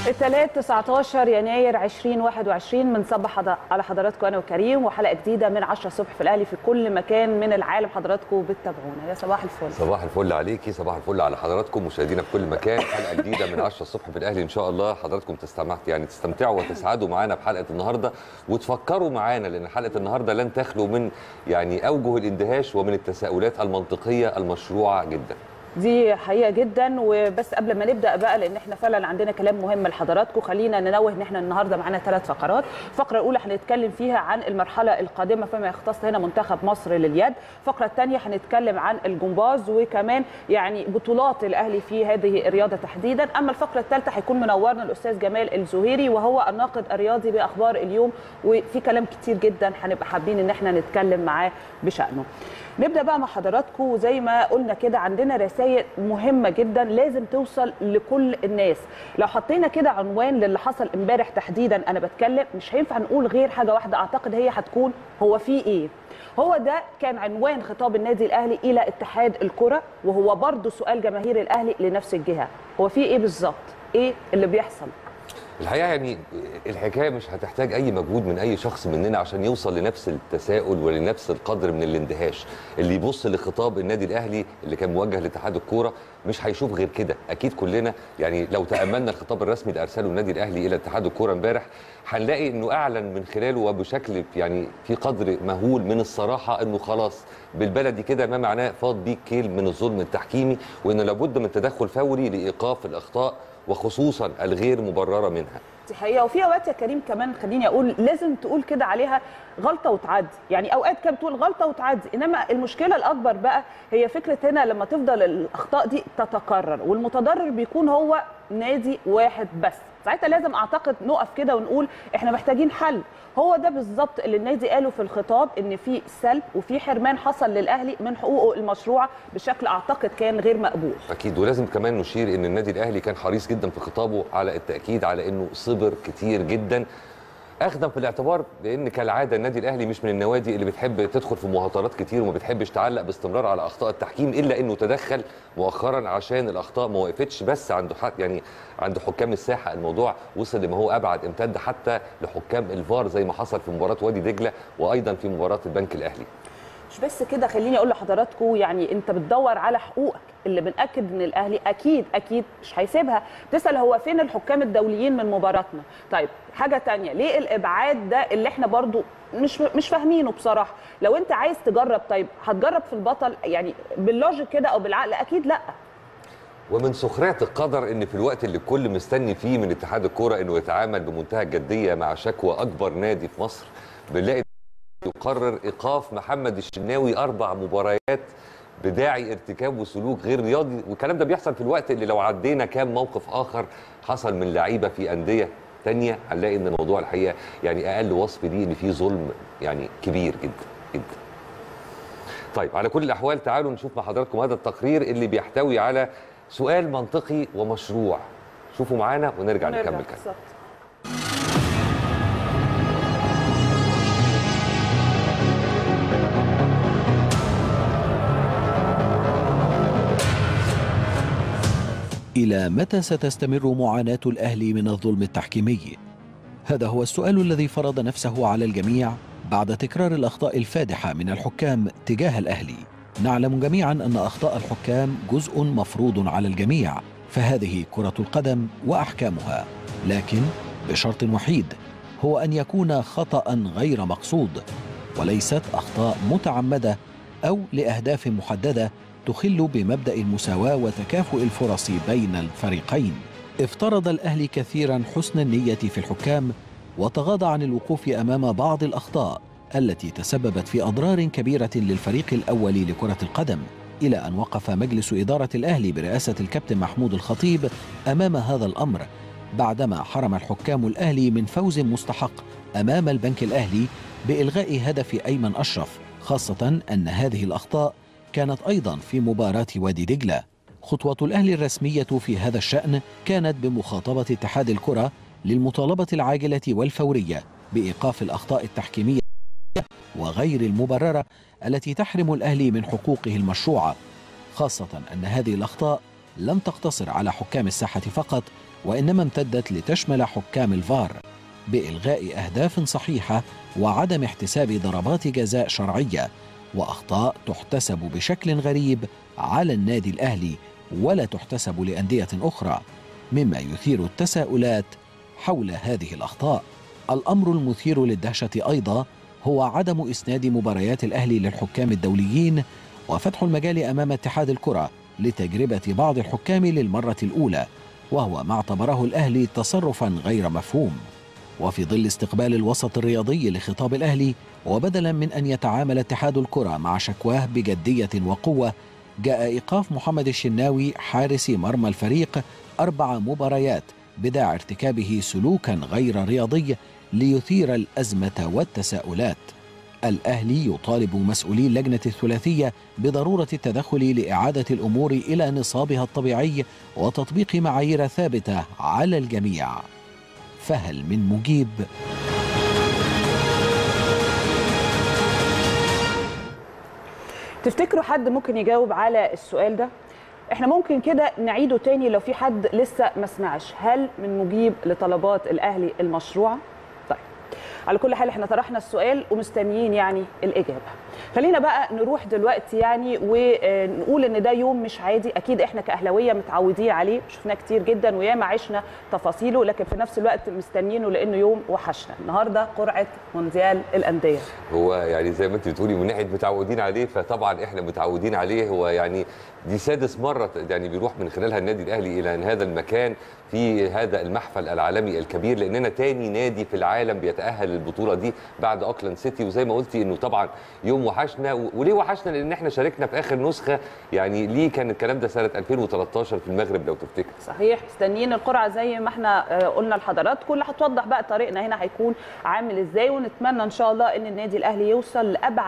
الثلاث 19 يناير 2021 بنصبح حض- على حضراتكم انا وكريم وحلقه جديده من 10 الصبح في الاهلي في كل مكان من العالم حضراتكم بتتابعونا يا صباح الفل صباح الفل عليكي صباح الفل على حضراتكم مشاهدينا في كل مكان حلقه جديده من 10 الصبح في الاهلي ان شاء الله حضراتكم تستمع يعني تستمتعوا وتسعدوا معانا بحلقه النهارده وتفكروا معانا لان حلقه النهارده لن تخلو من يعني اوجه الاندهاش ومن التساؤلات المنطقيه المشروعه جدا دي حقيقه جدا وبس قبل ما نبدا بقى لان احنا فعلا عندنا كلام مهم لحضراتكم خلينا ننوه ان احنا النهارده معانا ثلاث فقرات الفقره الاولى هنتكلم فيها عن المرحله القادمه فيما يختص هنا منتخب مصر لليد الفقره الثانيه هنتكلم عن الجمباز وكمان يعني بطولات الاهلي في هذه الرياضه تحديدا اما الفقره الثالثه هيكون منورنا الاستاذ جمال الزهيري وهو الناقد الرياضي باخبار اليوم وفي كلام كتير جدا هنبقى حابين ان احنا نتكلم معاه بشانه نبدا بقى مع حضراتكم وزي ما قلنا كده عندنا رسائل مهمه جدا لازم توصل لكل الناس لو حطينا كده عنوان للي حصل امبارح تحديدا انا بتكلم مش هينفع نقول غير حاجه واحده اعتقد هي هتكون هو في ايه هو ده كان عنوان خطاب النادي الاهلي الى اتحاد الكره وهو برضه سؤال جماهير الاهلي لنفس الجهه هو في ايه بالظبط ايه اللي بيحصل الحقيقه يعني الحكايه مش هتحتاج اي مجهود من اي شخص مننا عشان يوصل لنفس التساؤل ولنفس القدر من الاندهاش اللي يبص لخطاب النادي الاهلي اللي كان موجه لاتحاد الكوره مش هيشوف غير كده اكيد كلنا يعني لو تاملنا الخطاب الرسمي اللي ارسله النادي الاهلي الى اتحاد الكوره امبارح هنلاقي انه اعلن من خلاله وبشكل يعني في قدر مهول من الصراحه انه خلاص بالبلدي كده ما معناه فاض بيك كيل من الظلم التحكيمي وان لابد من تدخل فوري لايقاف الاخطاء وخصوصا الغير مبرره منها دي حقيقه وفي اوقات يا كريم كمان خليني اقول لازم تقول كده عليها غلطه وتعدي يعني اوقات كده بتقول غلطه وتعدي انما المشكله الاكبر بقى هي فكره هنا لما تفضل الاخطاء دي تتكرر والمتضرر بيكون هو نادي واحد بس ساعتها لازم اعتقد نقف كده ونقول احنا محتاجين حل هو ده بالظبط اللي النادي قاله في الخطاب ان في سلب وفي حرمان حصل للاهلي من حقوقه المشروعه بشكل اعتقد كان غير مقبول اكيد ولازم كمان نشير ان النادي الاهلي كان حريص جدا في خطابه على التاكيد على انه صبر كتير جدا اخذا في الاعتبار بان كالعاده النادي الاهلي مش من النوادي اللي بتحب تدخل في مهاترات كتير وما بتحبش تعلق باستمرار على اخطاء التحكيم الا انه تدخل مؤخرا عشان الاخطاء ما وقفتش بس عند حد يعني عند حكام الساحه الموضوع وصل لما هو ابعد امتد حتى لحكام الفار زي ما حصل في مباراه وادي دجله وايضا في مباراه البنك الاهلي مش بس كده خليني اقول لحضراتكم يعني انت بتدور على حقوقك اللي بنأكد ان الاهلي اكيد اكيد مش هيسيبها تسال هو فين الحكام الدوليين من مباراتنا طيب حاجه تانية ليه الابعاد ده اللي احنا برضو مش مش فاهمينه بصراحه لو انت عايز تجرب طيب هتجرب في البطل يعني باللوجيك كده او بالعقل اكيد لا ومن سخريه القدر ان في الوقت اللي الكل مستني فيه من اتحاد الكوره انه يتعامل بمنتهى الجديه مع شكوى اكبر نادي في مصر بنلاقي يقرر ايقاف محمد الشناوي اربع مباريات بداعي ارتكاب وسلوك غير رياضي والكلام ده بيحصل في الوقت اللي لو عدينا كام موقف اخر حصل من لعيبه في انديه تانية هنلاقي ان الموضوع الحقيقه يعني اقل وصف ليه ان في ظلم يعني كبير جدا جدا. طيب على كل الاحوال تعالوا نشوف مع حضراتكم هذا التقرير اللي بيحتوي على سؤال منطقي ومشروع شوفوا معانا ونرجع, نرجع نكمل كلام بالظبط. إلى متى ستستمر معاناة الأهلي من الظلم التحكيمي؟ هذا هو السؤال الذي فرض نفسه على الجميع بعد تكرار الأخطاء الفادحة من الحكام تجاه الأهلي. نعلم جميعا أن أخطاء الحكام جزء مفروض على الجميع، فهذه كرة القدم وأحكامها، لكن بشرط وحيد هو أن يكون خطأ غير مقصود، وليست أخطاء متعمدة أو لأهداف محددة تخل بمبدا المساواه وتكافؤ الفرص بين الفريقين افترض الاهلي كثيرا حسن النيه في الحكام وتغاضى عن الوقوف امام بعض الاخطاء التي تسببت في اضرار كبيره للفريق الاول لكره القدم الى ان وقف مجلس اداره الاهلي برئاسه الكابتن محمود الخطيب امام هذا الامر بعدما حرم الحكام الاهلي من فوز مستحق امام البنك الاهلي بالغاء هدف ايمن اشرف خاصه ان هذه الاخطاء كانت ايضا في مباراه وادي دجله خطوه الاهلي الرسميه في هذا الشان كانت بمخاطبه اتحاد الكره للمطالبه العاجله والفوريه بايقاف الاخطاء التحكيميه وغير المبرره التي تحرم الاهلي من حقوقه المشروعه خاصه ان هذه الاخطاء لم تقتصر على حكام الساحه فقط وإنما امتدت لتشمل حكام الفار بإلغاء أهداف صحيحة وعدم احتساب ضربات جزاء شرعية وأخطاء تحتسب بشكل غريب على النادي الأهلي ولا تحتسب لأندية أخرى مما يثير التساؤلات حول هذه الأخطاء الأمر المثير للدهشة أيضا هو عدم إسناد مباريات الأهلي للحكام الدوليين وفتح المجال أمام اتحاد الكرة لتجربة بعض الحكام للمرة الأولى وهو ما اعتبره الأهلي تصرفا غير مفهوم وفي ظل استقبال الوسط الرياضي لخطاب الأهلي وبدلا من أن يتعامل اتحاد الكرة مع شكواه بجدية وقوة جاء إيقاف محمد الشناوي حارس مرمى الفريق أربع مباريات بداع ارتكابه سلوكا غير رياضي ليثير الأزمة والتساؤلات الأهلي يطالب مسؤولي اللجنة الثلاثية بضرورة التدخل لإعادة الأمور إلى نصابها الطبيعي وتطبيق معايير ثابتة على الجميع فهل من مجيب؟ تفتكروا حد ممكن يجاوب على السؤال ده احنا ممكن كده نعيده تاني لو في حد لسه ما سمعش هل من مجيب لطلبات الاهلي المشروعه طيب على كل حال احنا طرحنا السؤال ومستنيين يعني الاجابه خلينا بقى نروح دلوقتي يعني ونقول ان ده يوم مش عادي اكيد احنا كاهلاويه متعودين عليه شفناه كتير جدا وياما عشنا تفاصيله لكن في نفس الوقت مستنيينه لانه يوم وحشنا النهارده قرعه مونديال الانديه هو يعني زي ما انت بتقولي من ناحيه متعودين عليه فطبعا احنا متعودين عليه هو يعني دي سادس مره يعني بيروح من خلالها النادي الاهلي الى هذا المكان في هذا المحفل العالمي الكبير لاننا تاني نادي في العالم بيتاهل للبطوله دي بعد اوكلاند سيتي وزي ما قلتي انه طبعا يوم وحشنا وليه وحشنا لان احنا شاركنا في اخر نسخه يعني ليه كان الكلام ده سنه 2013 في المغرب لو تفتكر صحيح مستنيين القرعه زي ما احنا قلنا لحضراتكم اللي هتوضح بقى طريقنا هنا هيكون عامل ازاي ونتمنى ان شاء الله ان النادي الاهلي يوصل لابعد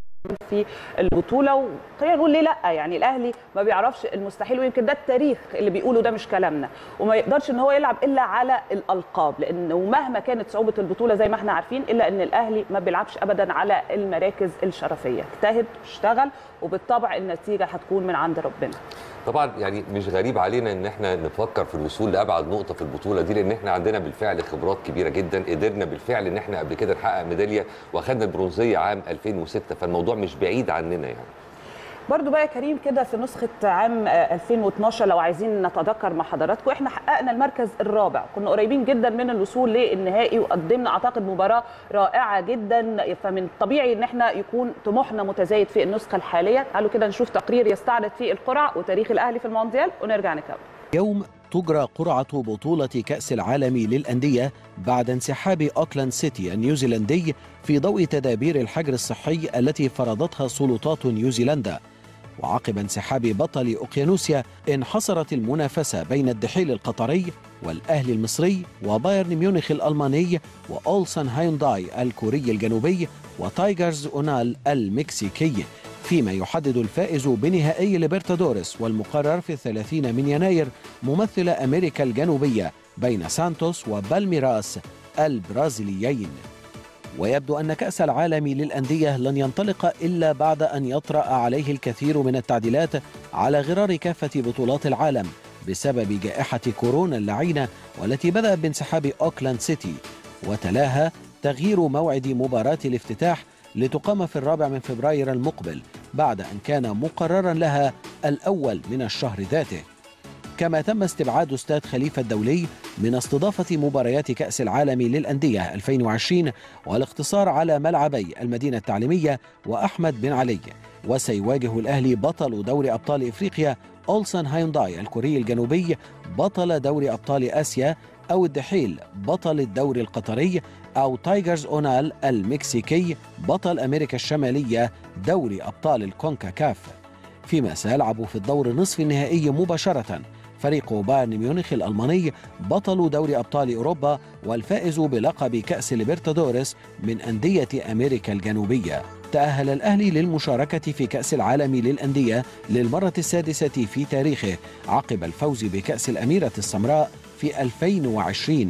في البطوله وخلينا نقول ليه لا يعني الاهلي ما بيعرفش المستحيل ويمكن ده التاريخ اللي بيقوله ده مش كلامنا وما يقدرش ان هو يلعب الا على الالقاب لانه مهما كانت صعوبه البطوله زي ما احنا عارفين الا ان الاهلي ما بيلعبش ابدا على المراكز الشرفيه اجتهد واشتغل وبالطبع النتيجه هتكون من عند ربنا طبعا يعني مش غريب علينا ان احنا نفكر في الوصول لابعد نقطه في البطوله دي لان احنا عندنا بالفعل خبرات كبيره جدا قدرنا بالفعل ان احنا قبل كده نحقق ميداليه واخدنا البرونزيه عام 2006 فالموضوع مش بعيد عننا يعني برضو بقى يا كريم كده في نسخة عام 2012 لو عايزين نتذكر مع حضراتكم احنا حققنا المركز الرابع كنا قريبين جدا من الوصول للنهائي وقدمنا اعتقد مباراة رائعة جدا فمن الطبيعي ان احنا يكون طموحنا متزايد في النسخة الحالية تعالوا كده نشوف تقرير يستعرض فيه القرعة وتاريخ الاهلي في المونديال ونرجع نكمل يوم تجرى قرعة بطولة كأس العالم للأندية بعد انسحاب أوكلاند سيتي النيوزيلندي في ضوء تدابير الحجر الصحي التي فرضتها سلطات نيوزيلندا وعقب انسحاب بطل أوقيانوسيا انحصرت المنافسة بين الدحيل القطري والأهلي المصري وبايرن ميونخ الألماني وأولسن هايونداي الكوري الجنوبي وتايجرز أونال المكسيكي فيما يحدد الفائز بنهائي ليبرتادوريس والمقرر في الثلاثين من يناير ممثل أمريكا الجنوبية بين سانتوس وبالميراس البرازيليين ويبدو أن كأس العالم للأندية لن ينطلق إلا بعد أن يطرأ عليه الكثير من التعديلات على غرار كافة بطولات العالم بسبب جائحة كورونا اللعينة والتي بدأت بانسحاب أوكلاند سيتي وتلاها تغيير موعد مباراة الافتتاح لتقام في الرابع من فبراير المقبل بعد أن كان مقررا لها الأول من الشهر ذاته كما تم استبعاد استاد خليفة الدولي من استضافة مباريات كأس العالم للأندية 2020 والاقتصار على ملعبي المدينة التعليمية وأحمد بن علي وسيواجه الأهلي بطل دوري أبطال إفريقيا أولسن هايونداي الكوري الجنوبي بطل دوري أبطال آسيا أو الدحيل بطل الدوري القطري أو تايجرز أونال المكسيكي بطل أمريكا الشمالية دوري أبطال الكونكاكاف فيما سيلعب في الدور نصف النهائي مباشرة فريق بايرن ميونخ الألماني بطل دوري أبطال أوروبا والفائز بلقب كأس ليبرتادوريس من أندية أمريكا الجنوبية تأهل الأهلي للمشاركة في كأس العالم للأندية للمرة السادسة في تاريخه عقب الفوز بكأس الأميرة السمراء في 2020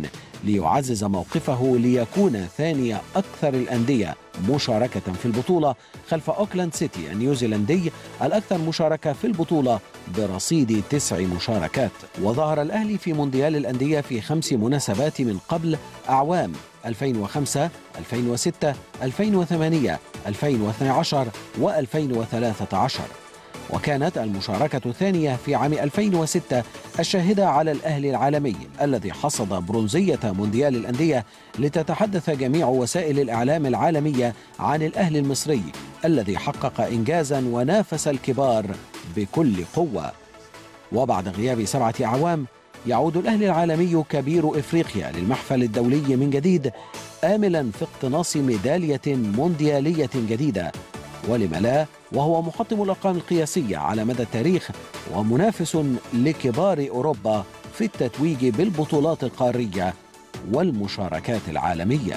ليعزز موقفه ليكون ثاني أكثر الأندية مشاركة في البطولة خلف أوكلاند سيتي النيوزيلندي الأكثر مشاركة في البطولة برصيد تسع مشاركات وظهر الأهلي في مونديال الأندية في خمس مناسبات من قبل أعوام 2005 2006 2008 2012 و2013 وكانت المشاركة الثانية في عام 2006 الشاهدة على الأهلي العالمي الذي حصد برونزية مونديال الأندية لتتحدث جميع وسائل الإعلام العالمية عن الأهلي المصري الذي حقق إنجازا ونافس الكبار بكل قوة وبعد غياب سبعة أعوام يعود الأهلي العالمي كبير إفريقيا للمحفل الدولي من جديد آملا في اقتناص ميدالية مونديالية جديدة ولم لا وهو محطم الأرقام القياسية على مدى التاريخ ومنافس لكبار أوروبا في التتويج بالبطولات القارية والمشاركات العالمية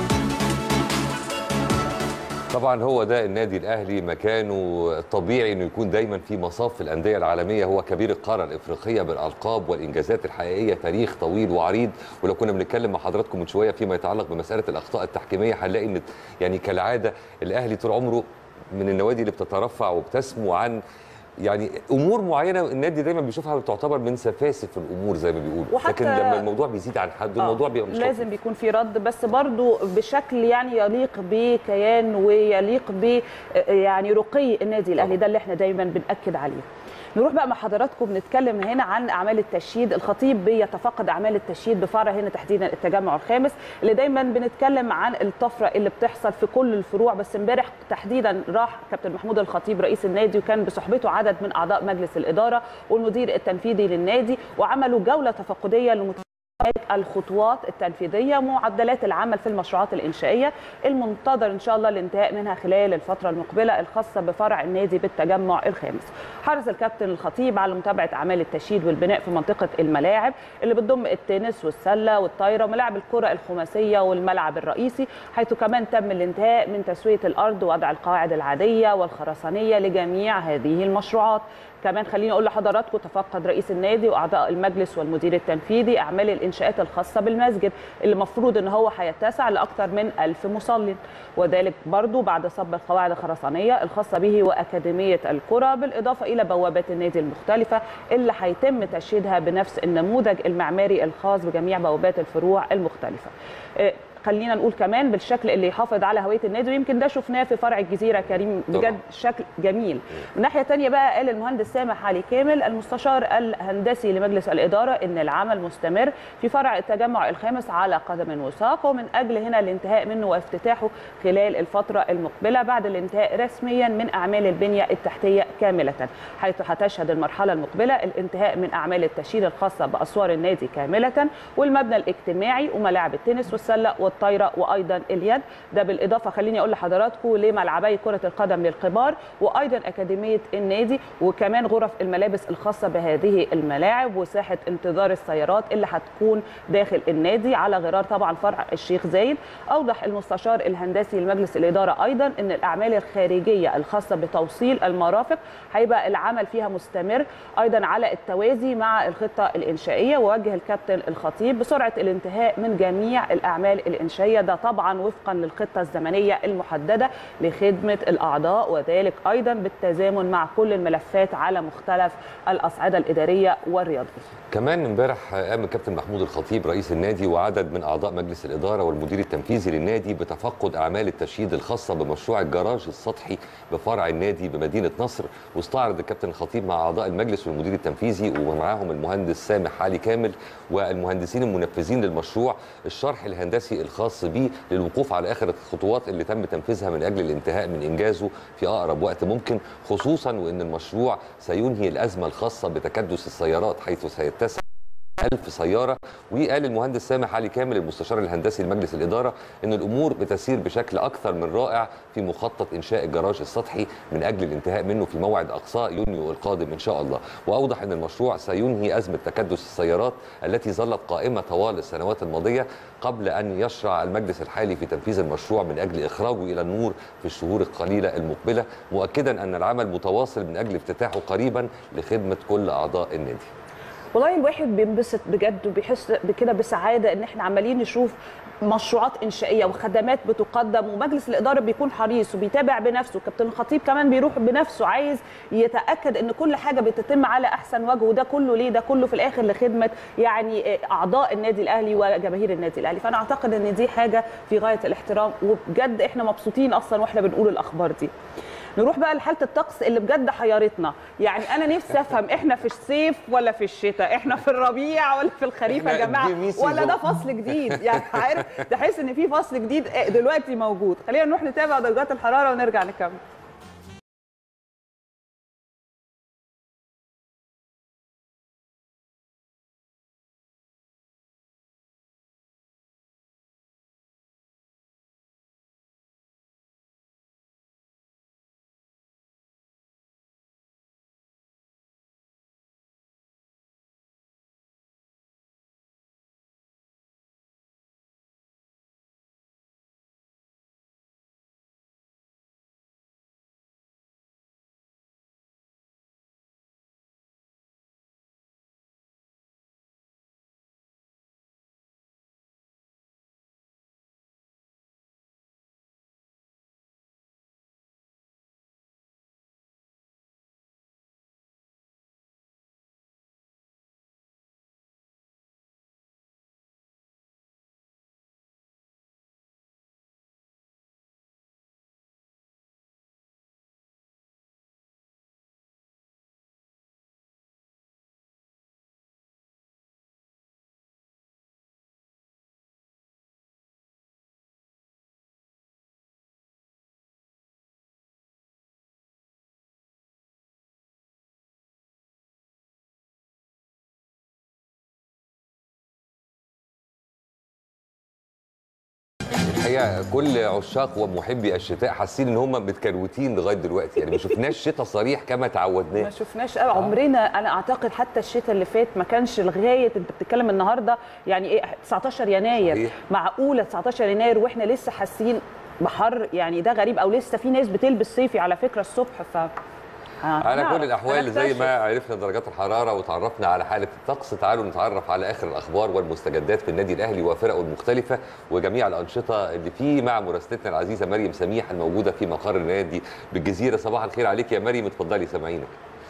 طبعا هو ده النادي الاهلي مكانه الطبيعي انه يكون دايما في مصاف الانديه العالميه هو كبير القاره الافريقيه بالالقاب والانجازات الحقيقيه تاريخ طويل وعريض ولو كنا بنتكلم مع حضراتكم من شويه فيما يتعلق بمساله الاخطاء التحكيميه هنلاقي ان يعني كالعاده الاهلي طول عمره من النوادي اللي بتترفع وبتسمو عن يعني امور معينه النادي دايما بيشوفها تعتبر من سفاسف الامور زي ما بيقولوا وحتى- لكن لما الموضوع بيزيد عن حد الموضوع بيبقى مش لازم بيكون في رد بس برضو بشكل يعني يليق بكيان ويليق ب يعني رقي النادي الاهلي طبعا. ده اللي احنا دايما بناكد عليه نروح بقى مع حضراتكم نتكلم هنا عن اعمال التشييد الخطيب بيتفقد اعمال التشييد بفرع هنا تحديدا التجمع الخامس اللي دايما بنتكلم عن الطفره اللي بتحصل في كل الفروع بس امبارح تحديدا راح كابتن محمود الخطيب رئيس النادي وكان بصحبته عدد من اعضاء مجلس الاداره والمدير التنفيذي للنادي وعملوا جوله تفقديه لمت... الخطوات التنفيذيه معدلات العمل في المشروعات الانشائيه المنتظر ان شاء الله الانتهاء منها خلال الفتره المقبله الخاصه بفرع النادي بالتجمع الخامس حرص الكابتن الخطيب على متابعه اعمال التشييد والبناء في منطقه الملاعب اللي بتضم التنس والسله والطايره وملاعب الكره الخماسيه والملعب الرئيسي حيث كمان تم الانتهاء من تسويه الارض ووضع القواعد العاديه والخرسانيه لجميع هذه المشروعات كمان خليني اقول لحضراتكم تفقد رئيس النادي واعضاء المجلس والمدير التنفيذي اعمال الانشاءات الخاصه بالمسجد اللي المفروض ان هو هيتسع لاكثر من ألف مصلي وذلك برضو بعد صب القواعد الخرسانيه الخاصه به واكاديميه الكره بالاضافه الى بوابات النادي المختلفه اللي هيتم تشييدها بنفس النموذج المعماري الخاص بجميع بوابات الفروع المختلفه إيه، خلينا نقول كمان بالشكل اللي يحافظ على هويه النادي ويمكن ده شفناه في فرع الجزيره كريم طبعاً. بجد شكل جميل من ناحيه تانية بقى قال المهندس سامح علي كامل المستشار الهندسي لمجلس الاداره ان العمل مستمر في فرع التجمع الخامس على قدم وساق ومن اجل هنا الانتهاء منه وافتتاحه خلال الفتره المقبله بعد الانتهاء رسميا من اعمال البنيه التحتيه كامله حيث هتشهد المرحله المقبله الانتهاء من اعمال التشييد الخاصه باسوار النادي كامله والمبنى الاجتماعي وملاعب التنس والسله والطايره وايضا اليد ده بالاضافه خليني اقول لحضراتكم لملعبي كره القدم للكبار وايضا اكاديميه النادي وكمان غرف الملابس الخاصه بهذه الملاعب وساحه انتظار السيارات اللي هتكون داخل النادي على غرار طبعا فرع الشيخ زايد اوضح المستشار الهندسي لمجلس الاداره ايضا ان الاعمال الخارجيه الخاصه بتوصيل المرافق هيبقى العمل فيها مستمر ايضا على التوازي مع الخطه الانشائيه ووجه الكابتن الخطيب بسرعه الانتهاء من جميع الاعمال الانشائيه ده طبعا وفقا للخطه الزمنيه المحدده لخدمه الاعضاء وذلك ايضا بالتزامن مع كل الملفات على مختلف الاصعده الاداريه والرياضيه كمان امبارح قام الكابتن محمود الخطيب رئيس النادي وعدد من اعضاء مجلس الاداره والمدير التنفيذي للنادي بتفقد اعمال التشييد الخاصه بمشروع الجراج السطحي بفرع النادي بمدينه نصر واستعرض الكابتن الخطيب مع اعضاء المجلس والمدير التنفيذي ومعاهم المهندس سامح علي كامل والمهندسين المنفذين للمشروع الشرح الهندسي الخاص به للوقوف على اخر الخطوات اللي تم تنفيذها من اجل الانتهاء من انجازه في اقرب وقت ممكن خصوصا وان المشروع سينهي الازمه الخاصه بتكدس السيارات حيث سيتسع ألف سيارة وقال المهندس سامح علي كامل المستشار الهندسي لمجلس الإدارة أن الأمور بتسير بشكل أكثر من رائع في مخطط إنشاء الجراج السطحي من أجل الانتهاء منه في موعد أقصى يونيو القادم إن شاء الله وأوضح أن المشروع سينهي أزمة تكدس السيارات التي ظلت قائمة طوال السنوات الماضية قبل أن يشرع المجلس الحالي في تنفيذ المشروع من أجل إخراجه إلى النور في الشهور القليلة المقبلة مؤكدا أن العمل متواصل من أجل افتتاحه قريبا لخدمة كل أعضاء النادي والله الواحد بينبسط بجد وبيحس بكده بسعاده ان احنا عمالين نشوف مشروعات انشائيه وخدمات بتقدم ومجلس الاداره بيكون حريص وبيتابع بنفسه كابتن الخطيب كمان بيروح بنفسه عايز يتاكد ان كل حاجه بتتم على احسن وجه وده كله ليه ده كله في الاخر لخدمه يعني اعضاء النادي الاهلي وجماهير النادي الاهلي فانا اعتقد ان دي حاجه في غايه الاحترام وبجد احنا مبسوطين اصلا واحنا بنقول الاخبار دي نروح بقى لحاله الطقس اللي بجد حيرتنا يعني انا نفسي افهم احنا في الصيف ولا في الشتاء احنا في الربيع ولا في الخريف يا إحنا جماعه دي ولا ده سيزون. فصل جديد يعني عارف تحس ان في فصل جديد دلوقتي موجود خلينا نروح نتابع درجات الحراره ونرجع نكمل الحقيقه كل عشاق ومحبي الشتاء حاسين ان هم متكروتين لغايه دلوقتي يعني ما شفناش شتاء صريح كما ما تعودناه شفناش قوي عمرنا انا اعتقد حتى الشتاء اللي فات ما كانش لغايه انت بتتكلم النهارده يعني ايه 19 يناير صحيح. معقوله 19 يناير واحنا لسه حاسين بحر يعني ده غريب او لسه في ناس بتلبس صيفي على فكره الصبح ف على هنعرف، كل الاحوال زي هنكتشف. ما عرفنا درجات الحراره وتعرفنا على حاله الطقس تعالوا نتعرف على اخر الاخبار والمستجدات في النادي الاهلي وفرقه المختلفه وجميع الانشطه اللي فيه مع مراسلتنا العزيزه مريم سميح الموجوده في مقر النادي بالجزيره صباح الخير عليك يا مريم اتفضلي سامعينك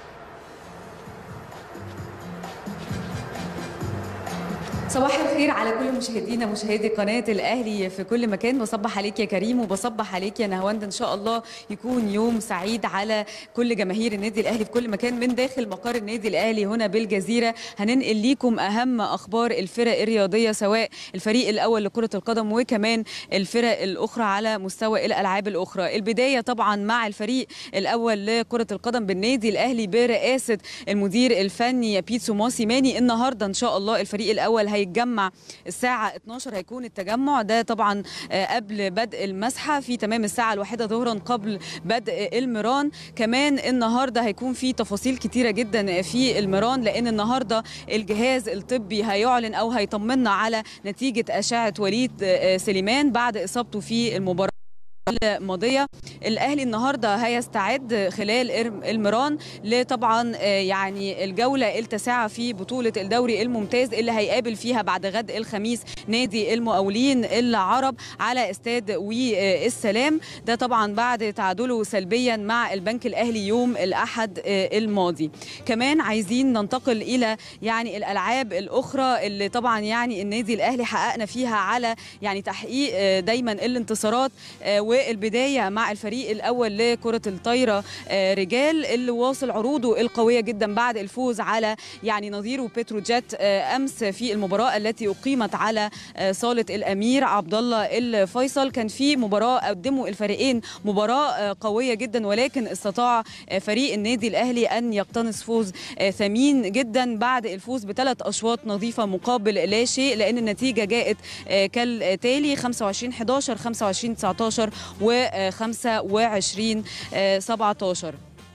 صباح الخير على كل مشاهدينا مشاهدي قناة الأهلي في كل مكان بصبح عليك يا كريم وبصبح عليك يا نهواند إن شاء الله يكون يوم سعيد على كل جماهير النادي الأهلي في كل مكان من داخل مقر النادي الأهلي هنا بالجزيرة هننقل ليكم أهم أخبار الفرق الرياضية سواء الفريق الأول لكرة القدم وكمان الفرق الأخرى على مستوى الألعاب الأخرى البداية طبعا مع الفريق الأول لكرة القدم بالنادي الأهلي برئاسة المدير الفني بيتسو موسيماني النهارده إن شاء الله الفريق الأول هيتجمع الساعة 12 هيكون التجمع ده طبعا آه، قبل بدء المسحة في تمام الساعة الواحدة ظهرا قبل بدء المران كمان النهارده هيكون في تفاصيل كتيرة جدا في المران لأن النهارده الجهاز الطبي هيعلن أو هيطمنا على نتيجة أشعة وليد آه، سليمان بعد إصابته في المباراة الماضيه الاهلي النهارده هيستعد خلال إرم- المران لطبعا آه، يعني الجوله التاسعه في بطوله الدوري الممتاز اللي هيقابل فيها بعد غد الخميس نادي المقاولين العرب على استاد وي آه، السلام ده طبعا بعد تعادله سلبيا مع البنك الاهلي يوم الاحد آه، الماضي كمان عايزين ننتقل الى يعني الالعاب الاخرى اللي طبعا يعني النادي الاهلي حققنا فيها على يعني تحقيق آه، دايما الانتصارات آه، والبدايه مع الفريق الاول لكره الطايره آه، رجال اللي واصل عروضه القويه جدا بعد الفوز على يعني نظيره بتروجيت آه، امس في المباراه التي اقيمت على آه، صاله الامير عبد الله الفيصل كان في مباراه قدموا الفريقين مباراه آه، قويه جدا ولكن استطاع آه، فريق النادي الاهلي ان يقتنص فوز آه، ثمين جدا بعد الفوز بثلاث اشواط نظيفه مقابل لا شيء لان النتيجه جاءت آه، كالتالي 25 11 25 19 و 25 17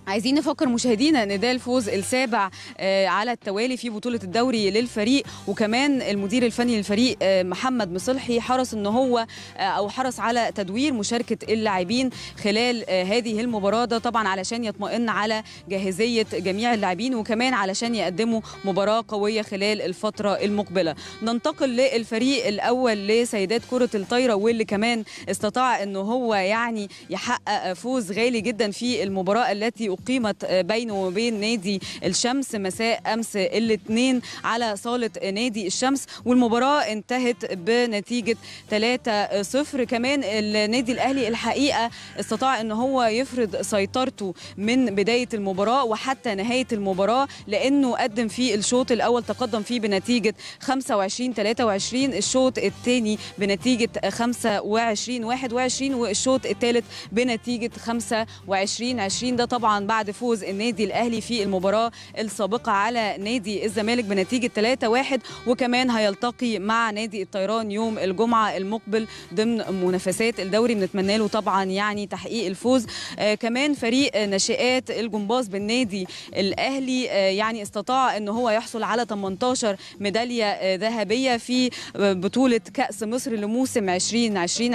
عايزين نفكر مشاهدينا ان ده الفوز السابع آه، على التوالي في بطوله الدوري للفريق وكمان المدير الفني للفريق آه، محمد مصلحي حرص ان هو آه، او حرص على تدوير مشاركه اللاعبين خلال آه، هذه المباراه ده طبعا علشان يطمئن على جاهزيه جميع اللاعبين وكمان علشان يقدموا مباراه قويه خلال الفتره المقبله ننتقل للفريق الاول لسيدات كره الطايره واللي كمان استطاع ان هو يعني يحقق فوز غالي جدا في المباراه التي اقيمت بينه وبين نادي الشمس مساء امس الاثنين على صاله نادي الشمس والمباراه انتهت بنتيجه 3-0 كمان النادي الاهلي الحقيقه استطاع ان هو يفرض سيطرته من بدايه المباراه وحتى نهايه المباراه لانه قدم في الشوط الاول تقدم فيه بنتيجه 25 23 الشوط الثاني بنتيجه 25 21 والشوط الثالث بنتيجه 25 20 ده طبعا بعد فوز النادي الاهلي في المباراه السابقه على نادي الزمالك بنتيجه 3-1 وكمان هيلتقي مع نادي الطيران يوم الجمعه المقبل ضمن منافسات الدوري بنتمنى له طبعا يعني تحقيق الفوز آه كمان فريق ناشئات الجمباز بالنادي الاهلي آه يعني استطاع ان هو يحصل على 18 ميداليه آه ذهبيه في آه بطوله كاس مصر لموسم 2020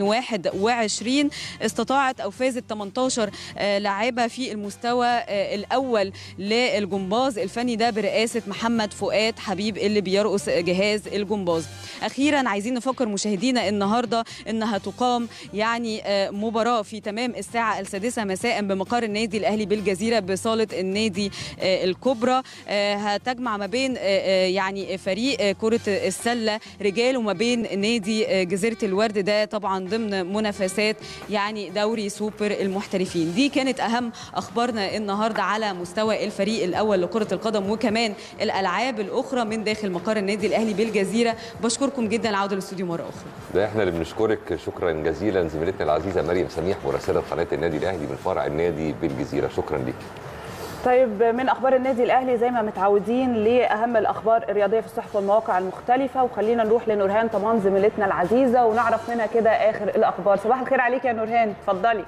2021 استطاعت او فازت 18 آه لاعبه في المستوى آه الاول للجمباز الفني ده برئاسه محمد فؤاد حبيب اللي بيرقص جهاز الجمباز اخيرا عايزين نفكر مشاهدينا النهارده انها تقام يعني آه مباراه في تمام الساعه السادسه مساء بمقر النادي الاهلي بالجزيره بصاله النادي آه الكبرى آه هتجمع ما بين يعني فريق كره السله رجال وما بين نادي جزيره الورد ده طبعا ضمن منافسات يعني دوري سوبر المحترفين دي كانت اهم اخبارنا النهارده على مستوى الفريق الاول لكره القدم وكمان الالعاب الاخرى من داخل مقر النادي الاهلي بالجزيره بشكركم جدا العوده للاستوديو مره اخرى ده احنا اللي بنشكرك شكرا جزيلا زميلتنا العزيزه مريم سميح مراسله قناه النادي الاهلي من فرع النادي بالجزيره شكرا ليك طيب من اخبار النادي الاهلي زي ما متعودين لاهم الاخبار الرياضيه في الصحف والمواقع المختلفه وخلينا نروح لنورهان طمان زميلتنا العزيزه ونعرف منها كده اخر الاخبار صباح الخير عليك يا نورهان اتفضلي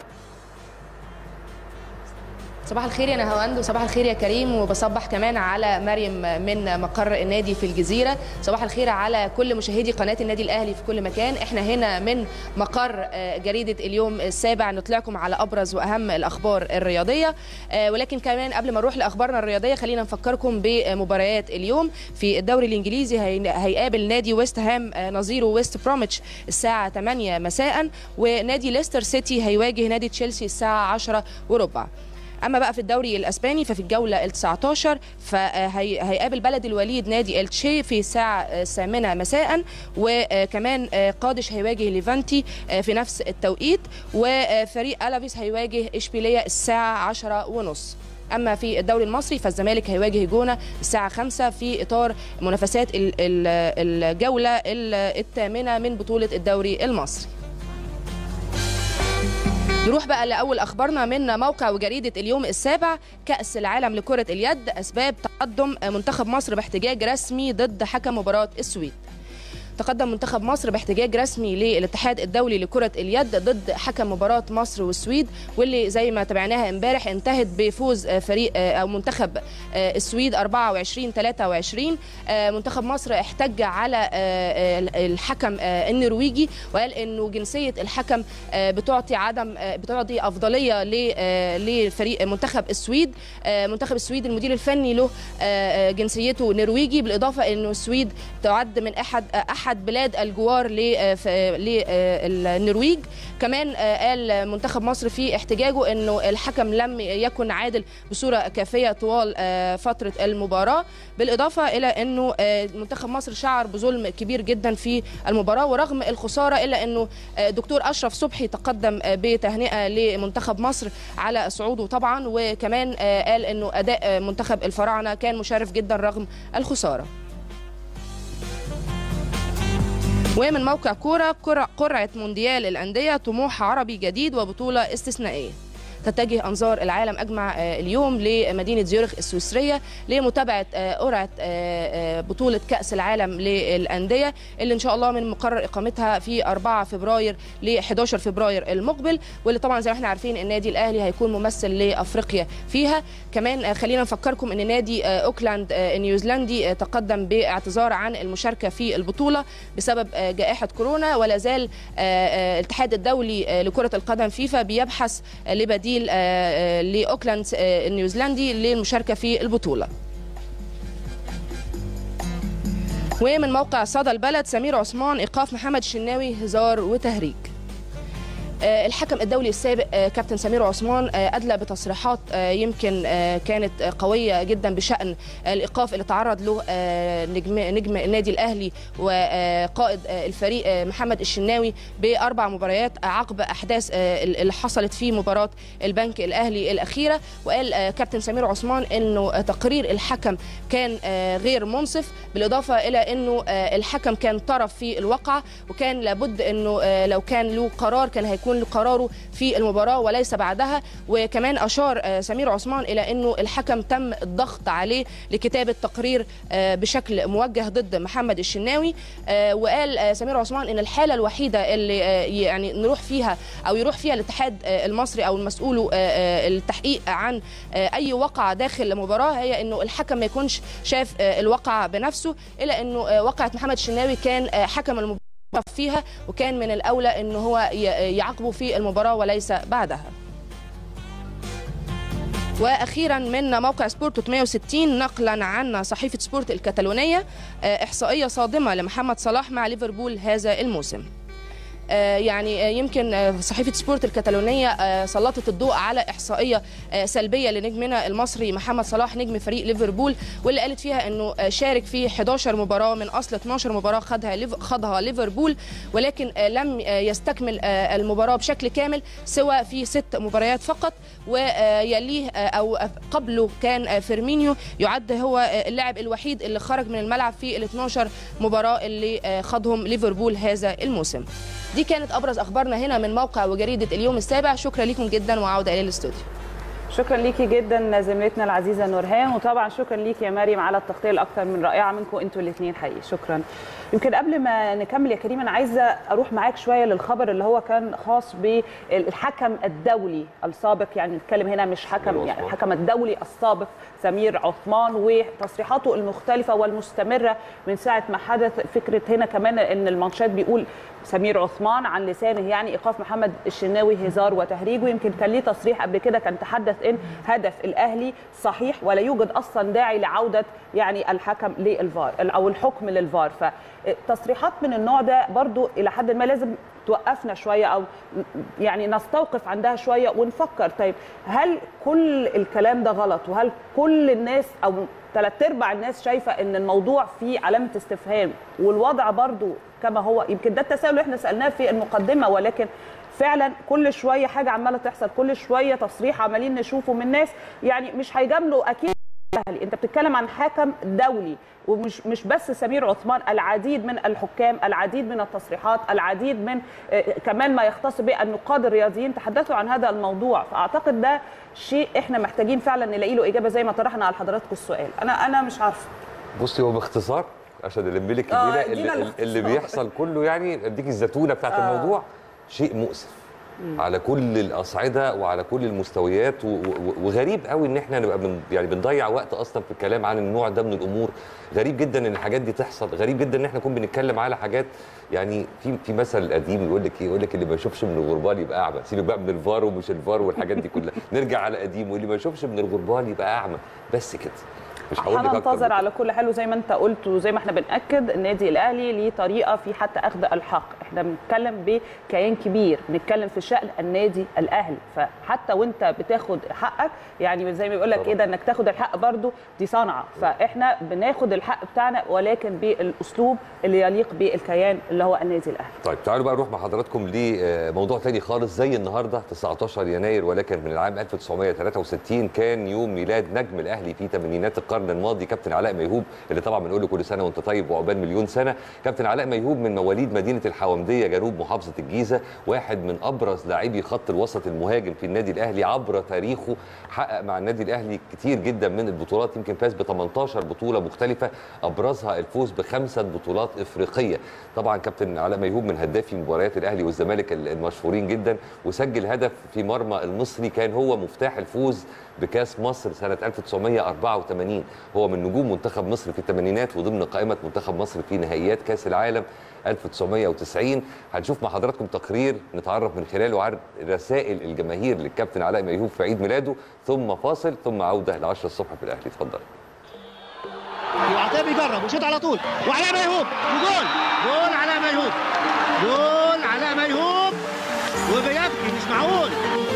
صباح الخير يا نهاوند وصباح الخير يا كريم وبصبح كمان على مريم من مقر النادي في الجزيره صباح الخير على كل مشاهدي قناه النادي الاهلي في كل مكان احنا هنا من مقر جريده اليوم السابع نطلعكم على ابرز واهم الاخبار الرياضيه ولكن كمان قبل ما نروح لاخبارنا الرياضيه خلينا نفكركم بمباريات اليوم في الدوري الانجليزي هيقابل نادي ويست هام نظيره ويست بروميتش الساعه 8 مساء ونادي ليستر سيتي هيواجه نادي تشيلسي الساعه 10 وربع اما بقى في الدوري الاسباني ففي الجوله ال 19 فهيقابل بلد الوليد نادي التشي في الساعه الثامنه مساء وكمان قادش هيواجه ليفانتي في نفس التوقيت وفريق الافيس هيواجه اشبيليه الساعه 10 ونص اما في الدوري المصري فالزمالك هيواجه جونه الساعه 5 في اطار منافسات الجوله الثامنه من بطوله الدوري المصري نروح بقى لاول اخبارنا من موقع وجريده اليوم السابع كاس العالم لكره اليد اسباب تقدم منتخب مصر باحتجاج رسمي ضد حكم مباراه السويد تقدم منتخب مصر باحتجاج رسمي للاتحاد الدولي لكرة اليد ضد حكم مباراة مصر والسويد واللي زي ما تابعناها امبارح انتهت بفوز فريق او منتخب السويد 24 23 منتخب مصر احتج على الحكم النرويجي وقال انه جنسية الحكم بتعطي عدم بتعطي افضلية لفريق منتخب السويد منتخب السويد المدير الفني له جنسيته نرويجي بالاضافة انه السويد تعد من احد احد احد بلاد الجوار للنرويج كمان قال منتخب مصر في احتجاجه انه الحكم لم يكن عادل بصوره كافيه طوال فتره المباراه بالاضافه الى انه منتخب مصر شعر بظلم كبير جدا في المباراه ورغم الخساره الا انه دكتور اشرف صبحي تقدم بتهنئه لمنتخب مصر على صعوده طبعا وكمان قال انه اداء منتخب الفراعنه كان مشرف جدا رغم الخساره ومن موقع كورة قرعة مونديال الأندية طموح عربي جديد وبطولة استثنائية تتجه انظار العالم اجمع آه، اليوم لمدينه زيورخ السويسريه لمتابعه آه، قرعه آه، آه، بطوله كاس العالم للانديه اللي ان شاء الله من مقرر اقامتها في 4 فبراير ل 11 فبراير المقبل واللي طبعا زي ما احنا عارفين النادي الاهلي هيكون ممثل لافريقيا فيها كمان آه، خلينا نفكركم ان نادي آه، اوكلاند آه، النيوزيلندي آه، تقدم باعتذار عن المشاركه في البطوله بسبب آه، جائحه كورونا ولا زال آه، آه، الاتحاد الدولي آه، لكره القدم فيفا بيبحث آه، لبديل آه، آه، لاوكلاند آه، النيوزيلندي للمشاركه في البطوله ومن موقع صدى البلد سمير عثمان ايقاف محمد الشناوي هزار وتهريج آه، الحكم الدولي السابق آه، كابتن سمير عثمان آه، ادلى بتصريحات آه، يمكن آه، كانت آه، قويه جدا بشان آه، الايقاف اللي تعرض له آه، نجم نجم النادي الاهلي وقائد آه، الفريق آه، محمد الشناوي باربع مباريات عقب احداث آه، اللي حصلت في مباراه البنك الاهلي الاخيره وقال آه، كابتن سمير عثمان انه آه، تقرير الحكم كان آه، غير منصف بالاضافه الى انه آه، الحكم كان طرف في الواقعه وكان لابد انه آه، لو كان له قرار كان هيكون له قراره في المباراه وليس بعدها وكمان اشار آه، سمير عثمان الى انه الحكم تم الضغط عليه لكتابه تقرير آه، بشكل موجه ضد محمد الشناوي آه، وقال آه، سمير عثمان ان الحاله الوحيده اللي آه، يعني نروح فيها او يروح فيها الاتحاد آه، المصري او المسؤول آه، آه، التحقيق عن آه، اي وقعه داخل المباراه هي انه الحكم ما يكونش شاف آه، الواقعه بنفسه الا انه آه، واقعه محمد الشناوي كان آه، حكم المباراه فيها وكان من الاولى انه هو ي- يعاقبه في المباراه وليس بعدها واخيرا من موقع سبورت 360 نقلا عن صحيفه سبورت الكتالونيه آه، احصائيه صادمه لمحمد صلاح مع ليفربول هذا الموسم آه، يعني آه، يمكن آه، صحيفة سبورت الكتالونية آه، سلطت الضوء على إحصائية آه، سلبية لنجمنا المصري محمد صلاح نجم فريق ليفربول واللي قالت فيها أنه آه، شارك في 11 مباراة من أصل 12 مباراة خدها ليف- خاضها ليفربول ولكن آه، لم آه، يستكمل آه، المباراة بشكل كامل سوى في ست مباريات فقط ويليه آه، أو قبله كان آه، فيرمينيو يعد هو آه، اللاعب الوحيد اللي خرج من الملعب في ال 12 مباراة اللي آه، خاضهم ليفربول هذا الموسم دي كانت ابرز اخبارنا هنا من موقع وجريده اليوم السابع شكرا لكم جدا وعوده الى الاستوديو شكرا ليكي جدا زميلتنا العزيزه نورهان وطبعا شكرا ليكي يا مريم على التغطيه الاكثر من رائعه منكم انتوا الاثنين حقيقي شكرا يمكن قبل ما نكمل يا كريم انا عايزه اروح معاك شويه للخبر اللي هو كان خاص بالحكم الدولي السابق يعني نتكلم هنا مش حكم سمير يعني عثمان. الحكم الدولي السابق سمير عثمان وتصريحاته المختلفه والمستمره من ساعه ما حدث فكره هنا كمان ان المانشات بيقول سمير عثمان عن لسانه يعني ايقاف محمد الشناوي هزار وتهريج ويمكن كان ليه تصريح قبل كده كان تحدث ان هدف الاهلي صحيح ولا يوجد اصلا داعي لعوده يعني الحكم للفار او الحكم للفار فتصريحات من النوع ده برضو الى حد ما لازم توقفنا شويه او يعني نستوقف عندها شويه ونفكر طيب هل كل الكلام ده غلط وهل كل الناس او ثلاث ارباع الناس شايفه ان الموضوع فيه علامه استفهام والوضع برضو كما هو يمكن ده التساؤل اللي احنا سالناه في المقدمه ولكن فعلا كل شويه حاجه عماله تحصل كل شويه تصريح عمالين نشوفه من ناس يعني مش هيجاملوا اكيد الاهلي انت بتتكلم عن حكم دولي ومش مش بس سمير عثمان العديد من الحكام العديد من التصريحات العديد من آه، كمان ما يختص به النقاد الرياضيين تحدثوا عن هذا الموضوع فاعتقد ده شيء احنا محتاجين فعلا نلاقي له اجابه زي ما طرحنا على حضراتكم السؤال انا انا مش عارفه بصي هو باختصار عشان الام لك آه، الكبيره ادينا اللي, الاختصار. اللي بيحصل كله يعني اديك الزتونه بتاعت آه. الموضوع شيء مؤسف على كل الاصعده وعلى كل المستويات و- و- وغريب قوي ان احنا نبقى بن يعني بنضيع وقت اصلا في الكلام عن النوع ده من الامور غريب جدا ان الحاجات دي تحصل غريب جدا ان احنا نكون بنتكلم على حاجات يعني في في مثل قديم يقول لك ايه يقول لك اللي ما يشوفش من الغربال يبقى اعمى سيبك بقى من الفار ومش الفار والحاجات دي كلها نرجع على قديم واللي ما يشوفش من الغربال يبقى اعمى بس كده مش هقول لك اكتر من هننتظر كده. على كل حال وزي ما انت قلت وزي ما احنا بناكد النادي الاهلي ليه طريقه في حتى اخذ الحق احنا بنتكلم بكيان كبير بنتكلم في شان النادي الاهلي فحتى وانت بتاخد حقك يعني زي ما بيقول لك طبعا. ايه ده انك تاخد الحق برضو دي صنعه فاحنا بناخد الحق بتاعنا ولكن بالاسلوب اللي يليق بالكيان اللي هو النادي الاهلي طيب تعالوا بقى نروح مع حضراتكم لموضوع تاني خالص زي النهارده 19 يناير ولكن من العام 1963 كان يوم ميلاد نجم الاهلي في ثمانينات القرن القرن الماضي كابتن علاء ميهوب اللي طبعا بنقول له كل سنه وانت طيب وعقبال مليون سنه كابتن علاء ميهوب من مواليد مدينه الحومديه جنوب محافظه الجيزه واحد من ابرز لاعبي خط الوسط المهاجم في النادي الاهلي عبر تاريخه حقق مع النادي الاهلي كتير جدا من البطولات يمكن فاز ب 18 بطوله مختلفه ابرزها الفوز بخمسه بطولات افريقيه طبعا كابتن علاء ميهوب من هدافي مباريات الاهلي والزمالك المشهورين جدا وسجل هدف في مرمى المصري كان هو مفتاح الفوز بكاس مصر سنه 1984 هو من نجوم منتخب مصر في الثمانينات وضمن قائمه منتخب مصر في نهائيات كاس العالم 1990 هنشوف مع حضراتكم تقرير نتعرف من خلاله عن رسائل الجماهير للكابتن علاء ميهوب في عيد ميلاده ثم فاصل ثم عوده ل 10 الصبح في الاهلي اتفضل وعطيه بيجرب وشوط على طول وعلاء ميهوب وجول جول علاء ميهوب جول علاء ميهوب وبيبكي مش معقول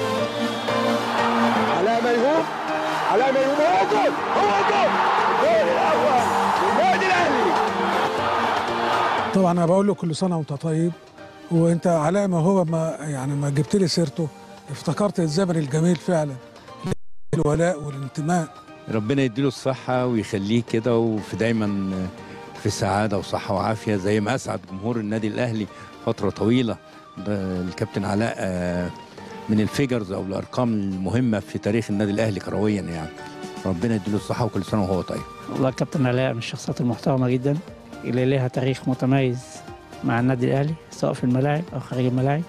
علاء ميهوب علاء ميهوب هو جول هو جول الجول الاول للنادي الاهلي طبعا انا بقول له كل سنه وانت طيب وانت علاء ما هو ما يعني ما جبت لي سيرته افتكرت الزمن الجميل فعلا الولاء والانتماء ربنا يديله الصحة ويخليه كده وفي دايما في سعادة وصحة وعافية زي ما أسعد جمهور النادي الأهلي فترة طويلة ده الكابتن علاء آه، من الفيجرز أو الأرقام المهمة في تاريخ النادي الأهلي كرويا يعني ربنا يديله الصحة وكل سنة وهو طيب والله كابتن علاء من الشخصيات المحترمة جدا اللي لها تاريخ متميز مع النادي الأهلي سواء في الملاعب أو خارج الملاعب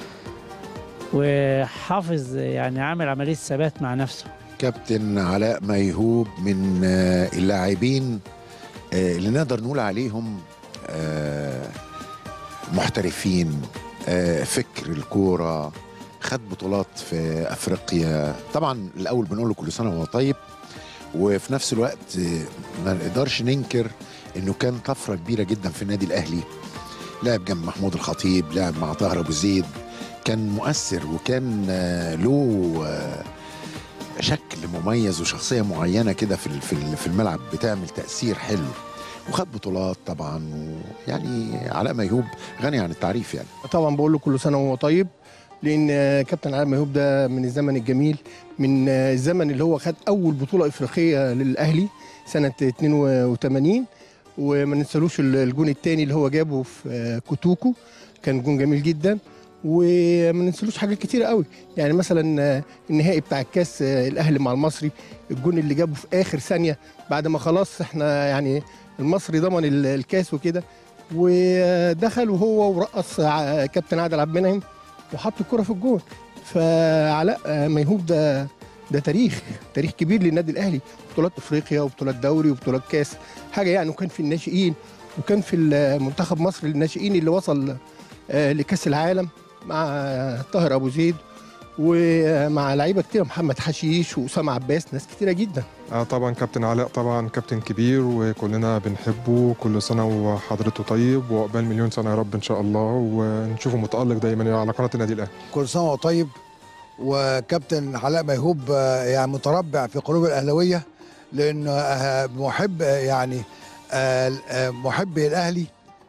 وحافظ يعني عامل عملية ثبات مع نفسه كابتن علاء ميهوب من آه، اللاعبين آه، اللي نقدر نقول عليهم آه، محترفين آه، فكر الكورة خد بطولات في أفريقيا طبعا الأول بنقول له كل سنة وهو طيب وفي نفس الوقت آه، ما نقدرش ننكر انه كان طفره كبيره جدا في النادي الاهلي لعب جنب محمود الخطيب لعب مع طاهر ابو زيد كان مؤثر وكان آه، له آه، شكل مميز وشخصيه معينه كده في ال- في ال- في الملعب بتعمل تاثير حلو وخد بطولات طبعا ويعني علاء ميهوب غني عن التعريف يعني طبعا بقول له كل سنه وهو طيب لان آه، كابتن علاء ميهوب ده من الزمن الجميل من آه، الزمن اللي هو خد اول بطوله افريقيه للاهلي سنه 82 وما ننسالوش ال- الجون الثاني اللي هو جابه في آه، كوتوكو كان جون جميل جدا وما ننسالوش حاجات كتيره قوي يعني مثلا آه، النهائي بتاع الكاس آه، الاهلي مع المصري الجون اللي جابه في اخر ثانيه بعد ما خلاص احنا يعني المصري ضمن ال- الكاس وكده ودخل وهو ورقص ع- كابتن عادل عبد المنعم وحط الكره في الجون فعلاء آه، ميهوب ده ده تاريخ تاريخ كبير للنادي الاهلي بطولات افريقيا وبطولات دوري وبطولات كاس حاجه يعني وكان في الناشئين وكان في منتخب مصر للناشئين اللي وصل آه، لكاس العالم مع آه، طاهر ابو زيد ومع لعيبه كتير محمد حشيش واسامه عباس ناس كتيره جدا آه طبعا كابتن علاء طبعا كابتن كبير وكلنا بنحبه كل سنة وحضرته طيب وعقبال مليون سنة يا رب إن شاء الله ونشوفه متألق دايما على قناة النادي الأهلي كل سنه وهو طيب وكابتن علاء ميهوب آه، يعني متربع في قلوب الاهلاويه لانه آه، محب آه، يعني آه، آه، محب الاهلي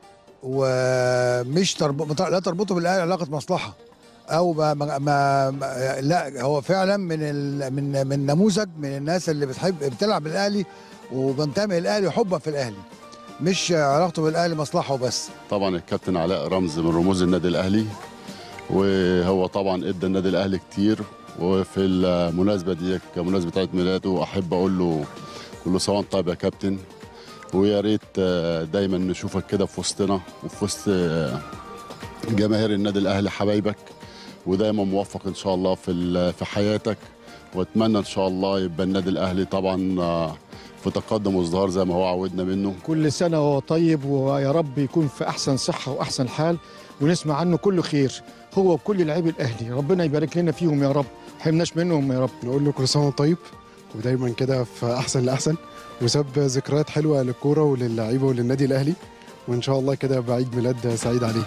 ومش ترب... لا تربطه بالاهلي علاقه مصلحه او ما ما ما ما- لا هو فعلا من ال... من من نموذج من الناس اللي بتحب بتلعب الاهلي وبنتمي الاهلي حبا في الاهلي مش علاقته بالاهلي مصلحه وبس طبعا الكابتن علاء رمز من رموز النادي الاهلي وهو طبعا ادى النادي الاهلي كتير وفي المناسبه دي كمناسبه عيد ميلاده احب اقول له كل سنه وانت طيب يا كابتن ويا ريت آه، دايما نشوفك كده في وسطنا وفي وسط آه، جماهير النادي الاهلي حبايبك ودايما موفق ان شاء الله في ال- في حياتك واتمنى ان شاء الله يبقى النادي الاهلي طبعا آه، في تقدم وازدهار زي ما هو عودنا منه كل سنة وهو طيب ويا رب يكون في أحسن صحة وأحسن حال ونسمع عنه كل خير هو وكل لعيب الأهلي ربنا يبارك لنا فيهم يا رب حرمناش منهم يا رب نقول له كل سنة وهو طيب ودايما كده في أحسن لأحسن وساب ذكريات حلوة للكورة وللعيبة وللنادي الأهلي وإن شاء الله كده يبقى عيد ميلاد سعيد عليه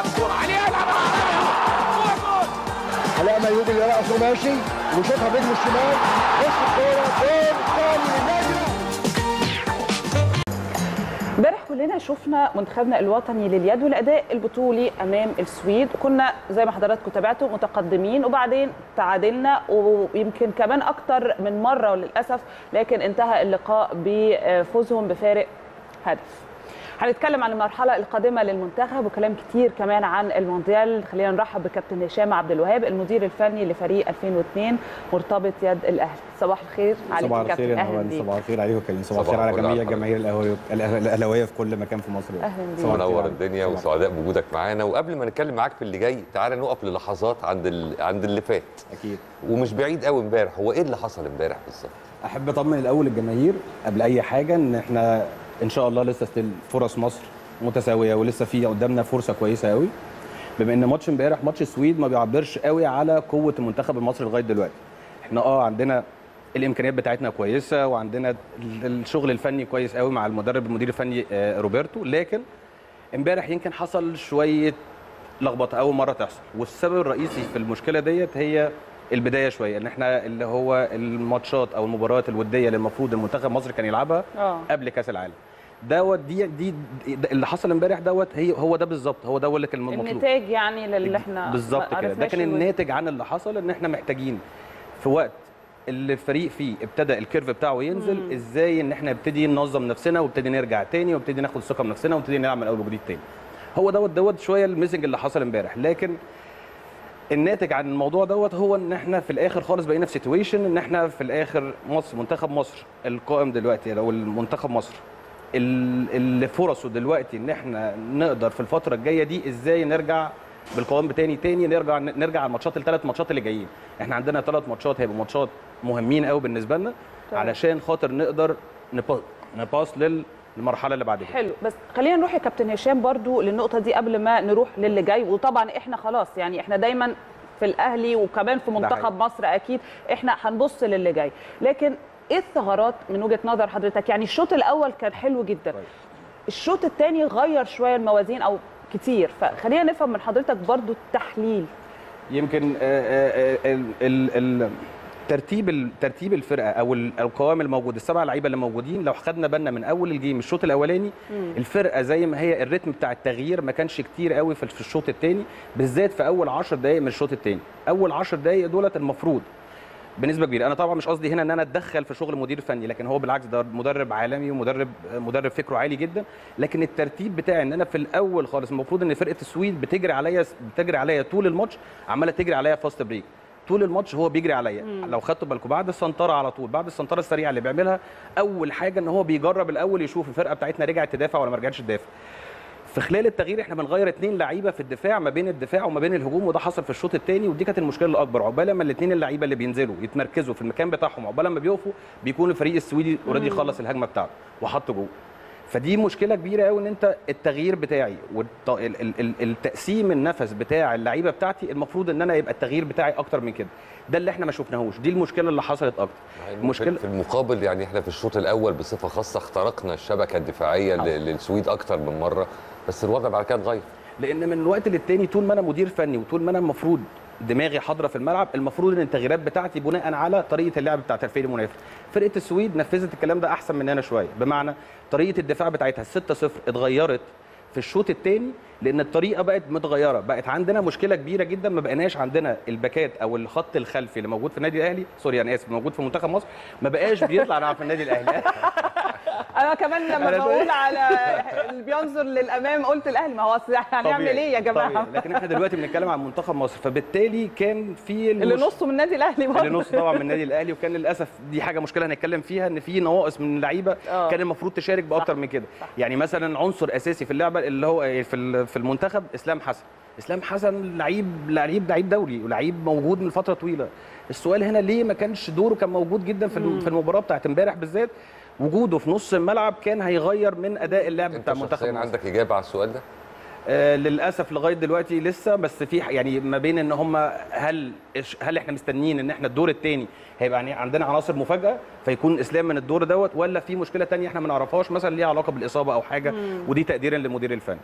علاء ميهوب اللي رأسه ماشي وشوطها برجله الشمال بص الكوره جول ثاني للنادي امبارح كلنا شفنا منتخبنا الوطني لليد والاداء البطولي امام السويد وكنا زي ما حضراتكم تابعتوا متقدمين وبعدين تعادلنا ويمكن كمان اكتر من مره وللاسف لكن انتهى اللقاء بفوزهم بفارق هدف هنتكلم عن المرحلة القادمة للمنتخب وكلام كتير كمان عن المونديال خلينا نرحب بكابتن هشام عبد الوهاب المدير الفني لفريق 2002 مرتبط يد الأهلي صباح الخير عليك صباح الخير يا نهوان صباح الخير عليكم كريم صباح الخير على جميع جماهير الأهلاوية الأهلاوية في كل مكان في مصر أهلا بيك منور الدنيا وسعداء بوجودك معانا وقبل ما نتكلم معاك في اللي جاي تعالى نقف للحظات عند ال... عند اللي فات أكيد ومش بعيد قوي امبارح هو ايه اللي حصل امبارح بالظبط أحب أطمن الأول الجماهير قبل أي حاجة إن إحنا إن شاء الله لسه ستيل فرص مصر متساويه ولسه في قدامنا فرصه كويسه قوي بما ان ماتش امبارح ماتش السويد ما بيعبرش قوي على قوه المنتخب المصري لغايه دلوقتي احنا اه عندنا الامكانيات بتاعتنا كويسه وعندنا الشغل الفني كويس قوي مع المدرب المدير الفني روبرتو لكن امبارح يمكن حصل شويه لخبطه اول مره تحصل والسبب الرئيسي في المشكله ديت هي البدايه شويه ان احنا اللي هو الماتشات او المباريات الوديه اللي المفروض المنتخب مصر كان يلعبها أوه. قبل كاس العالم دوت دي دي اللي حصل امبارح دوت هي هو ده بالظبط هو ده اللي كان المطلوب النتاج يعني للي احنا بالظبط كده ده كان الناتج عن اللي حصل ان احنا محتاجين في وقت اللي الفريق فيه ابتدى الكيرف بتاعه ينزل مم. ازاي ان احنا نبتدي ننظم نفسنا وابتدي نرجع تاني وابتدي ناخد ثقه بنفسنا وابتدي نلعب من اول وجديد تاني هو دوت دوت شويه الميسنج اللي حصل امبارح لكن الناتج عن الموضوع دوت هو ان احنا في الاخر خالص بقينا في سيتويشن ان احنا في الاخر مصر منتخب مصر القائم دلوقتي او المنتخب مصر اللي فرصه دلوقتي ان احنا نقدر في الفتره الجايه دي ازاي نرجع بالقوام تاني تاني نرجع نرجع على الماتشات الثلاث ماتشات اللي جايين احنا عندنا ثلاث ماتشات هيبقوا ماتشات مهمين قوي بالنسبه لنا علشان خاطر نقدر نباص للمرحله اللي بعد كده حلو بس خلينا نروح يا كابتن هشام برضو للنقطه دي قبل ما نروح للي جاي وطبعا احنا خلاص يعني احنا دايما في الاهلي وكمان في منتخب مصر اكيد احنا هنبص للي جاي لكن ايه الثغرات من وجهه نظر حضرتك يعني الشوط الاول كان حلو جدا الشوط الثاني غير شويه الموازين او كتير فخلينا نفهم من حضرتك برضو التحليل يمكن ترتيب ترتيب الفرقه او القوام الموجود السبع لعيبه اللي موجودين لو خدنا بالنا من اول الجيم الشوط الاولاني مم. الفرقه زي ما هي الريتم بتاع التغيير ما كانش كتير قوي في الشوط الثاني بالذات في اول 10 دقائق من الشوط الثاني اول 10 دقائق دولت المفروض بنسبه كبيره انا طبعا مش قصدي هنا ان انا اتدخل في شغل مدير فني لكن هو بالعكس ده مدرب عالمي ومدرب مدرب فكره عالي جدا لكن الترتيب بتاعي ان انا في الاول خالص المفروض ان فرقه السويد بتجري عليا بتجري عليا طول الماتش عماله تجري عليا فاست بريك طول الماتش هو بيجري عليا لو خدتوا بالكم بعد السنطره على طول بعد السنطره السريعه اللي بيعملها اول حاجه ان هو بيجرب الاول يشوف الفرقه بتاعتنا رجعت تدافع ولا ما رجعتش تدافع في خلال التغيير احنا بنغير اثنين لعيبه في الدفاع ما بين الدفاع وما بين الهجوم وده حصل في الشوط الثاني ودي كانت المشكله الاكبر عقبال ما الاثنين اللعيبه اللي بينزلوا يتمركزوا في المكان بتاعهم عقبال ما بيقفوا بيكون الفريق السويدي اوريدي خلص الهجمه بتاعته وحط جول فدي مشكله كبيره قوي ان انت التغيير بتاعي والتقسيم النفس بتاع اللعيبه بتاعتي المفروض ان انا يبقى التغيير بتاعي اكتر من كده ده اللي احنا ما شفناهوش دي المشكله اللي حصلت اكتر المشكله في المقابل يعني احنا في الشوط الاول بصفه خاصه اخترقنا الشبكه الدفاعيه أوه. للسويد اكتر من مره بس الوضع بعد كده اتغير لان من الوقت للتاني طول ما انا مدير فني وطول ما انا المفروض دماغي حاضره في الملعب المفروض ان التغييرات بتاعتي بناء على طريقه اللعب بتاعت الفريق المنافس فرقه السويد نفذت الكلام ده احسن مننا شويه بمعنى طريقه الدفاع بتاعتها 6-0 اتغيرت في الشوط الثاني لان الطريقه بقت متغيره بقت عندنا مشكله كبيره جدا ما بقيناش عندنا الباكات او الخط الخلفي اللي موجود في النادي الاهلي سوري انا اسف موجود في منتخب مصر ما بقاش بيطلع في النادي الاهلي انا كمان لما بقول على اللي بينظر للامام قلت الاهلي ما هو هنعمل ايه يا جماعه طبيعي. لكن احنا دلوقتي بنتكلم عن منتخب مصر فبالتالي كان في المش... اللي نصه من النادي الاهلي برضه اللي نصه طبعا من النادي الاهلي وكان للاسف دي حاجه مشكله هنتكلم فيها ان في نواقص من اللعيبه كان المفروض تشارك باكتر من كده يعني مثلا عنصر اساسي في اللعبه اللي هو في في المنتخب اسلام حسن اسلام حسن لعيب لعيب لعيب دولي ولعيب موجود من فتره طويله السؤال هنا ليه ما كانش دوره كان موجود جدا في في المباراه بتاعت امبارح بالذات وجوده في نص الملعب كان هيغير من اداء اللعب بتاع المنتخب انت عندك اجابه على السؤال ده آه للاسف لغايه دلوقتي لسه بس في يعني ما بين ان هم هل هل احنا مستنيين ان احنا الدور الثاني هيبقى يعني عندنا عناصر مفاجاه فيكون اسلام من الدور دوت ولا في مشكله ثانيه احنا ما نعرفهاش مثلا ليها علاقه بالاصابه او حاجه مم. ودي تقديرا للمدير الفني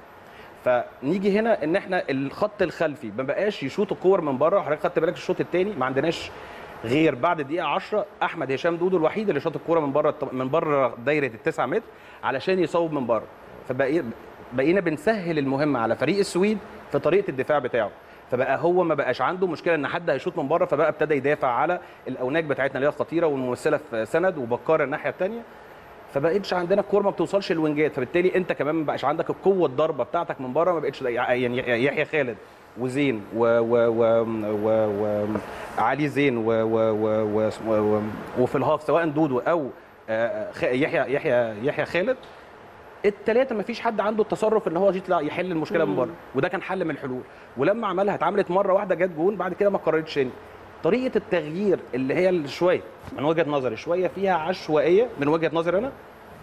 فنيجي هنا ان احنا الخط الخلفي ما بقاش يشوط الكور من بره حضرتك خدت بالك الشوط الثاني ما عندناش غير بعد الدقيقه 10 احمد هشام دودو الوحيد اللي شاط الكوره من بره من بره دايره التسعة متر علشان يصوب من بره فبقينا بنسهل المهمه على فريق السويد في طريقه الدفاع بتاعه فبقى هو ما بقاش عنده مشكله ان حد هيشوط من بره فبقى ابتدى يدافع على الاوناج بتاعتنا اللي هي الخطيره والممثله في سند وبكار الناحيه الثانيه فبقيتش عندنا الكوره ما بتوصلش الوينجات فبالتالي انت كمان ما بقاش عندك القوه الضربه بتاعتك من بره ما بقتش يعني يحيى خالد وزين و و و و و علي زين و و و و و وفي الهاف سواء دودو او آه، خ- يحيى يحيى يحيى خالد الثلاثه ما فيش حد عنده التصرف اللي هو يطلع يحل المشكله من مم. بره وده كان حل من الحلول ولما عملها اتعملت مره واحده جت جون بعد كده ما قررتش تاني طريقه التغيير اللي هي اللي شويه من وجهه نظري شويه فيها عشوائيه من وجهه نظري انا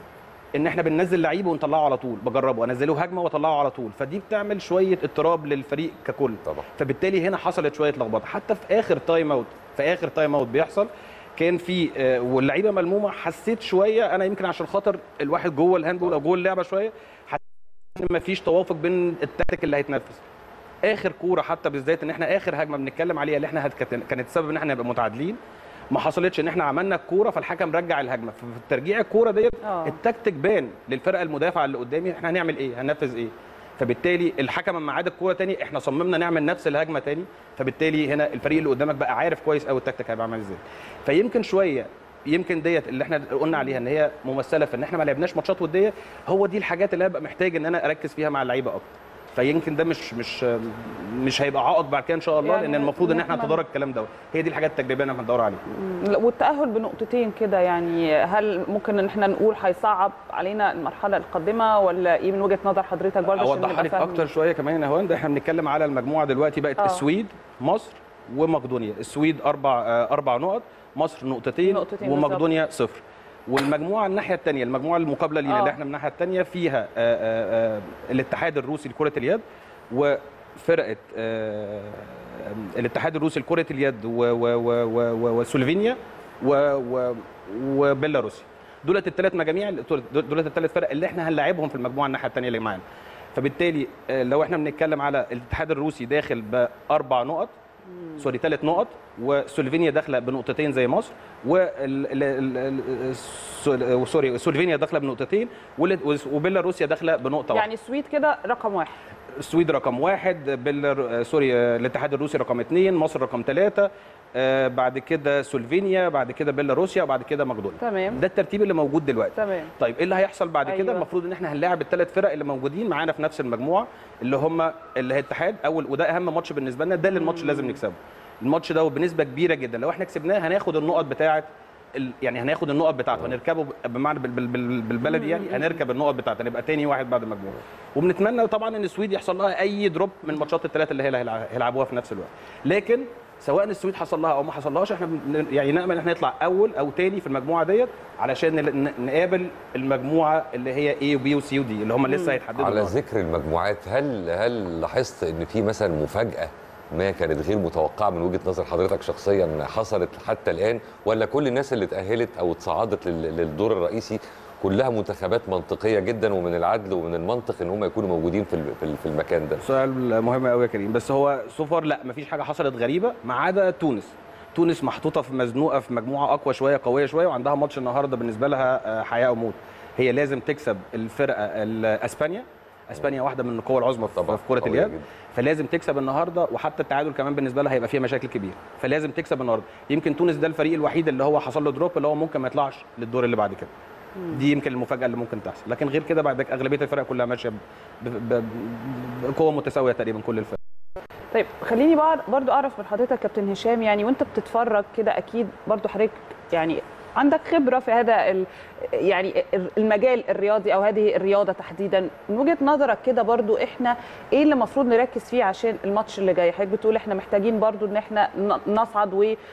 ان احنا بننزل لعيب ونطلعه على طول بجربه انزله هجمه واطلعه على طول فدي بتعمل شويه اضطراب للفريق ككل طبعا فبالتالي هنا حصلت شويه لخبطه حتى في اخر تايم اوت في اخر تايم اوت بيحصل كان في آه، واللعيبه ملمومه حسيت شويه انا يمكن عشان خاطر الواحد جوه الهاندبول او جوه اللعبه شويه حسيت ان مفيش توافق بين التكتيك اللي هيتنفذ اخر كوره حتى بالذات ان احنا اخر هجمه بنتكلم عليها اللي احنا هت- كانت كانت سبب ان احنا نبقى متعادلين ما حصلتش ان احنا عملنا الكوره فالحكم رجع الهجمه ففي ترجيع الكوره ديت آه. التكتيك بان للفرقه المدافعه اللي قدامي احنا هنعمل ايه هننفذ ايه فبالتالي الحكم لما عاد الكوره تاني احنا صممنا نعمل نفس الهجمه تاني فبالتالي هنا الفريق اللي قدامك بقى عارف كويس قوي التكتيك هيبقى عامل ازاي فيمكن شويه يمكن ديت اللي احنا قلنا عليها ان هي ممثله في ان احنا ما لعبناش ماتشات وديه هو دي الحاجات اللي هبقى محتاج ان انا اركز فيها مع اللعيبه اكتر فيمكن ده مش مش مش هيبقى عائق بعد كده ان شاء الله يعني لان المفروض ان احنا نتمنى. نتدارك الكلام دوت هي دي الحاجات التجريبيه اللي احنا بندور عليها مم. والتأهل بنقطتين كده يعني هل ممكن ان احنا نقول هيصعب علينا المرحلة القادمة ولا ايه من وجهة نظر حضرتك برضه عشان اوضح نبقى لك فاهمين؟ اكتر شويه كمان يا هوند احنا بنتكلم على المجموعه دلوقتي بقت آه. السويد مصر ومقدونيا السويد اربع آه، اربع نقط مصر نقطتين, نقطتين ومقدونيا صفر والمجموعه الناحيه الثانيه المجموعه المقابله لينا آه. اللي احنا من الناحيه الثانيه فيها آه، آه، آه، الاتحاد الروسي لكره اليد وفرقه آه، الاتحاد الروسي لكره اليد و- و- و- و- و- وسلوفينيا و- و- وبيلاروسيا دولت الثلاث مجاميع دولت الثلاث فرق اللي احنا هنلاعبهم في المجموعه الناحيه الثانيه اللي معانا فبالتالي آه، لو احنا بنتكلم على الاتحاد الروسي داخل باربع نقط سوري ثلاث نقط وسلوفينيا داخله بنقطتين زي مصر و سوري سلوفينيا داخله بنقطتين وال- وبيلاروسيا داخله بنقطه واحده يعني السويد كده رقم واحد السويد رقم واحد بيلر سوري آه، الاتحاد الروسي رقم اثنين مصر رقم ثلاثة آه، بعد كده سلوفينيا بعد كده بيلاروسيا وبعد كده مقدونيا تمام ده الترتيب اللي موجود دلوقتي تمام طيب ايه اللي هيحصل بعد أيوة. كده المفروض ان احنا هنلاعب الثلاث فرق اللي موجودين معانا في نفس المجموعه اللي هم اللي هي الاتحاد اول وده اهم ماتش بالنسبه لنا ده اللي الماتش لازم نكسبه الماتش ده بنسبه كبيره جدا لو احنا كسبناه هناخد النقط بتاعه ال- يعني هناخد النقط بتاعته هنركبه بمعنى بال- بال- بال- بالبلدي يعني هنركب النقط بتاعته هنبقى تاني واحد بعد المجموعه وبنتمنى طبعا ان السويد يحصل لها اي دروب من الماتشات الثلاثه اللي هي هيلع- هيلعبوها في نفس الوقت لكن سواء السويد حصل لها او ما حصلهاش احنا بن- يعني نامل ان احنا نطلع اول او تاني في المجموعه ديت علشان نل- ن- نقابل المجموعه اللي هي اي وبي وسي ودي اللي هم لسه هيتحددوا على النهاردة. ذكر المجموعات هل هل لاحظت ان في مثلا مفاجاه ما كانت غير متوقعه من وجهه نظر حضرتك شخصيا حصلت حتى الان ولا كل الناس اللي اتاهلت او اتصعدت لل- للدور الرئيسي كلها منتخبات منطقيه جدا ومن العدل ومن المنطق ان هم يكونوا موجودين في ال- في ال- في المكان ده سؤال مهم قوي يا كريم بس هو سوفر لا مفيش حاجه حصلت غريبه ما عدا تونس تونس محطوطه في مزنوقه في مجموعه اقوى شويه قويه شويه وعندها ماتش النهارده بالنسبه لها آه، حياه او موت هي لازم تكسب الفرقه ال- اسبانيا اسبانيا واحده من القوى العظمى في في كره قوية اليد جدا. فلازم تكسب النهارده وحتى التعادل كمان بالنسبه لها هيبقى فيها مشاكل كبيره فلازم تكسب النهارده يمكن تونس ده الفريق الوحيد اللي هو حصل له دروب اللي هو ممكن ما يطلعش للدور اللي بعد كده دي يمكن المفاجاه اللي ممكن تحصل لكن غير كده بعد اغلبيه الفرق كلها ماشيه ب- ب- ب- بقوه متساويه تقريبا كل الفرق طيب خليني بقى برضو اعرف من حضرتك كابتن هشام يعني وانت بتتفرج كده اكيد برضو حضرتك يعني عندك خبره في هذا ال- يعني المجال الرياضي او هذه الرياضه تحديدا من وجهه نظرك كده برضو احنا ايه اللي المفروض نركز فيه عشان الماتش اللي جاي حضرتك بتقول احنا محتاجين برضو ان احنا ن- نصعد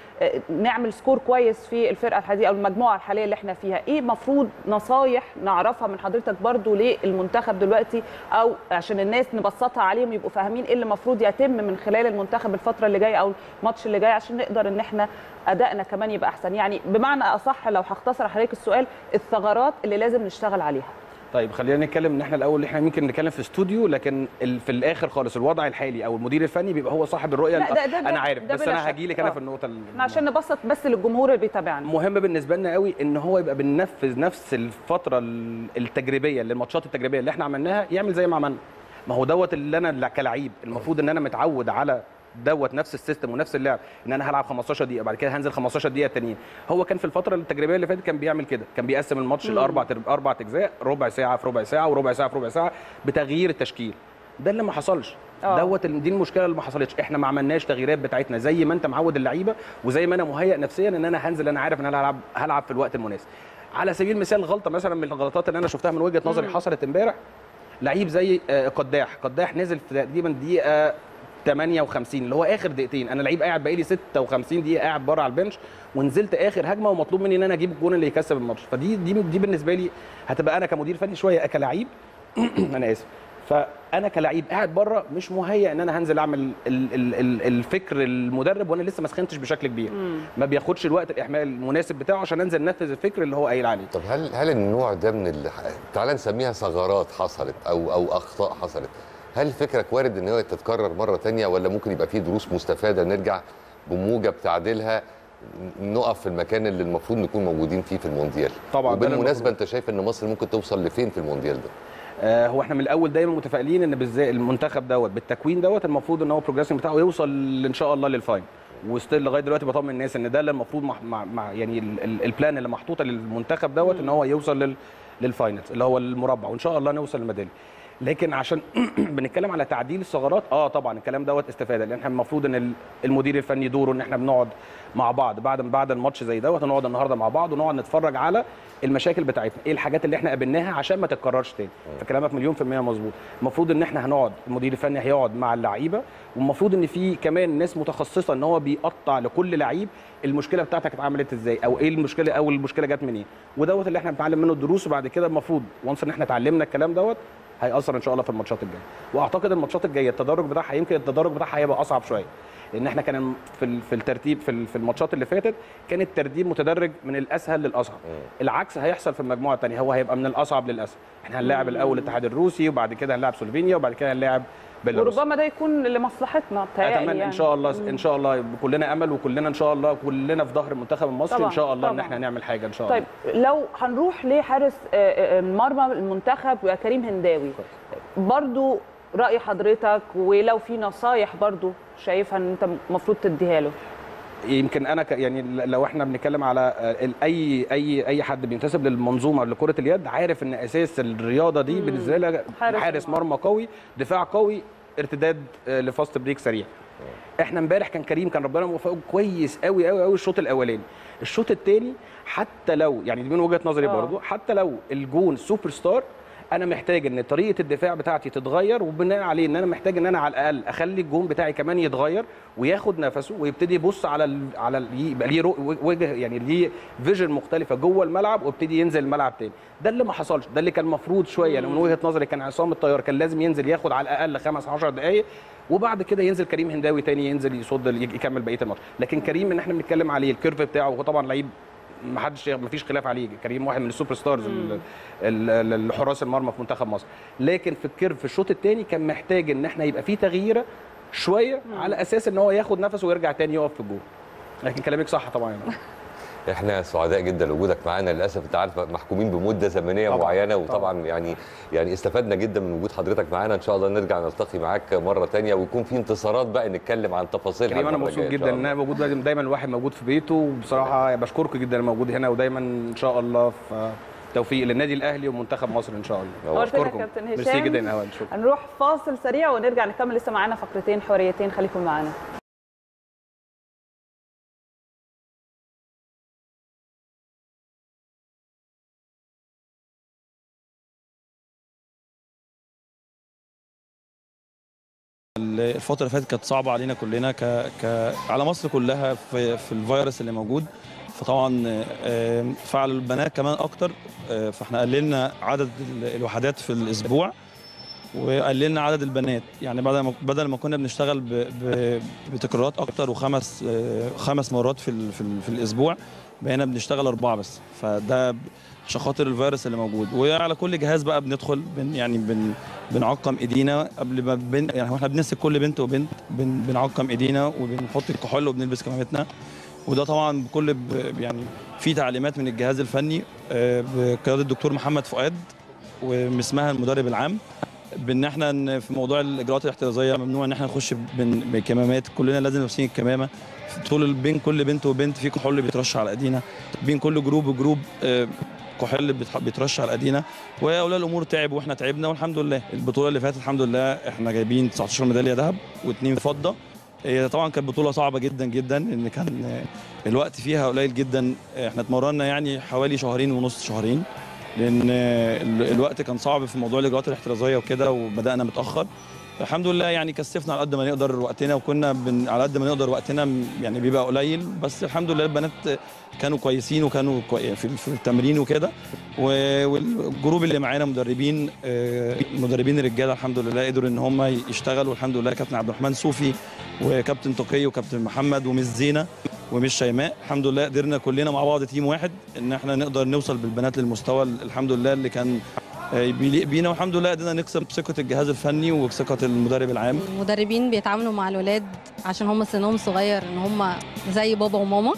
ونعمل سكور كويس في الفرقه الحاليه او المجموعه الحاليه اللي احنا فيها ايه المفروض نصايح نعرفها من حضرتك برضو للمنتخب دلوقتي او عشان الناس نبسطها عليهم يبقوا فاهمين ايه اللي المفروض يتم من خلال المنتخب الفتره اللي جايه او الماتش اللي جاي عشان نقدر ان احنا ادائنا كمان يبقى احسن يعني بمعنى اصح لو هختصر على حضرتك السؤال الثغرات اللي لازم نشتغل عليها طيب خلينا نتكلم ان احنا الاول احنا ممكن نتكلم في استوديو لكن ال- في الاخر خالص الوضع الحالي او المدير الفني بيبقى هو صاحب الرؤيه لا، ده- ده- ده- انا عارف ده بس بلا انا شك. هاجي لك انا آه. في النقطه ال- احنا عشان نبسط بس للجمهور اللي بيتابعنا مهم بالنسبه لنا قوي ان هو يبقى بننفذ نفس الفتره ال- التجريبيه اللي الماتشات التجريبيه اللي احنا عملناها يعمل زي ما عملنا ما هو دوت اللي انا كلعيب المفروض ان انا متعود على دوت نفس السيستم ونفس اللعب ان انا هلعب 15 دقيقه بعد كده هنزل 15 دقيقه التانيين هو كان في الفتره التجريبيه اللي فاتت كان بيعمل كده كان بيقسم الماتش مم. لاربع تر- اربع اجزاء ربع ساعه في ربع ساعه وربع ساعه في ربع ساعه بتغيير التشكيل ده اللي ما حصلش آه. دوت ال- دي المشكله اللي ما حصلتش احنا ما عملناش تغييرات بتاعتنا زي ما انت معود اللعيبه وزي ما انا مهيئ نفسيا ان انا هنزل انا عارف ان انا هلعب هلعب في الوقت المناسب على سبيل المثال غلطه مثلا من الغلطات اللي انا شفتها من وجهه نظري مم. حصلت امبارح لعيب زي آه، قداح قداح نزل في تقريبا دقيقه 58 اللي هو اخر دقيقتين انا لعيب قاعد بقالي 56 دقيقه قاعد بره على البنش ونزلت اخر هجمه ومطلوب مني ان انا اجيب الجون اللي يكسب الماتش فدي دي دي بالنسبه لي هتبقى انا كمدير فني شويه كلاعب انا اسف فانا كلاعب قاعد بره مش مهيئ ان انا هنزل اعمل ال ال ال الفكر المدرب وانا لسه ما سخنتش بشكل كبير ما بياخدش الوقت الاحمال المناسب بتاعه عشان انزل انفذ الفكر اللي هو قايل عليه طب هل هل النوع ده من ال... تعال نسميها ثغرات حصلت او او اخطاء حصلت هل فكرك وارد ان هي تتكرر مره تانية ولا ممكن يبقى فيه دروس مستفاده نرجع بموجب تعديلها نقف في المكان اللي المفروض نكون موجودين فيه في المونديال طبعاً، ده وبالمناسبه انت شايف ان مصر ممكن توصل لفين في المونديال ده آه، هو احنا من الاول دايما متفائلين ان بالذات المنتخب دوت بالتكوين دوت المفروض ان هو البروجريسنج بتاعه يوصل ان شاء الله للفاين وستيل لغايه دلوقتي بطمن الناس ان ده اللي المفروض مع, مع, مع يعني ال- ال- البلان اللي محطوطه للمنتخب دوت ان هو يوصل لل للفاينلز اللي هو المربع وان شاء الله نوصل للميداليه لكن عشان بنتكلم على تعديل الثغرات اه طبعا الكلام دوت استفاده لان احنا المفروض ان ال- المدير الفني دوره ان احنا بنقعد مع بعض بعد بعد الماتش زي دوت نقعد النهارده مع بعض ونقعد نتفرج على المشاكل بتاعتنا ايه الحاجات اللي احنا قابلناها عشان ما تتكررش تاني فكلامك مليون في الميه مظبوط المفروض ان احنا هنقعد المدير الفني هيقعد مع اللعيبه والمفروض ان في كمان ناس متخصصه ان هو بيقطع لكل لعيب المشكله بتاعتك اتعملت ازاي او ايه المشكله او المشكله جت منين ودوت اللي احنا بنتعلم منه الدروس وبعد كده المفروض وانس ان احنا اتعلمنا الكلام دوت هيأثر ان شاء الله في الماتشات الجايه واعتقد الماتشات الجايه التدرج بتاعها يمكن التدرج بتاعها هيبقى اصعب شويه لان احنا كان في ال- في الترتيب في ال- في الماتشات اللي فاتت كان الترتيب متدرج من الاسهل للاصعب العكس هيحصل في المجموعه الثانيه هو هيبقى من الاصعب للاسهل احنا هنلاعب الاول الاتحاد الروسي وبعد كده هنلاعب سلوفينيا وبعد كده هنلاعب بيلاروس وربما ده يكون لمصلحتنا بتهيألي اتمنى يعني. ان شاء الله ان شاء الله كلنا امل وكلنا ان شاء الله كلنا في ظهر المنتخب المصري طبعاً، ان شاء الله ان طبعاً. احنا نعمل حاجه ان شاء طيب الله لو هنروح لحارس آه، آه، مرمى المنتخب وكريم هنداوي برضو رأي حضرتك ولو في نصايح برضو شايفها ان انت المفروض تديها له يمكن انا ك يعني لو احنا بنتكلم على آه، ال- اي اي اي حد بينتسب للمنظومه لكره اليد عارف ان اساس الرياضه دي بالنسبه لها حارس حارس مرمى قوي دفاع قوي ارتداد آه، لفاست بريك سريع احنا امبارح كان كريم كان ربنا موفقه كويس قوي قوي قوي الشوط الاولاني الشوط الثاني حتى لو يعني دي من وجهه نظري آه. برضو حتى لو الجون سوبر ستار انا محتاج ان طريقه الدفاع بتاعتي تتغير وبناء عليه ان انا محتاج ان انا على الاقل اخلي الجون بتاعي كمان يتغير وياخد نفسه ويبتدي يبص على ال على ال يبقى ليه رو- وجه يعني ليه فيجن مختلفه جوه الملعب ويبتدي ينزل الملعب تاني ده اللي ما حصلش ده اللي كان المفروض شويه يعني من وجهه نظري كان عصام الطيار كان لازم ينزل ياخد على الاقل خمس 10 دقائق وبعد كده ينزل كريم هنداوي تاني ينزل يصد يكمل بقيه الماتش لكن كريم ان احنا بنتكلم عليه الكيرف بتاعه هو طبعا لعيب ما حدش ما فيش خلاف عليه كريم واحد من السوبر ستارز ال- ال- ال- الحراس المرمى في منتخب مصر لكن في الكيرف في الشوط الثاني كان محتاج ان احنا يبقى فيه تغييره شويه على اساس ان هو ياخد نفسه ويرجع تاني يقف في الجول لكن كلامك صح طبعا يعني. احنا سعداء جدا لوجودك معانا للاسف انت عارف محكومين بمده زمنيه طبعاً، معينه وطبعا يعني يعني استفدنا جدا من وجود حضرتك معانا ان شاء الله نرجع نلتقي معاك مره تانية ويكون في انتصارات بقى نتكلم عن تفاصيلها كريم انا المرة مبسوط الجاية إن جدا شاء ان الله. انا موجود دايما دايما الواحد موجود في بيته وبصراحه بشكركم جدا إن موجود هنا ودايما ان شاء الله في توفيق للنادي الاهلي ومنتخب مصر ان شاء الله نورتنا يا كابتن ميرسي هشام جدا يا هوان شكرا هنروح فاصل سريع ونرجع نكمل لسه معانا فقرتين حواريتين خليكم معانا الفترة اللي فاتت كانت صعبة علينا كلنا ك... ك... على مصر كلها في... في الفيروس اللي موجود فطبعا آه، فعل البنات كمان أكتر آه، فاحنا قللنا عدد ال- الوحدات في الأسبوع وقللنا عدد البنات يعني بدل ما بدل ما كنا بنشتغل ب... ب... بتكرارات أكتر وخمس آه، خمس مرات في ال... في, ال... في الأسبوع بقينا بنشتغل اربعه بس فده ب- عشان خاطر الفيروس اللي موجود وعلى كل جهاز بقى بندخل بن يعني بن بنعقم ايدينا قبل ما بن يعني احنا بنمسك كل بنت وبنت بن بنعقم ايدينا وبنحط الكحول وبنلبس كمامتنا وده طبعا بكل ب- يعني في تعليمات من الجهاز الفني آه، بقياده الدكتور محمد فؤاد ومسمها المدرب العام بان احنا إن في موضوع الاجراءات الاحترازيه ممنوع ان احنا نخش بن- بكمامات كلنا لازم لابسين الكمامه طول بين كل بنت وبنت في كحول بيترش على ايدينا بين كل جروب وجروب آه، كحول بيتح- بيترش على ايدينا واولياء الامور تعبوا واحنا تعبنا والحمد لله البطوله اللي فاتت الحمد لله احنا جايبين 19 ميداليه ذهب واثنين فضه هي طبعا كانت بطوله صعبه جدا جدا ان كان آه، الوقت فيها قليل جدا احنا اتمرنا يعني حوالي شهرين ونص شهرين لان آه، ال- الوقت كان صعب في موضوع الاجراءات الاحترازيه وكده وبدانا متاخر الحمد لله يعني كثفنا على قد ما نقدر وقتنا وكنا بن على قد ما نقدر وقتنا م- يعني بيبقى قليل بس الحمد لله البنات كانوا كويسين وكانوا كوي في في التمرين وكده و- والجروب اللي معانا مدربين آه، مدربين الرجاله الحمد لله قدروا ان هم يشتغلوا الحمد لله كابتن عبد الرحمن صوفي وكابتن تقي وكابتن محمد ومس زينه ومش شيماء الحمد لله قدرنا كلنا مع بعض تيم واحد ان احنا نقدر نوصل بالبنات للمستوى الحمد لله اللي كان آه، بيليق بينا والحمد لله قدرنا نكسب ثقه الجهاز الفني وثقه المدرب العام المدربين بيتعاملوا مع الولاد عشان هم سنهم صغير ان هم زي بابا وماما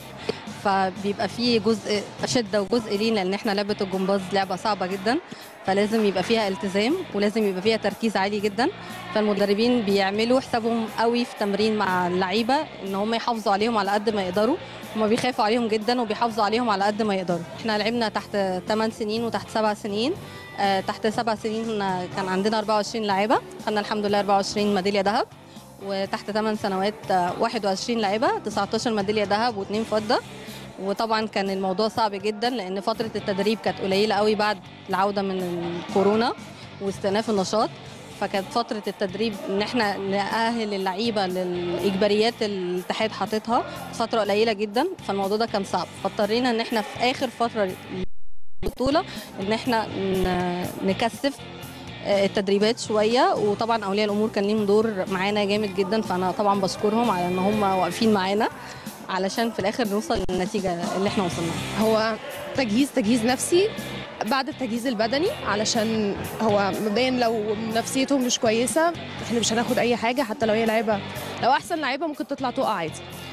فبيبقى فيه جزء شده وجزء لين لان احنا لعبه الجمباز لعبه صعبه جدا فلازم يبقى فيها التزام ولازم يبقى فيها تركيز عالي جدا فالمدربين بيعملوا حسابهم قوي في تمرين مع اللعيبه ان هم يحافظوا عليهم على قد ما يقدروا هم بيخافوا عليهم جدا وبيحافظوا عليهم على قد ما يقدروا احنا لعبنا تحت 8 سنين وتحت 7 سنين آه، تحت 7 سنين كان عندنا 24 لاعبه خدنا الحمد لله 24 ميداليه ذهب وتحت 8 سنوات آه، 21 لاعبه 19 ميداليه ذهب واثنين فضه وطبعا كان الموضوع صعب جدا لان فتره التدريب كانت قليله قوي بعد العوده من الكورونا واستئناف النشاط فكانت فتره التدريب ان احنا نأهل اللعيبه للاجباريات اللي الاتحاد حاططها فتره قليله جدا فالموضوع ده كان صعب فاضطرينا ان احنا في اخر فتره البطوله ان احنا ن- نكثف آه، التدريبات شويه وطبعا اولياء الامور كان ليهم دور معانا جامد جدا فانا طبعا بشكرهم على ان هم واقفين معانا علشان في الاخر نوصل للنتيجه اللي احنا وصلنا هو تجهيز تجهيز نفسي بعد التجهيز البدني علشان هو مبدئيا لو نفسيتهم مش كويسه احنا مش هناخد اي حاجه حتى لو هي لعيبه لو احسن لعيبه ممكن تطلع تقع عادي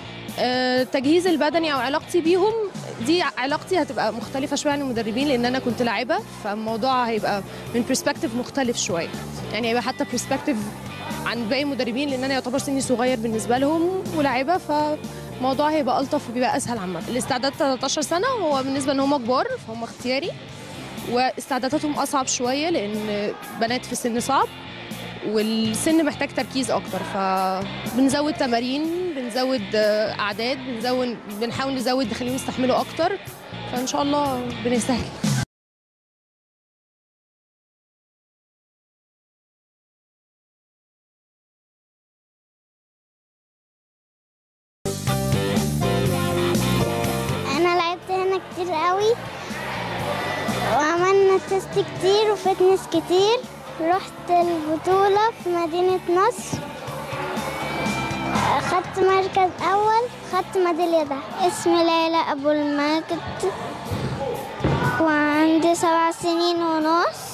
آه، التجهيز البدني او علاقتي بيهم دي علاقتي هتبقى مختلفه شويه عن المدربين لان انا كنت لاعبه فالموضوع هيبقى من برسبكتيف مختلف شويه يعني هيبقى حتى برسبكتيف عن باقي المدربين لان انا يعتبر سني صغير بالنسبه لهم ولاعبه فالموضوع هيبقى الطف وبيبقى اسهل عامه الاستعداد 13 سنه هو بالنسبه ان هم كبار فهم اختياري واستعداداتهم اصعب شويه لان بنات في سن صعب والسن محتاج تركيز اكتر فبنزود تمارين بنزود آه، اعداد بنزود بنحاول نزود نخليهم يستحملوا اكتر فان شاء الله بنسهل انا لعبت هنا كتير قوي وعملنا تيست كتير وفتنس كتير رحت البطولة في مدينة نصر خدت مركز أول خدت ميدالية ده اسمي ليلى أبو المجد وعندي سبع سنين ونص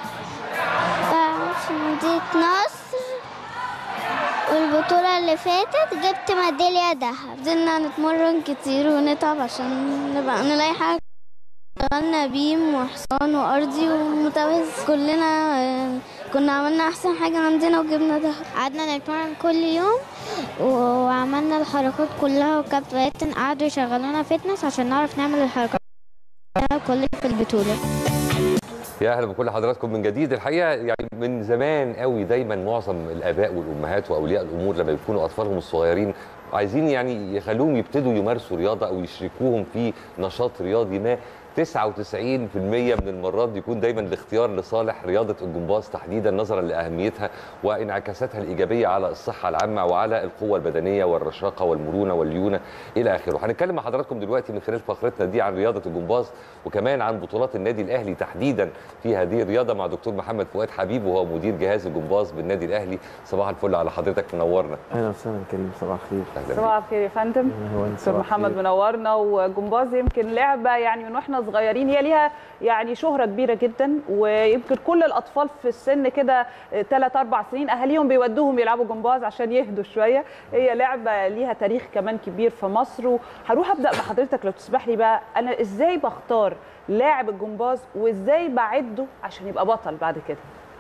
في مدينة نصر والبطولة اللي فاتت جبت ميدالية دهب فضلنا نتمرن كتير ونتعب عشان نبقى نلاقي حاجة اشتغلنا بيم وحصان وأرضي ومتوز كلنا آه، كنا عملنا أحسن حاجة عندنا وجبنا دهب قعدنا نتمرن كل يوم وعملنا الحركات كلها وكابتن قعدوا يشغلونا فتنس عشان نعرف نعمل الحركات كلها في البطولة يا اهلا بكل حضراتكم من جديد الحقيقه يعني من زمان قوي دايما معظم الاباء والامهات واولياء الامور لما يكونوا اطفالهم الصغيرين عايزين يعني يخلوهم يبتدوا يمارسوا رياضه او يشركوهم في نشاط رياضي ما من المرات يكون دايما الاختيار لصالح رياضه الجمباز تحديدا نظرا لاهميتها وانعكاساتها الايجابيه على الصحه العامه وعلى القوه البدنيه والرشاقه والمرونه والليونه الى اخره. هنتكلم مع حضراتكم دلوقتي من خلال فقرتنا دي عن رياضه الجمباز وكمان عن بطولات النادي الاهلي تحديدا في هذه الرياضه مع دكتور محمد فؤاد حبيب وهو مدير جهاز الجمباز بالنادي الاهلي. صباح الفل على حضرتك منورنا. اهلا وسهلا كريم صباح الخير صباح الخير يا فندم دكتور محمد منورنا وجمباز يمكن لعبه يعني من واحنا صغيرين هي ليها يعني شهره كبيره جدا ويمكن كل الاطفال في السن كده ثلاث اربع سنين اهاليهم بيودوهم يلعبوا جمباز عشان يهدوا شويه هي لعبه ليها تاريخ كمان كبير في مصر وهروح ابدا بحضرتك لو تسمح لي بقى انا ازاي بختار لاعب الجمباز وازاي بعده عشان يبقى بطل بعد كده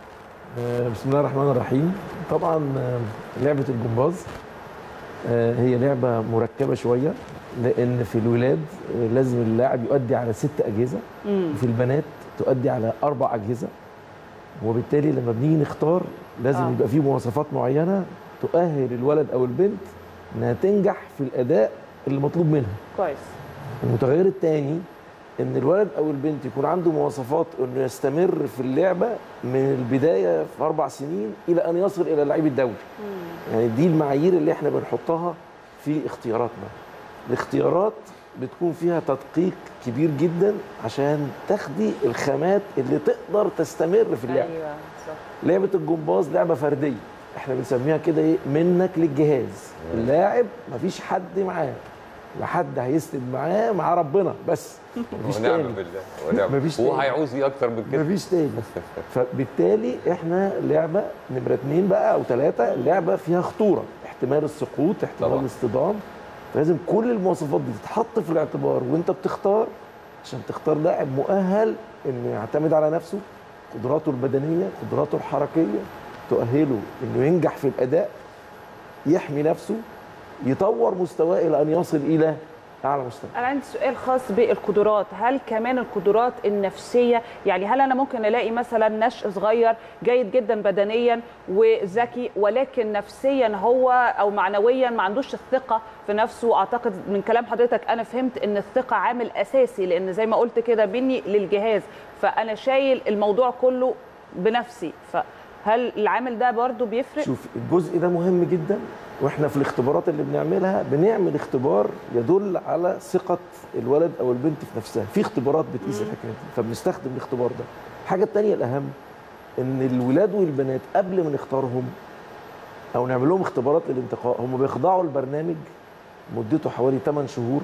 آه، بسم الله الرحمن الرحيم طبعا آه، لعبة الجمباز آه، هي لعبة مركبة شوية لأن في الولاد آه، لازم اللاعب يؤدي على ست أجهزة مم. وفي البنات تؤدي على أربع أجهزة وبالتالي لما بنيجي نختار لازم آه. يبقى في مواصفات معينة تؤهل الولد أو البنت إنها تنجح في الأداء اللي مطلوب منها كويس المتغير الثاني ان الولد او البنت يكون عنده مواصفات انه يستمر في اللعبه من البدايه في اربع سنين الى ان يصل الى اللعيب الدولي يعني دي المعايير اللي احنا بنحطها في اختياراتنا الاختيارات بتكون فيها تدقيق كبير جدا عشان تاخدي الخامات اللي تقدر تستمر في اللعبه ايوه صح لعبه الجمباز لعبه فرديه احنا بنسميها كده ايه منك للجهاز اللاعب مفيش حد معاه لا حد هيسند معاه مع ربنا بس مفيش ونعم تاني بالله ونعم مفيش هو تاني. هيعوز ايه اكتر من كده مفيش تاني فبالتالي احنا لعبه نمره اثنين بقى او ثلاثه لعبه فيها خطوره احتمال السقوط احتمال طبعا. الاصطدام فلازم كل المواصفات دي تتحط في الاعتبار وانت بتختار عشان تختار لاعب مؤهل انه يعتمد على نفسه قدراته البدنيه قدراته الحركيه تؤهله انه ينجح في الاداء يحمي نفسه يطور مستواه الى ان يصل الى اعلى مستوى انا عندي سؤال خاص بالقدرات هل كمان القدرات النفسيه يعني هل انا ممكن الاقي مثلا نشء صغير جيد جدا بدنيا وذكي ولكن نفسيا هو او معنويا ما عندوش الثقه في نفسه اعتقد من كلام حضرتك انا فهمت ان الثقه عامل اساسي لان زي ما قلت كده بيني للجهاز فانا شايل الموضوع كله بنفسي فهل العامل ده برضو بيفرق شوف الجزء ده مهم جدا واحنا في الاختبارات اللي بنعملها بنعمل اختبار يدل على ثقه الولد او البنت في نفسها في اختبارات بتقيس الحكايه دي فبنستخدم الاختبار ده الحاجه الثانيه الاهم ان الولاد والبنات قبل ما نختارهم او نعمل لهم اختبارات للانتقاء هم بيخضعوا البرنامج مدته حوالي 8 شهور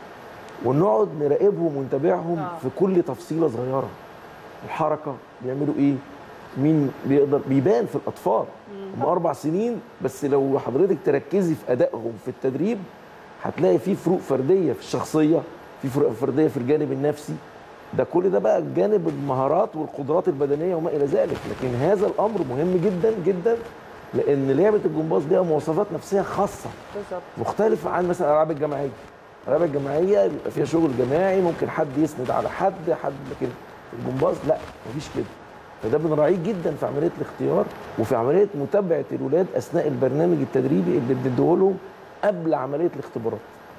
ونقعد نراقبهم ونتابعهم آه. في كل تفصيله صغيره الحركه بيعملوا ايه مين بيقدر بيبان في الاطفال هم اربع سنين بس لو حضرتك تركزي في ادائهم في التدريب هتلاقي في فروق فرديه في الشخصيه في فروق فرديه في الجانب النفسي ده كل ده بقى جانب المهارات والقدرات البدنيه وما الى ذلك لكن هذا الامر مهم جدا جدا لان لعبه الجمباز ليها مواصفات نفسيه خاصه بالظبط مختلفه عن مثلا الالعاب الجماعيه الالعاب الجماعيه بيبقى فيها شغل جماعي ممكن حد يسند على حد حد لكن في الجمباز لا مفيش كده فده بنراعيه جدا في عمليه الاختيار وفي عمليه متابعه الولاد اثناء البرنامج التدريبي اللي بنديه لهم قبل عمليه الاختبارات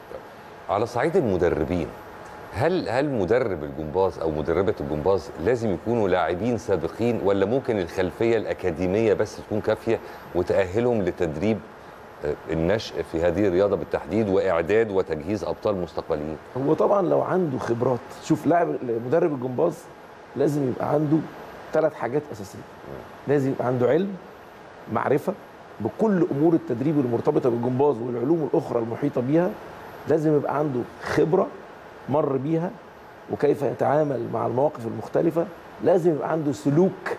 على صعيد المدربين هل هل مدرب الجمباز او مدربه الجمباز لازم يكونوا لاعبين سابقين ولا ممكن الخلفيه الاكاديميه بس تكون كافيه وتاهلهم لتدريب آه، النشء في هذه الرياضه بالتحديد واعداد وتجهيز ابطال مستقبليين هو طبعا لو عنده خبرات شوف لاعب مدرب الجمباز لازم يبقى عنده ثلاث حاجات اساسيه لازم يبقى عنده علم معرفه بكل امور التدريب المرتبطه بالجمباز والعلوم الاخرى المحيطه بيها لازم يبقى عنده خبره مر بيها وكيف يتعامل مع المواقف المختلفه لازم يبقى عنده سلوك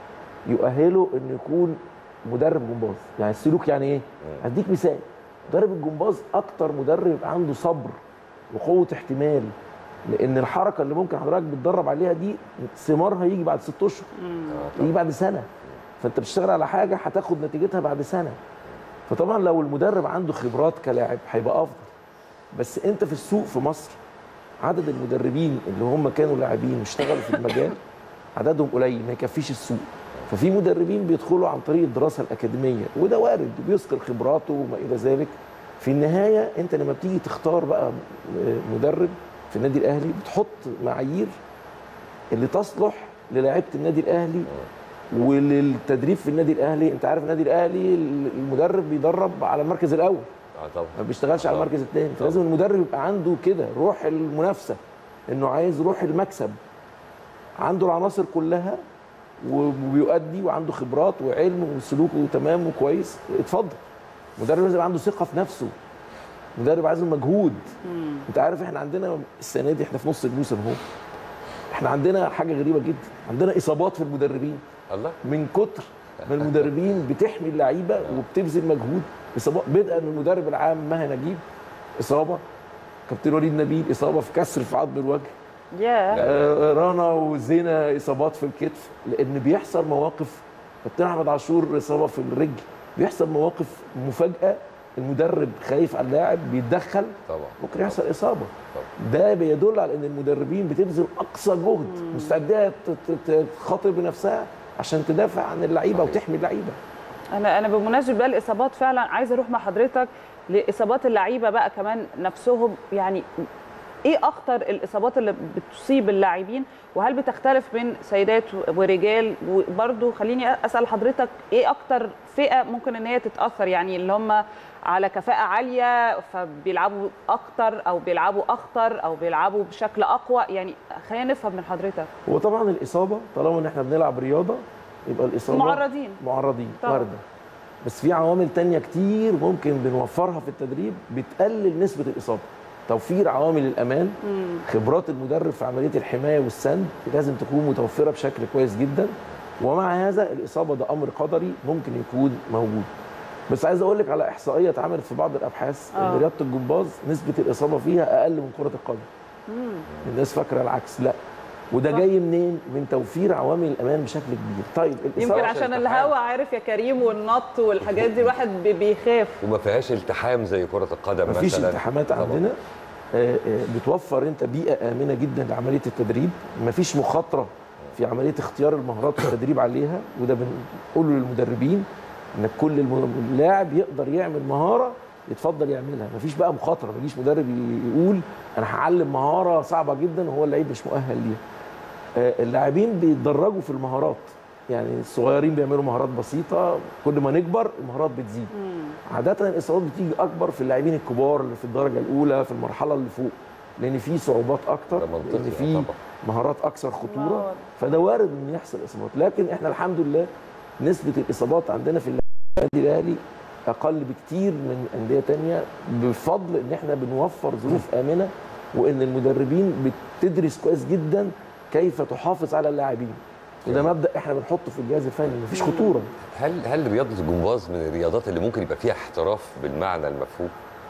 يؤهله انه يكون مدرب جمباز يعني السلوك يعني ايه هديك مثال مدرب الجمباز اكتر مدرب يبقى عنده صبر وقوه احتمال لان الحركه اللي ممكن حضرتك بتدرب عليها دي ثمارها يجي بعد ست اشهر يجي بعد سنه فانت بتشتغل على حاجه هتاخد نتيجتها بعد سنه فطبعا لو المدرب عنده خبرات كلاعب هيبقى افضل بس انت في السوق في مصر عدد المدربين اللي هم كانوا لاعبين واشتغلوا في المجال عددهم قليل ما يكفيش السوق ففي مدربين بيدخلوا عن طريق الدراسه الاكاديميه وده وارد وبيثقل خبراته وما الى ذلك في النهايه انت لما بتيجي تختار بقى مدرب في النادي الاهلي بتحط معايير اللي تصلح للاعيبه النادي الاهلي وللتدريب في النادي الاهلي انت عارف النادي الاهلي المدرب بيدرب على المركز الاول اه طبعا ما بيشتغلش على طبعاً. المركز الثاني فلازم المدرب يبقى عنده كده روح المنافسه انه عايز روح المكسب عنده العناصر كلها وبيؤدي وعنده خبرات وعلم وسلوكه تمام وكويس اتفضل مدرب لازم يبقى عنده ثقه في نفسه مدرب عايز مجهود انت عارف احنا عندنا السنه دي احنا في نص الموسم اهو احنا عندنا حاجه غريبه جدا عندنا اصابات في المدربين الله من كتر ما المدربين بتحمي اللعيبه وبتبذل مجهود اصابات بدءا من المدرب العام مها نجيب اصابه كابتن وليد نبيل اصابه في كسر في عظم الوجه ياه آه، رنا وزينة اصابات في الكتف لان بيحصل مواقف كابتن احمد عاشور اصابه في الرجل بيحصل مواقف مفاجاه المدرب خايف على اللاعب بيتدخل طبعا ممكن يحصل اصابه ده بيدل على ان المدربين بتبذل اقصى جهد مستعده ت- ت- تخاطر بنفسها عشان تدافع عن اللعيبه وتحمي اللعيبه انا انا بمناسبه بقى الاصابات فعلا عايزه اروح مع حضرتك لاصابات اللعيبه بقى كمان نفسهم يعني ايه اخطر الاصابات اللي بتصيب اللاعبين وهل بتختلف من سيدات ورجال وبرضه خليني اسال حضرتك ايه اكتر فئه ممكن ان هي تتاثر يعني اللي هم على كفاءه عاليه فبيلعبوا اكتر او بيلعبوا اخطر او بيلعبوا بشكل اقوى يعني خلينا نفهم من حضرتك هو طبعا الاصابه طالما ان احنا بنلعب رياضه يبقى الاصابه معرضين. معرضين طبعاً. وارده بس في عوامل تانية كتير ممكن بنوفرها في التدريب بتقلل نسبه الاصابه توفير عوامل الامان خبرات المدرب في عمليه الحمايه والسند لازم تكون متوفره بشكل كويس جدا ومع هذا الاصابه ده امر قدري ممكن يكون موجود بس عايز اقول لك على احصائيه اتعملت في بعض الابحاث آه. ان رياضه الجمباز نسبه الاصابه فيها اقل من كره القدم الناس فاكره العكس لا وده جاي منين من توفير عوامل الامان بشكل كبير طيب يمكن عشان الهوا عارف يا كريم والنط والحاجات دي الواحد بي- بيخاف وما فيهاش التحام زي كره القدم مثلا مفيش التحامات طبعاً. عندنا آه، آه، بتوفر انت بيئه امنه جدا لعمليه التدريب مفيش مخاطره في عمليه اختيار المهارات والتدريب عليها وده بنقوله للمدربين ان كل الم- اللاعب يقدر يعمل مهاره يتفضل يعملها مفيش بقى مخاطره ما يجيش مدرب يقول انا هعلم مهاره صعبه جدا وهو اللعيب مش مؤهل ليها آه، اللاعبين بيتدرجوا في المهارات يعني الصغيرين بيعملوا مهارات بسيطه كل ما نكبر المهارات بتزيد عاده الاصابات بتيجي اكبر في اللاعبين الكبار اللي في الدرجه الاولى في المرحله اللي فوق لان في صعوبات اكتر لان في مهارات اكثر خطوره فده وارد ان يحصل اصابات لكن احنا الحمد لله نسبه الاصابات عندنا في النادي الاهلي اقل بكتير من انديه تانية بفضل ان احنا بنوفر ظروف امنه وان المدربين بتدرس كويس جدا كيف تحافظ على اللاعبين وده مبدا احنا بنحطه في الجهاز الفني مفيش خطوره هل هل رياضه الجمباز من الرياضات اللي ممكن يبقى فيها احتراف بالمعنى المفهوم؟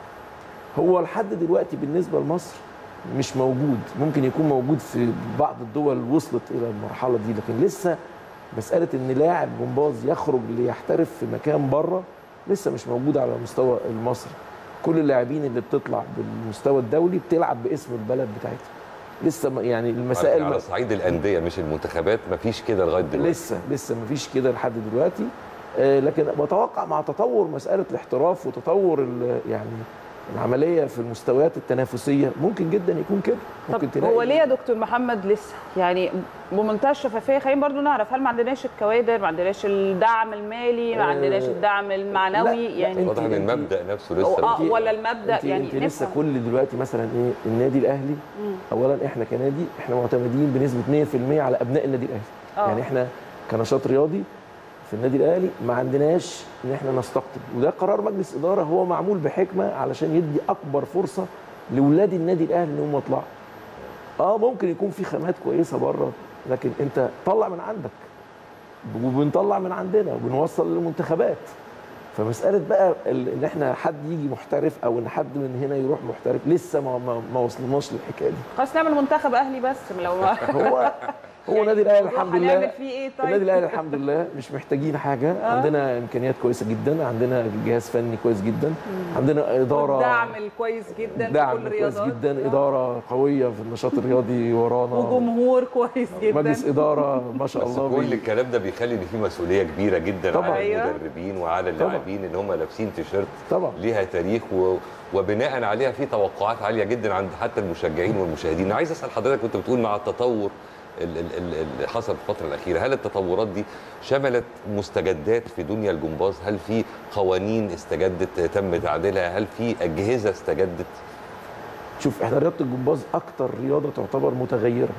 هو لحد دلوقتي بالنسبه لمصر مش موجود ممكن يكون موجود في بعض الدول وصلت الى المرحله دي لكن لسه مساله ان لاعب جمباز يخرج ليحترف في مكان بره لسه مش موجوده على المستوى المصري كل اللاعبين اللي بتطلع بالمستوى الدولي بتلعب باسم البلد بتاعتها لسه ما- يعني المسائل على صعيد الانديه مش المنتخبات مفيش كده لغايه دلوقتي لسه لسه مفيش كده لحد دلوقتي آه، لكن بتوقع مع تطور مساله الاحتراف وتطور ال- يعني العمليه في المستويات التنافسيه ممكن جدا يكون كده ممكن طب هو ليه يا دكتور محمد لسه يعني بمنتهى الشفافيه خلينا برضو نعرف هل ما عندناش الكوادر ما عندناش الدعم المالي ما آه، عندناش الدعم المعنوي لا، يعني واضح ان المبدا نفسه أو- لسه آه، ولا المبدا انت يعني انت لسه نفهم. كل دلوقتي مثلا ايه النادي الاهلي مم. اولا احنا كنادي احنا معتمدين بنسبه 100% على ابناء النادي الاهلي آه. يعني احنا كنشاط رياضي في النادي الاهلي ما عندناش ان احنا نستقطب وده قرار مجلس اداره هو معمول بحكمه علشان يدي اكبر فرصه لاولاد النادي الاهلي ان هم يطلعوا اه ممكن يكون في خامات كويسه بره لكن انت طلع من عندك وبنطلع من عندنا وبنوصل للمنتخبات فمساله بقى ال- ان احنا حد يجي محترف او ان حد من هنا يروح محترف لسه ما ما, ما وصلناش للحكايه دي خلاص نعمل منتخب اهلي بس لو هو هو النادي الاهلي الموضوع الحمد لله هنعمل فيه ايه طيب؟ النادي الاهلي الحمد لله مش محتاجين حاجه آه. عندنا امكانيات كويسه جدا عندنا جهاز فني كويس جدا عندنا اداره دعم الكويس جدا في دعم كل كويس الرياضات جدا اداره قويه في النشاط الرياضي ورانا وجمهور كويس جدا مجلس اداره ما شاء بس الله كل بي- الكلام ده بيخلي ان في مسؤوليه كبيره جدا طبعاً. على أيوة. المدربين وعلى طبعاً. اللاعبين ان هم لابسين تيشيرت طبعا ليها تاريخ و... وبناء عليها في توقعات عاليه جدا عند حتى المشجعين والمشاهدين أنا عايز اسال حضرتك كنت بتقول مع التطور ال- ال- ال- اللي حصل في الفتره الاخيره هل التطورات دي شملت مستجدات في دنيا الجمباز هل في قوانين استجدت تم تعديلها هل في اجهزه استجدت شوف احنا رياضه الجمباز اكتر رياضه تعتبر متغيره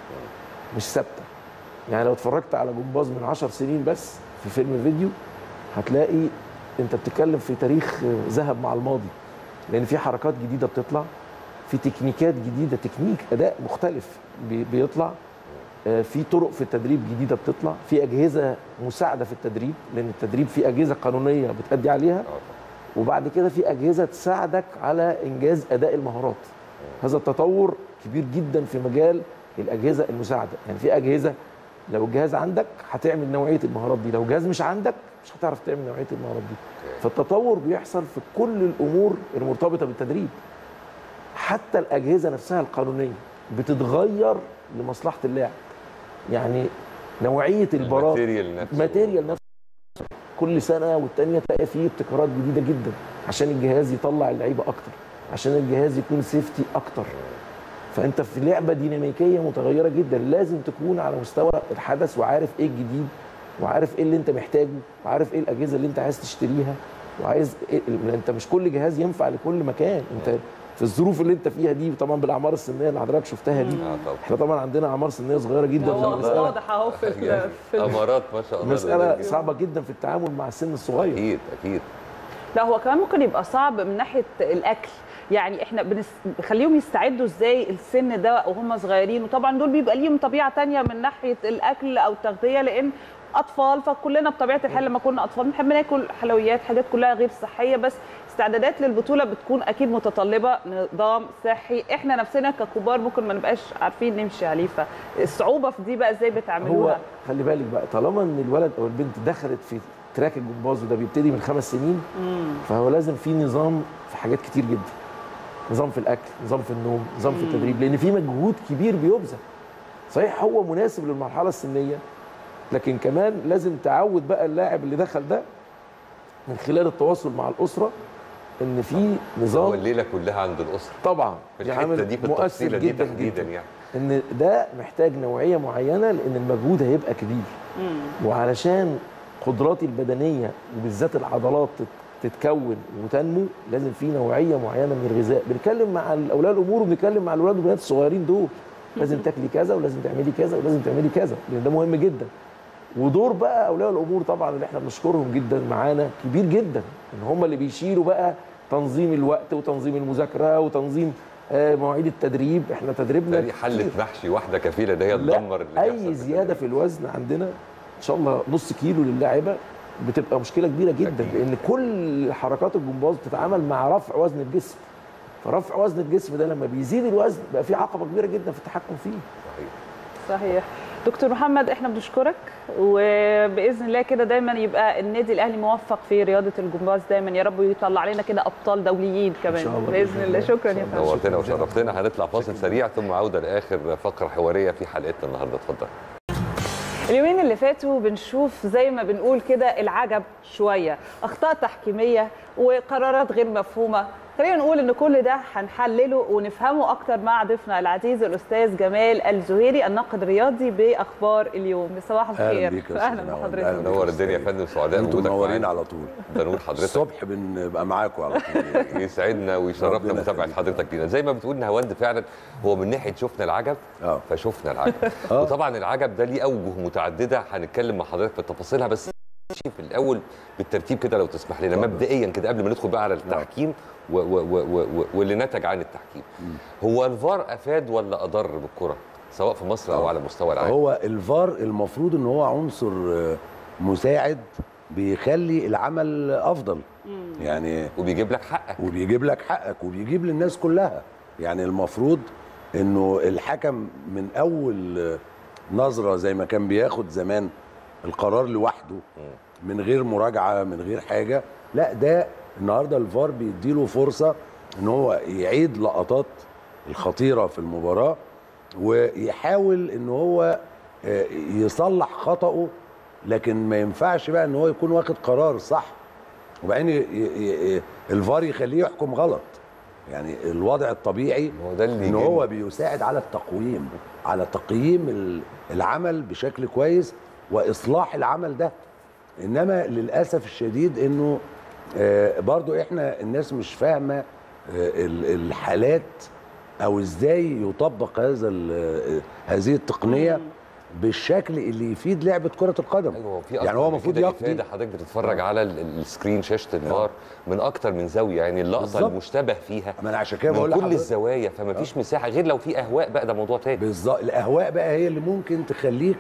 مش ثابته يعني لو اتفرجت على جمباز من 10 سنين بس في فيلم فيديو هتلاقي انت بتتكلم في تاريخ ذهب مع الماضي لان في حركات جديده بتطلع في تكنيكات جديده تكنيك اداء مختلف بي- بيطلع آه، في طرق في التدريب جديده بتطلع في اجهزه مساعده في التدريب لان التدريب في اجهزه قانونيه بتأدي عليها وبعد كده في اجهزه تساعدك على انجاز اداء المهارات هذا التطور كبير جدا في مجال الاجهزه المساعده يعني في اجهزه لو الجهاز عندك هتعمل نوعيه المهارات دي لو الجهاز مش عندك مش هتعرف تعمل نوعيه المهارات دي فالتطور بيحصل في كل الامور المرتبطه بالتدريب حتى الاجهزه نفسها القانونيه بتتغير لمصلحه اللاعب يعني نوعيه البرامج الماتيريال نفسه ماتيريال نفسه كل سنه والتانيه تلاقي فيه ابتكارات جديده جدا عشان الجهاز يطلع اللعيبه اكتر عشان الجهاز يكون سيفتي اكتر فانت في لعبه ديناميكيه متغيره جدا لازم تكون على مستوى الحدث وعارف ايه الجديد وعارف ايه اللي انت محتاجه وعارف ايه الاجهزه اللي انت عايز تشتريها وعايز إيه لأن انت مش كل جهاز ينفع لكل مكان انت في الظروف اللي انت فيها دي طبعا بالاعمار السنيه اللي حضرتك شفتها دي احنا طبعا عندنا اعمار سنيه صغيره جدا هو فالمسألة- واضح اهو في ال- في ال- امارات ما شاء الله مسألة صعبة جدا في التعامل مع السن الصغير اكيد اكيد لا هو كمان ممكن يبقى صعب من ناحيه الاكل يعني احنا بنس... بنخليهم يستعدوا ازاي السن ده وهم صغيرين وطبعا دول بيبقى ليهم طبيعه تانية من ناحيه الاكل او التغذيه لان اطفال فكلنا بطبيعه الحال لما كنا اطفال بنحب ناكل حلويات حاجات كلها غير صحيه بس استعدادات للبطوله بتكون اكيد متطلبه نظام صحي احنا نفسنا ككبار ممكن ما نبقاش عارفين نمشي عليه فالصعوبه في دي بقى ازاي هو بتعملوها خلي بالك بقى طالما ان الولد او البنت دخلت في تراك الجمباز وده بيبتدي من خمس سنين مم. فهو لازم في نظام في حاجات كتير جدا نظام في الاكل نظام في النوم نظام في مم. التدريب لان في مجهود كبير بيبذل صحيح هو مناسب للمرحله السنيه لكن كمان لازم تعود بقى اللاعب اللي دخل ده من خلال التواصل مع الاسره ان في نظام هو الليله كلها عند الاسره طبعا في دي الحته عامل دي في مؤثر التفصيله دي جدا تحديدا جدا. يعني ان ده محتاج نوعيه معينه لان المجهود هيبقى كبير وعلشان قدراتي البدنيه وبالذات العضلات تت- تتكون وتنمو لازم في نوعيه معينه من الغذاء بنتكلم مع اولياء الامور وبنتكلم مع الاولاد والبنات الصغيرين دول لازم تاكلي كذا ولازم تعملي كذا ولازم تعملي كذا لان ده مهم جدا ودور بقى اولياء الامور طبعا اللي احنا بنشكرهم جدا معانا كبير جدا ان هم اللي بيشيلوا بقى تنظيم الوقت وتنظيم المذاكره وتنظيم آه، مواعيد التدريب احنا تدريبنا دي حله كتير. محشي واحده كفيله ان هي لا، تدمر اللي بيحصل اي زياده في الوزن عندنا ان شاء الله نص كيلو للاعيبه بتبقى مشكله كبيره جدا لان كل حركات الجمباز بتتعامل مع رفع وزن الجسم فرفع وزن الجسم ده لما بيزيد الوزن بقى في عقبه كبيره جدا في التحكم فيه صحيح دكتور محمد احنا بنشكرك وباذن الله كده دايما يبقى النادي الاهلي موفق في رياضه الجمباز دايما يا رب ويطلع لنا كده ابطال دوليين كمان شاء الله باذن الله شكرا يا فندم نورتنا وشرفتنا هنطلع فاصل سريع ثم عوده لاخر فقره حواريه في حلقتنا النهارده اتفضل اليومين اللي فاتوا بنشوف زي ما بنقول كده العجب شويه اخطاء تحكيميه وقرارات غير مفهومه خلينا نقول ان كل ده هنحلله ونفهمه اكتر مع ضيفنا العزيز الاستاذ جمال الزهيري الناقد الرياضي باخبار اليوم صباح الخير بيك يا اهلا أستاذ نور. بحضرتك أهلا نور الدنيا يا فندم سعداء انتوا بوجودك منورين معانا. على طول ده نور حضرتك الصبح بنبقى معاكم على طول يسعدنا ويشرفنا ربنا متابعه حضرتك لينا زي ما بتقول نهاوند فعلا هو من ناحيه شفنا العجب فشفنا العجب وطبعا العجب ده ليه اوجه متعدده هنتكلم مع حضرتك في تفاصيلها بس في الاول بالترتيب كده لو تسمح لنا مبدئيا كده قبل ما ندخل بقى على التحكيم و- و- و- و- و- واللي نتج عن التحكيم هو الفار افاد ولا اضر بالكره سواء في مصر او على مستوى العالم هو الفار المفروض ان هو عنصر آه، مساعد بيخلي العمل افضل يعني وبيجيب لك حقك وبيجيب لك حقك وبيجيب للناس كلها يعني المفروض انه الحكم من اول آه، نظره زي ما كان بياخد زمان القرار لوحده من غير مراجعه من غير حاجه لا ده النهارده الفار بيديله فرصه ان هو يعيد لقطات الخطيره في المباراه ويحاول ان هو آه، يصلح خطأه لكن ما ينفعش بقى ان هو يكون واخد قرار صح وبعدين ي- ي- ي- الفار يخليه يحكم غلط يعني الوضع الطبيعي ده اللي ان يجن. هو بيساعد على التقويم على تقييم ال- العمل بشكل كويس واصلاح العمل ده انما للاسف الشديد انه آه، برضو احنا الناس مش فاهمه آه، ال- الحالات او ازاي يطبق هذا ال- هذه التقنيه بالشكل اللي يفيد لعبه كره القدم ايوه في يعني هو المفروض كده يقضي افاده حضرتك بتتفرج على ال- ال- السكرين شاشه الفار من اكتر من زاويه يعني اللقطه بالظبط. المشتبه فيها ما انا عشان كده من بقول كل لحضرتك- الزوايا فما فيش مساحه غير لو في اهواء بقى ده موضوع تاني بالظبط الاهواء بقى هي اللي ممكن تخليك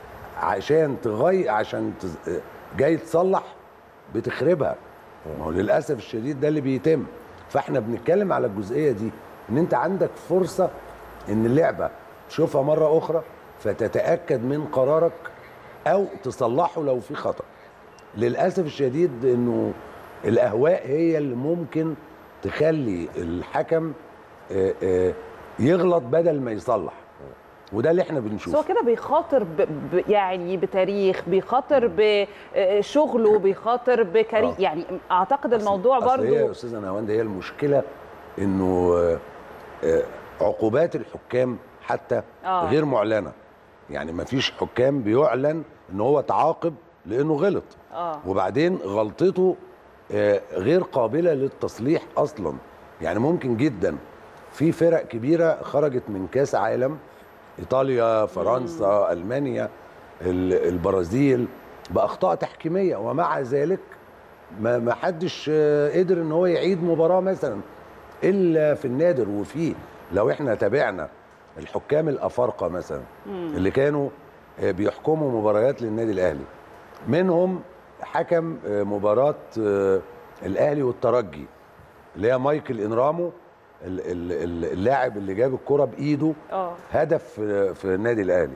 عشان تغير عشان تز... جاي تصلح بتخربها ما هو للاسف الشديد ده اللي بيتم فاحنا بنتكلم على الجزئيه دي ان انت عندك فرصه ان اللعبه تشوفها مره اخرى فتتاكد من قرارك او تصلحه لو في خطا للاسف الشديد انه الاهواء هي اللي ممكن تخلي الحكم آه، آه، يغلط بدل ما يصلح وده اللي احنا بس هو بنشوفه كده بيخاطر ب... ب... يعني بتاريخ بيخاطر بشغله بيخاطر بكاري آه. يعني اعتقد الموضوع أصل هي يا برضو استاذه نهاوند هي المشكله انه آه، آه، عقوبات الحكام حتى آه. غير معلنه يعني ما فيش حكام بيعلن ان هو تعاقب لانه غلط اه وبعدين غلطته آه، غير قابله للتصليح اصلا يعني ممكن جدا في فرق كبيره خرجت من كاس عالم ايطاليا فرنسا المانيا ال- البرازيل باخطاء تحكيميه ومع ذلك ما ما حدش آه، قدر ان هو يعيد مباراه مثلا الا في النادر وفي لو احنا تابعنا الحكام الافارقه مثلا مم. اللي كانوا آه، بيحكموا مباريات للنادي الاهلي منهم حكم آه، مباراه آه، الاهلي والترجي اللي هي مايكل انرامو ال- ال- ال- اللاعب اللي جاب الكره بايده اه هدف في في النادي الاهلي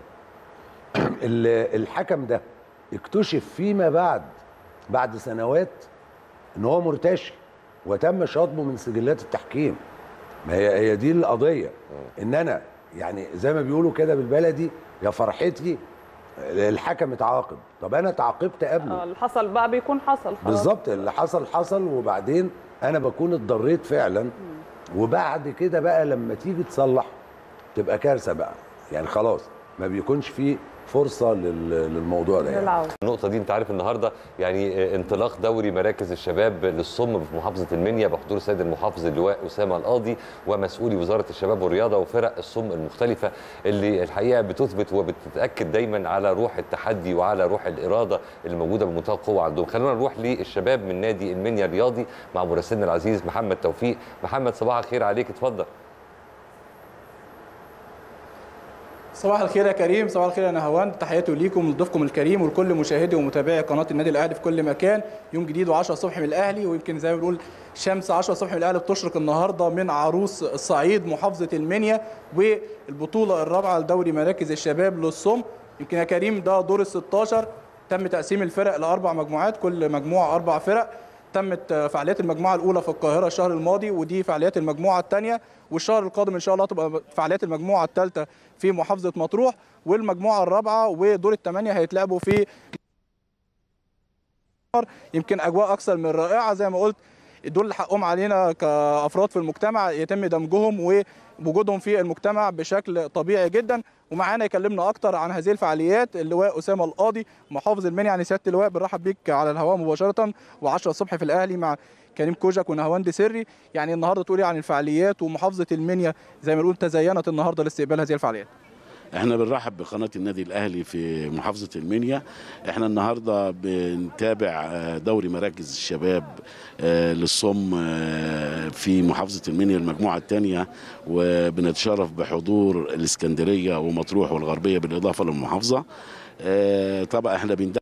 ال- الحكم ده اكتشف فيما بعد بعد سنوات ان هو مرتشي وتم شطبه من سجلات التحكيم ما هي هي دي القضيه ان انا يعني زي ما بيقولوا كده بالبلدي يا فرحتي الحكم اتعاقب طب انا اتعاقبت قبله آه، اللي حصل بقى بيكون حصل خلاص بالظبط اللي حصل حصل وبعدين انا بكون اتضريت فعلا وبعد كده بقى لما تيجي تصلح تبقى كارثه بقى يعني خلاص ما بيكونش فيه فرصه لل- للموضوع ده يعني. النقطة دي أنت عارف النهاردة يعني انطلاق دوري مراكز الشباب للصم في محافظة المنيا بحضور السيد المحافظ اللواء أسامة القاضي ومسؤولي وزارة الشباب والرياضة وفرق الصم المختلفة اللي الحقيقة بتثبت وبتتأكد دايما على روح التحدي وعلى روح الإرادة اللي موجودة بمنتهى القوة عندهم خلونا نروح للشباب من نادي المنيا الرياضي مع مراسلنا العزيز محمد توفيق محمد صباح الخير عليك اتفضل صباح الخير يا كريم صباح الخير يا نهاوند تحياتي ليكم لضيفكم الكريم ولكل مشاهدي ومتابعي قناه النادي الاهلي في كل مكان يوم جديد و10 الصبح من الاهلي ويمكن زي ما بنقول شمس 10 الصبح من الاهلي بتشرق النهارده من عروس الصعيد محافظه المنيا والبطوله الرابعه لدوري مراكز الشباب للصم يمكن يا كريم ده دور ال 16 تم تقسيم الفرق لاربع مجموعات كل مجموعه اربع فرق تمت فعاليات المجموعه الاولى في القاهره الشهر الماضي ودي فعاليات المجموعه الثانيه والشهر القادم ان شاء الله تبقى فعاليات المجموعه الثالثه في محافظه مطروح والمجموعه الرابعه ودور الثمانيه هيتلعبوا في يمكن اجواء اكثر من رائعه زي ما قلت دول اللي حقهم علينا كافراد في المجتمع يتم دمجهم ووجودهم في المجتمع بشكل طبيعي جدا ومعانا يكلمنا اكتر عن هذه الفعاليات اللواء اسامه القاضي محافظ المنيا يعني سياده اللواء بنرحب بيك على الهواء مباشره و10 الصبح في الاهلي مع كريم كوجك ونهواند سري يعني النهارده تقولي عن الفعاليات ومحافظه المنيا زي ما نقول تزينت النهارده لاستقبال هذه الفعاليات احنا بنرحب بقناه النادي الاهلي في محافظه المنيا احنا النهارده بنتابع آه، دوري مراكز الشباب آه، للصم آه، في محافظه المنيا المجموعه الثانيه وبنتشرف بحضور الاسكندريه ومطروح والغربيه بالاضافه للمحافظه آه، طبعا احنا بندعم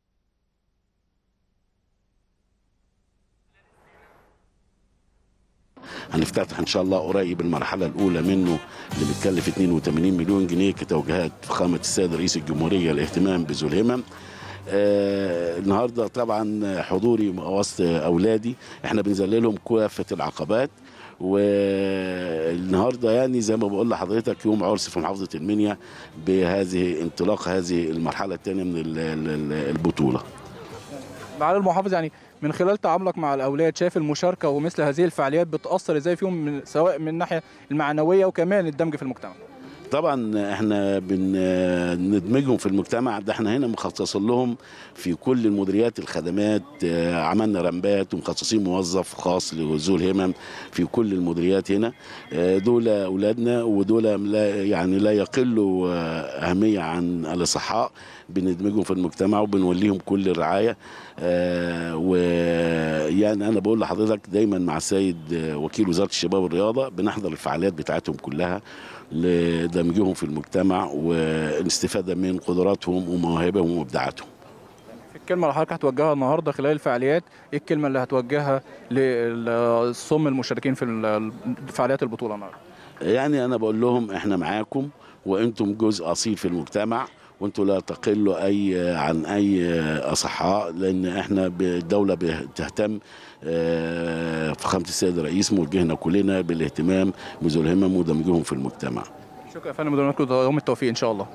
هنفتتح ان شاء الله قريب المرحله الاولى منه اللي بتكلف 82 مليون جنيه كتوجيهات فخامه السيد رئيس الجمهوريه الاهتمام بذو الهمم آه النهارده طبعا حضوري وسط اولادي احنا بنذللهم كافه العقبات والنهارده يعني زي ما بقول لحضرتك يوم عرس في محافظه المنيا بهذه انطلاق هذه المرحله الثانيه من ال- ال- البطوله معالي المحافظ يعني من خلال تعاملك مع الاولاد شايف المشاركه ومثل هذه الفعاليات بتاثر ازاي فيهم من سواء من الناحيه المعنويه وكمان الدمج في المجتمع طبعا احنا بندمجهم في المجتمع ده احنا هنا مخصصين لهم في كل المديريات الخدمات اه، عملنا رمبات ومخصصين موظف خاص لذو الهمم في كل المديريات هنا اه، دول اولادنا ودول لا يعني لا يقلوا اه، اهميه عن الاصحاء بندمجهم في المجتمع وبنوليهم كل الرعايه اه، ويعني انا بقول لحضرتك دايما مع السيد اه، وكيل وزاره الشباب والرياضه بنحضر الفعاليات بتاعتهم كلها لدمجهم في المجتمع والاستفاده من قدراتهم ومواهبهم وابداعاتهم في الكلمه اللي حضرتك هتوجهها النهارده خلال الفعاليات ايه الكلمه اللي هتوجهها للصم المشاركين في ال- فعاليات البطوله النهارده يعني انا بقول لهم احنا معاكم وانتم جزء اصيل في المجتمع وانتم لا تقلوا اي عن اي اصحاء لان احنا ب- الدوله بتهتم آه، فخامه السيد الرئيس موجهنا كلنا بالاهتمام بذو الهمم ودمجهم في المجتمع شكرا يا فندم ودايما يوم التوفيق ان شاء الله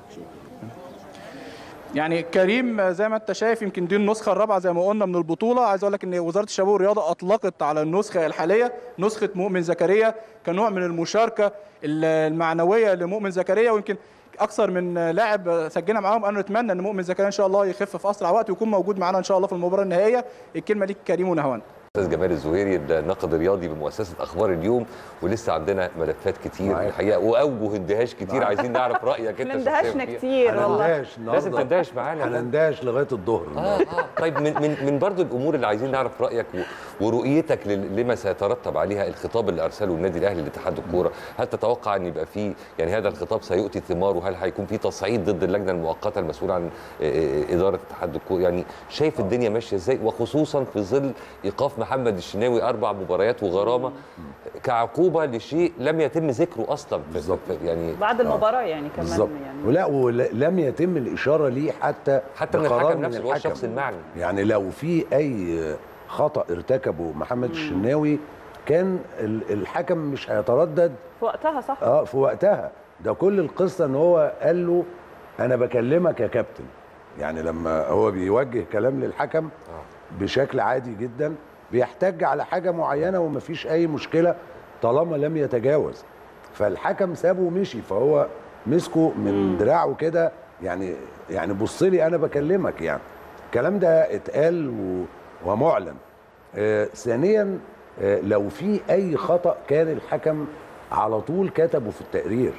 يعني كريم زي ما انت شايف يمكن دي النسخه الرابعه زي ما قلنا من البطوله عايز اقول لك ان وزاره الشباب والرياضه اطلقت على النسخه الحاليه نسخه مؤمن زكريا كنوع من المشاركه المعنويه لمؤمن زكريا ويمكن اكثر من لاعب سجلنا معاهم انا نتمنى ان مؤمن زكريا ان شاء الله يخف في اسرع وقت ويكون موجود معانا ان شاء الله في المباراه النهائيه الكلمه ليك كريم ونهوان استاذ جمال الزهيري الناقد الرياضي بمؤسسه اخبار اليوم ولسه عندنا ملفات كتير الحقيقه واوجه اندهاش كتير عايزين نعرف رايك انت احنا اندهشنا شخصياً فيها. كتير والله هنندهش لازم النهارده تندهش معانا هنندهش لغايه الظهر اه اه طيب من من من برضو الامور اللي عايزين نعرف رايك و- ورؤيتك لل- لما سيترتب عليها الخطاب اللي ارسله النادي الاهلي لاتحاد الكوره هل تتوقع ان يبقى فيه يعني هذا الخطاب سيؤتي ثماره هل هيكون في تصعيد ضد اللجنه المؤقته المسؤوله عن آه، آه، اداره اتحاد الكوره يعني شايف الدنيا ماشيه ازاي وخصوصا في ظل ايقاف محمد الشناوي اربع مباريات وغرامه كعقوبه لشيء لم يتم ذكره اصلا بالظبط يعني بعد المباراه يعني كمان بالظبط يعني ولا ولم يتم الاشاره ليه حتى حتى من بقرار الحكم نفسه اللي هو الحكم. الشخص المعني يعني لو في اي خطا ارتكبه محمد الشناوي كان ال- الحكم مش هيتردد في وقتها صح اه في وقتها ده كل القصه ان هو قال له انا بكلمك يا كابتن يعني لما هو بيوجه كلام للحكم بشكل عادي جدا بيحتج على حاجه معينه ومفيش اي مشكله طالما لم يتجاوز فالحكم سابه ومشي فهو مسكه من دراعه كده يعني يعني بص لي انا بكلمك يعني الكلام ده اتقال و- ومعلن آه ثانيا آه لو في اي خطا كان الحكم على طول كتبه في التقرير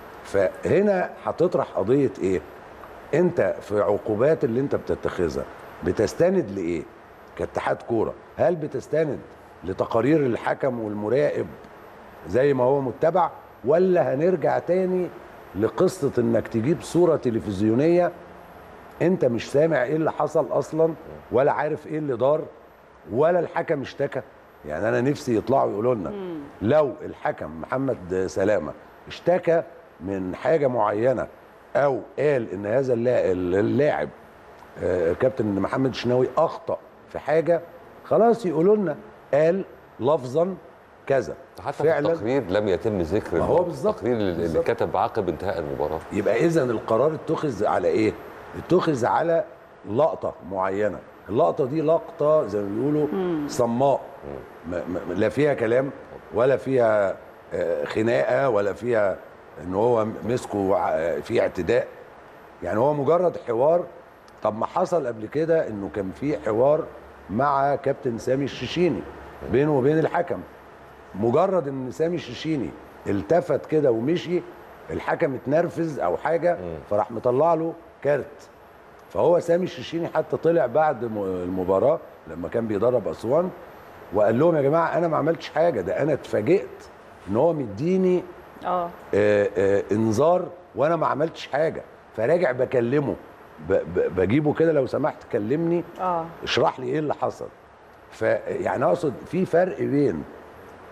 فهنا هتطرح قضيه ايه انت في عقوبات اللي انت بتتخذها بتستند لايه كاتحاد كوره هل بتستند لتقارير الحكم والمراقب زي ما هو متبع ولا هنرجع تاني لقصه انك تجيب صوره تلفزيونيه انت مش سامع ايه اللي حصل اصلا ولا عارف ايه اللي دار ولا الحكم اشتكى يعني انا نفسي يطلعوا يقولوا لنا لو الحكم محمد سلامه اشتكى من حاجه معينه او قال ان هذا اللا- اللاعب آه، كابتن محمد الشناوي اخطا في حاجه خلاص يقولوا لنا قال لفظا كذا حتى في التقرير لم يتم ذكر ما هو بالظبط التقرير اللي اللي بالظبط. كتب عقب انتهاء المباراه يبقى اذا القرار اتخذ على ايه؟ اتخذ على لقطه معينه، اللقطه دي لقطه زي ما بيقولوا صماء ما- ما- لا فيها كلام ولا فيها آه، خناقه ولا فيها ان هو مسكه ع- في اعتداء يعني هو مجرد حوار طب ما حصل قبل كده انه كان في حوار مع كابتن سامي الشيشيني بينه وبين الحكم مجرد ان سامي الشيشيني التفت كده ومشي الحكم اتنرفز او حاجه فراح مطلع له كارت فهو سامي الشيشيني حتى طلع بعد م- المباراه لما كان بيدرب اسوان وقال لهم يا جماعه انا ما عملتش حاجه ده انا اتفاجئت ان هو مديني اه آه، آه، انذار وانا ما عملتش حاجه فراجع بكلمه ب- ب- بجيبه كده لو سمحت كلمني اه اشرح لي ايه اللي حصل فيعني اقصد في فرق بين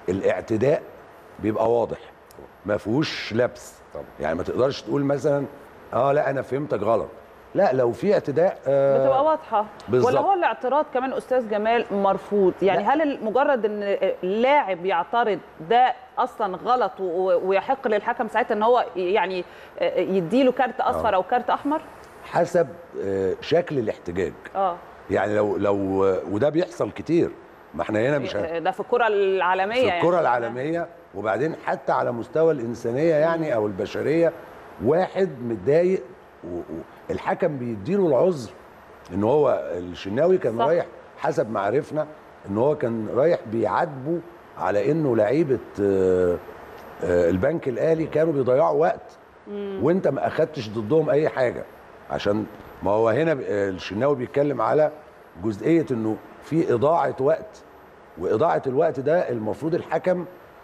الاعتداء بيبقى واضح ما فيهوش لبس يعني ما تقدرش تقول مثلا اه لا انا فهمتك غلط لا لو في اعتداء آه بتبقى واضحه بالظبط. ولا هو الاعتراض كمان استاذ جمال مرفوض يعني هل مجرد ان اللاعب يعترض ده اصلا غلط و- ويحق للحكم ساعتها ان هو يعني يديله كارت اصفر آه. او كارت احمر حسب آه شكل الاحتجاج اه يعني لو لو وده بيحصل كتير ما احنا هنا مش ه- ده في الكره العالميه في الكرة يعني. العالمية وبعدين حتى على مستوى الإنسانية يعني أو البشرية واحد متضايق والحكم بيديله العذر إن هو الشناوي كان صح. رايح حسب ما عرفنا إن هو كان رايح بيعاتبه على إنه لعيبة آه، آه، البنك الأهلي كانوا بيضيعوا وقت وانت ما اخدتش ضدهم اي حاجه عشان ما هو هنا ب- آه، الشناوي بيتكلم على جزئيه انه في اضاعه وقت واضاعه الوقت ده المفروض الحكم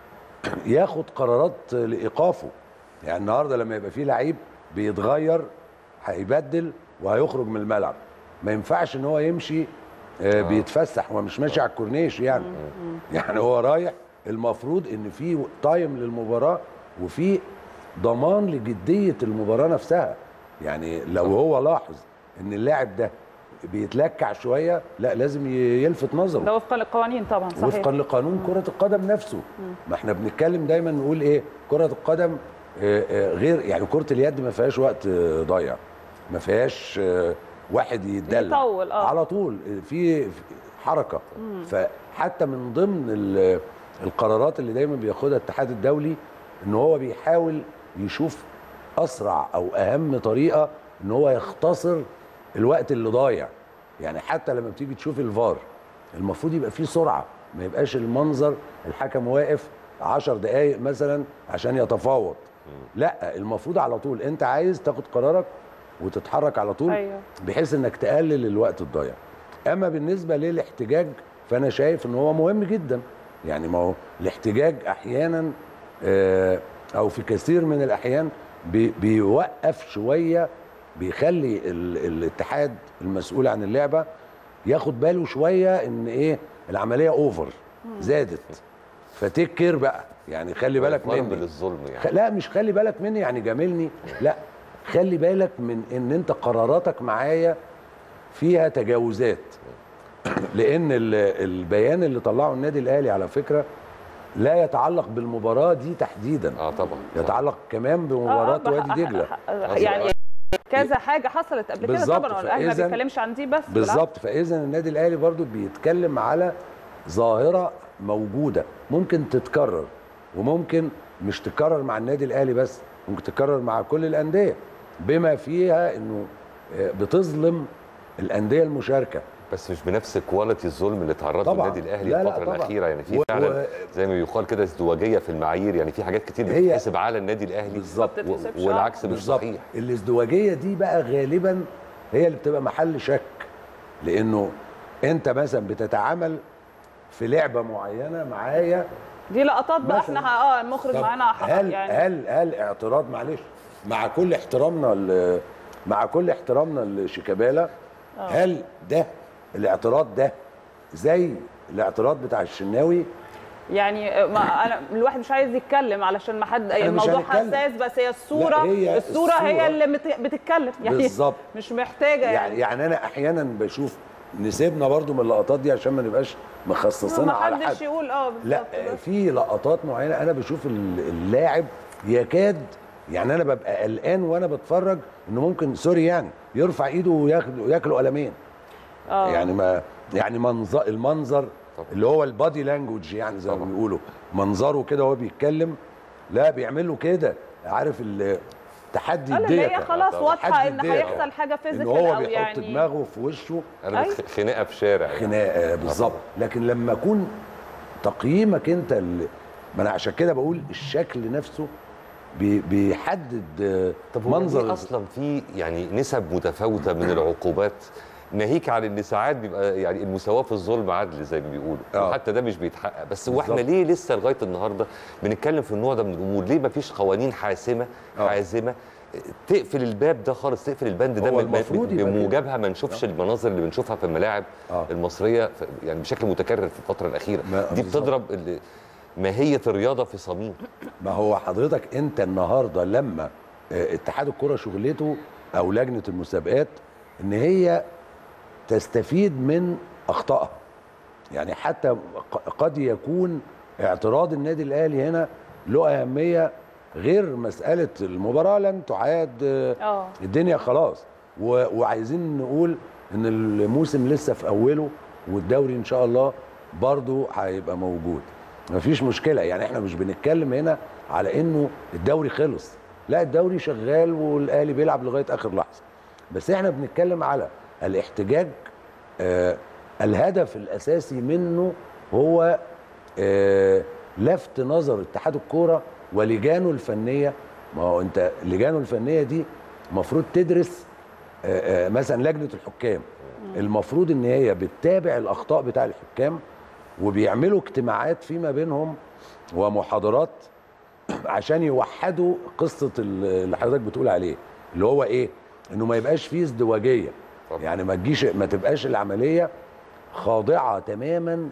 ياخد قرارات لايقافه يعني النهارده لما يبقى في لعيب بيتغير هيبدل وهيخرج من الملعب ما ينفعش ان هو يمشي آه، بيتفسح هو مش ماشي على الكورنيش يعني يعني هو رايح المفروض ان في تايم للمباراه وفي ضمان لجديه المباراه نفسها يعني لو هو لاحظ ان اللاعب ده بيتلكع شويه لا لازم ي- يلفت نظره ده وفقا للقوانين طبعا صحيح وفقا لقانون كرة القدم نفسه ما احنا بنتكلم دايما نقول ايه كرة القدم آه، آه، غير يعني كرة اليد ما فيهاش وقت آه، ضايع ما فيهاش آه، واحد يتدلع يطول، آه. على طول آه، في في حركة مم. فحتى من ضمن ال- القرارات اللي دايما بياخدها الاتحاد الدولي ان هو بيحاول يشوف اسرع او اهم طريقه ان هو يختصر الوقت اللي ضايع يعني حتى لما بتيجي تشوف الفار المفروض يبقى فيه سرعه ما يبقاش المنظر الحكم واقف عشر دقايق مثلا عشان يتفاوض لا المفروض على طول انت عايز تاخد قرارك وتتحرك على طول أيوة. بحيث انك تقلل الوقت الضايع اما بالنسبه للاحتجاج فانا شايف ان هو مهم جدا يعني ما هو الاحتجاج احيانا آه، او في كثير من الاحيان بي- بيوقف شويه بيخلي ال- الاتحاد المسؤول عن اللعبه ياخد باله شويه ان ايه العمليه اوفر زادت فتيك كير بقى يعني خلي بالك ضرب مني للظلم يعني خ- لا مش خلي بالك مني يعني جاملني لا خلي بالك من ان انت قراراتك معايا فيها تجاوزات لان ال- البيان اللي طلعه النادي الاهلي على فكره لا يتعلق بالمباراه دي تحديدا اه طبعا يتعلق كمان بمباراه آه، وادي دجله يعني كذا حاجه حصلت قبل كده بالظبط، طبعا الاهلي ما فإذا- بيتكلمش عن دي بس بالعكس. بالظبط فاذا النادي الاهلي برضو بيتكلم على ظاهره موجوده ممكن تتكرر وممكن مش تتكرر مع النادي الاهلي بس ممكن تتكرر مع كل الانديه بما فيها انه آه، بتظلم الانديه المشاركه بس مش بنفس كواليتي الظلم اللي تعرض له طبعاً. النادي الاهلي لا، لا، الفتره طبعاً. الاخيره يعني في و- فعلا و- زي ما بيقال كده ازدواجيه في المعايير يعني في حاجات كتير هي- بتتحسب على النادي الاهلي بالظبط و- والعكس مش بالظبط. صحيح الازدواجيه دي بقى غالبا هي اللي بتبقى محل شك لانه انت مثلا بتتعامل في لعبه معينه معايا دي لقطات بقى مثلاً. احنا اه المخرج طب معانا حق هل يعني هل هل اعتراض معلش مع كل احترامنا ل- مع كل احترامنا لشيكابالا آه. هل ده الاعتراض ده زي الاعتراض بتاع الشناوي يعني آه، ما انا الواحد مش عايز يتكلم علشان ما حد إحنا مش الموضوع هنتكلم. حساس بس هي الصوره لا، هي الصوره هي الصورة. اللي مت- بتتكلم يعني بالظبط. مش محتاجه يعني يعني, يعني انا احيانا بشوف نسيبنا برضو من اللقطات دي عشان ما نبقاش مخصصينها ما على حدش حد يقول اه لا بالظبط بس. في لقطات معينه انا بشوف ال- اللاعب يكاد يعني انا ببقى قلقان وانا بتفرج انه ممكن سوري يعني يرفع ايده وياكل وياكله قلمين اه يعني ما يعني منظر المنظر اللي هو البادي لانجوج يعني زي ما بيقولوا منظره كده وهو بيتكلم لا بيعمل له كده عارف ال- تحدي قال اللي الديك هي خلاص واضحه تحدي ان الديك. هيحصل حاجه ان فيزيكال هو او بيحط يعني دماغه في وشه أيوة. خناقه في شارع يعني. خناقه بالظبط لكن لما اكون تقييمك انت اللي ما انا عشان كده بقول الشكل نفسه بي- بيحدد آه، طب هو منظر ليه اصلا في يعني نسب متفاوته من العقوبات ناهيك عن ان ساعات بيبقى يعني المساواه في الظلم عدل زي ما بيقولوا آه. وحتى ده مش بيتحقق بس هو احنا بالظبط. ليه لسه لغايه النهارده بنتكلم في النوع ده من الامور ليه ما فيش قوانين حاسمه حازمه تقفل الباب ده خالص تقفل البند ده هو ما- المفروض يبقى كده. بموجبها ما نشوفش المناظر اللي بنشوفها في الملاعب المصريه ف- يعني بشكل متكرر في الفتره الاخيره ما- دي بالظبط. بتضرب ال- ماهيه الرياضه في صميم ما هو حضرتك انت النهارده لما آه، اتحاد الكره شغلته او لجنه المسابقات ان هي تستفيد من اخطائها يعني حتى ق- قد يكون اعتراض النادي الاهلي هنا له اهميه غير مساله المباراه لن تعاد آه، اه الدنيا خلاص و... وعايزين نقول ان الموسم لسه في اوله والدوري ان شاء الله برضو هيبقى موجود مفيش مشكله يعني احنا مش بنتكلم هنا على انه الدوري خلص لا الدوري شغال والاهلي بيلعب لغايه اخر لحظه بس احنا بنتكلم على الاحتجاج آه الهدف الاساسي منه هو آه لفت نظر اتحاد الكوره ولجانه الفنيه ما هو انت لجانه الفنيه دي المفروض تدرس آه، آه، مثلا لجنه الحكام المفروض ان هي بتتابع الاخطاء بتاع الحكام وبيعملوا اجتماعات فيما بينهم ومحاضرات عشان يوحدوا قصه ال- اللي حضرتك بتقول عليه اللي هو ايه انه ما يبقاش فيه ازدواجيه يعني ما تجيش ما تبقاش العمليه خاضعه تماما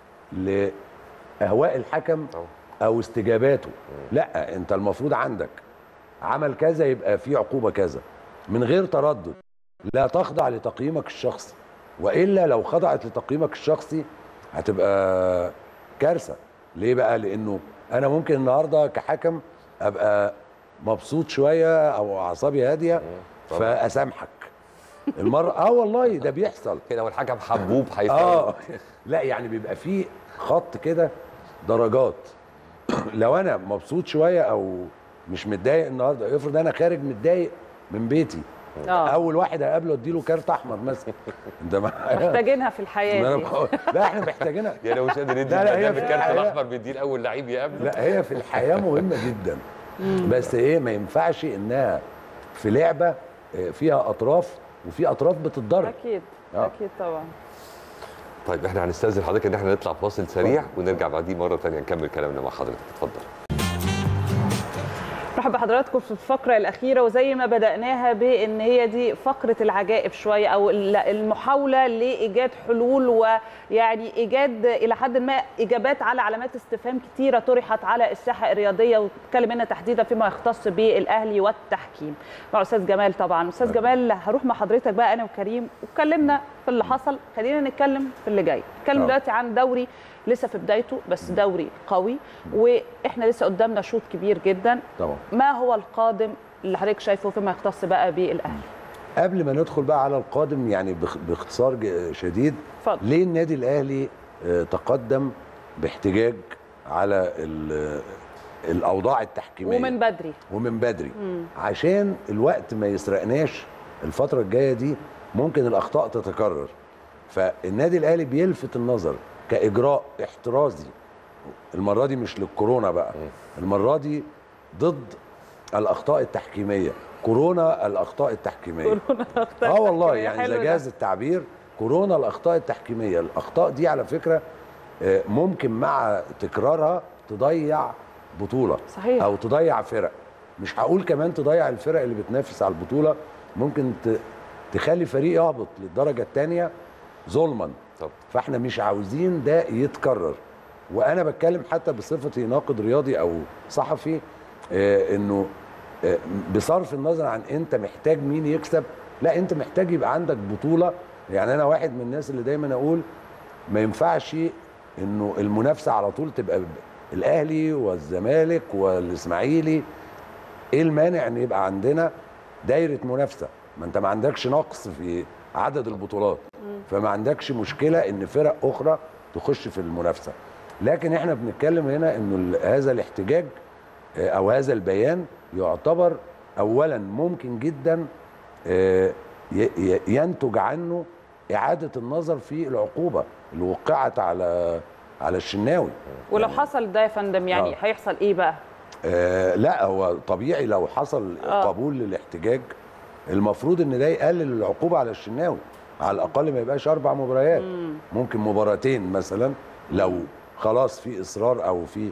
لاهواء الحكم او استجاباته لا انت المفروض عندك عمل كذا يبقى في عقوبه كذا من غير تردد لا تخضع لتقييمك الشخصي والا لو خضعت لتقييمك الشخصي هتبقى كارثه ليه بقى لانه انا ممكن النهارده كحكم ابقى مبسوط شويه او اعصابي هاديه فاسامحك المره اه والله ده بيحصل كده والحكم حبوب هيفهم اه لا يعني بيبقى في خط كده درجات لو انا مبسوط شويه او مش متضايق النهارده افرض انا خارج متضايق من بيتي آه. اول واحد هقابله اديله كارت احمر مثلا انت معايا محتاجينها في الحياه ما أنا دي. بقول- لا احنا محتاجينها يعني لو مش قادر يدي لا لا هي المدام في الكارت الحياة- الاحمر بيديه لاول لعيب يقابله لا هي في الحياه مهمه جدا مم. بس ايه ما ينفعش انها في لعبه آه، فيها اطراف وفي اطراف بتتضرب اكيد آه. اكيد طبعا طيب احنا هنستاذن حضرتك ان احنا نطلع فاصل سريع ونرجع بعديه مره ثانيه نكمل كلامنا مع حضرتك اتفضل مرحبا بحضراتكم في الفقرة الأخيرة وزي ما بدأناها بأن هي دي فقرة العجائب شوية أو ال- المحاولة لإيجاد حلول ويعني إيجاد إلى حد ما إجابات على علامات استفهام كتيرة طرحت على الساحة الرياضية وتتكلم هنا تحديدا فيما يختص بالأهلي والتحكيم مع أستاذ جمال طبعا أستاذ جمال هروح مع حضرتك بقى أنا وكريم واتكلمنا في اللي حصل خلينا نتكلم في اللي جاي نتكلم آه. دلوقتي عن دوري لسه في بدايته بس دوري قوي واحنا لسه قدامنا شوط كبير جدا طبعا ما هو القادم اللي حضرتك شايفه فيما يختص بقى بالاهلي قبل ما ندخل بقى على القادم يعني باخ- باختصار ج- شديد اتفضل. ليه النادي الاهلي آه، تقدم باحتجاج على ال- الاوضاع التحكيميه ومن بدري ومن بدري مم. عشان الوقت ما يسرقناش الفتره الجايه دي ممكن الاخطاء تتكرر فالنادي الاهلي بيلفت النظر كاجراء احترازي المره دي مش للكورونا بقى المره دي ضد الاخطاء التحكيميه كورونا الاخطاء التحكيميه كورونا الأخطاء اه والله التحكيمية. يعني حلو اذا ده. جاز التعبير كورونا الاخطاء التحكيميه الاخطاء دي على فكره آه، ممكن مع تكرارها تضيع بطوله صحيح. او تضيع فرق مش هقول كمان تضيع الفرق اللي بتنافس على البطوله ممكن ت- تخلي فريق يهبط للدرجه الثانيه ظلما طب. فاحنا مش عاوزين ده يتكرر وانا بتكلم حتى بصفتي ناقد رياضي او صحفي آه، انه آه، بصرف النظر عن انت محتاج مين يكسب لا انت محتاج يبقى عندك بطوله يعني انا واحد من الناس اللي دايما اقول ما ينفعش انه المنافسه على طول تبقى ب- الاهلي والزمالك والاسماعيلي ايه المانع ان يبقى عندنا دايره منافسه ما انت ما عندكش نقص في عدد البطولات فما عندكش مشكله ان فرق اخرى تخش في المنافسه لكن احنا بنتكلم هنا انه ال- هذا الاحتجاج آه، او هذا البيان يعتبر اولا ممكن جدا آه، ي- ي- ينتج عنه اعاده النظر في العقوبه اللي وقعت على على الشناوي ولو حصل ده يا فندم يعني آه. هيحصل ايه بقى آه لا هو طبيعي لو حصل آه. قبول للاحتجاج المفروض ان ده يقلل العقوبه على الشناوي على الاقل ما يبقاش اربع مباريات مم. ممكن مباراتين مثلا لو خلاص في اصرار او في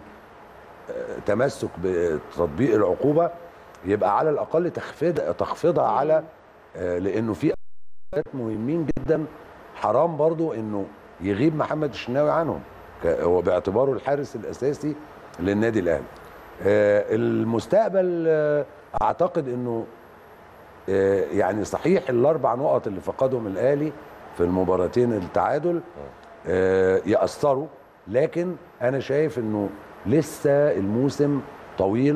آه، تمسك بتطبيق العقوبه يبقى على الاقل تخفيض تخفيضها على آه، لانه في أوقات مهمين جدا حرام برضو انه يغيب محمد الشناوي عنهم ك- هو باعتباره الحارس الاساسي للنادي الاهلي آه، المستقبل آه، اعتقد انه آه، يعني صحيح الاربع نقط اللي فقدهم الاهلي في المباراتين التعادل آه، ياثروا لكن انا شايف انه لسه الموسم طويل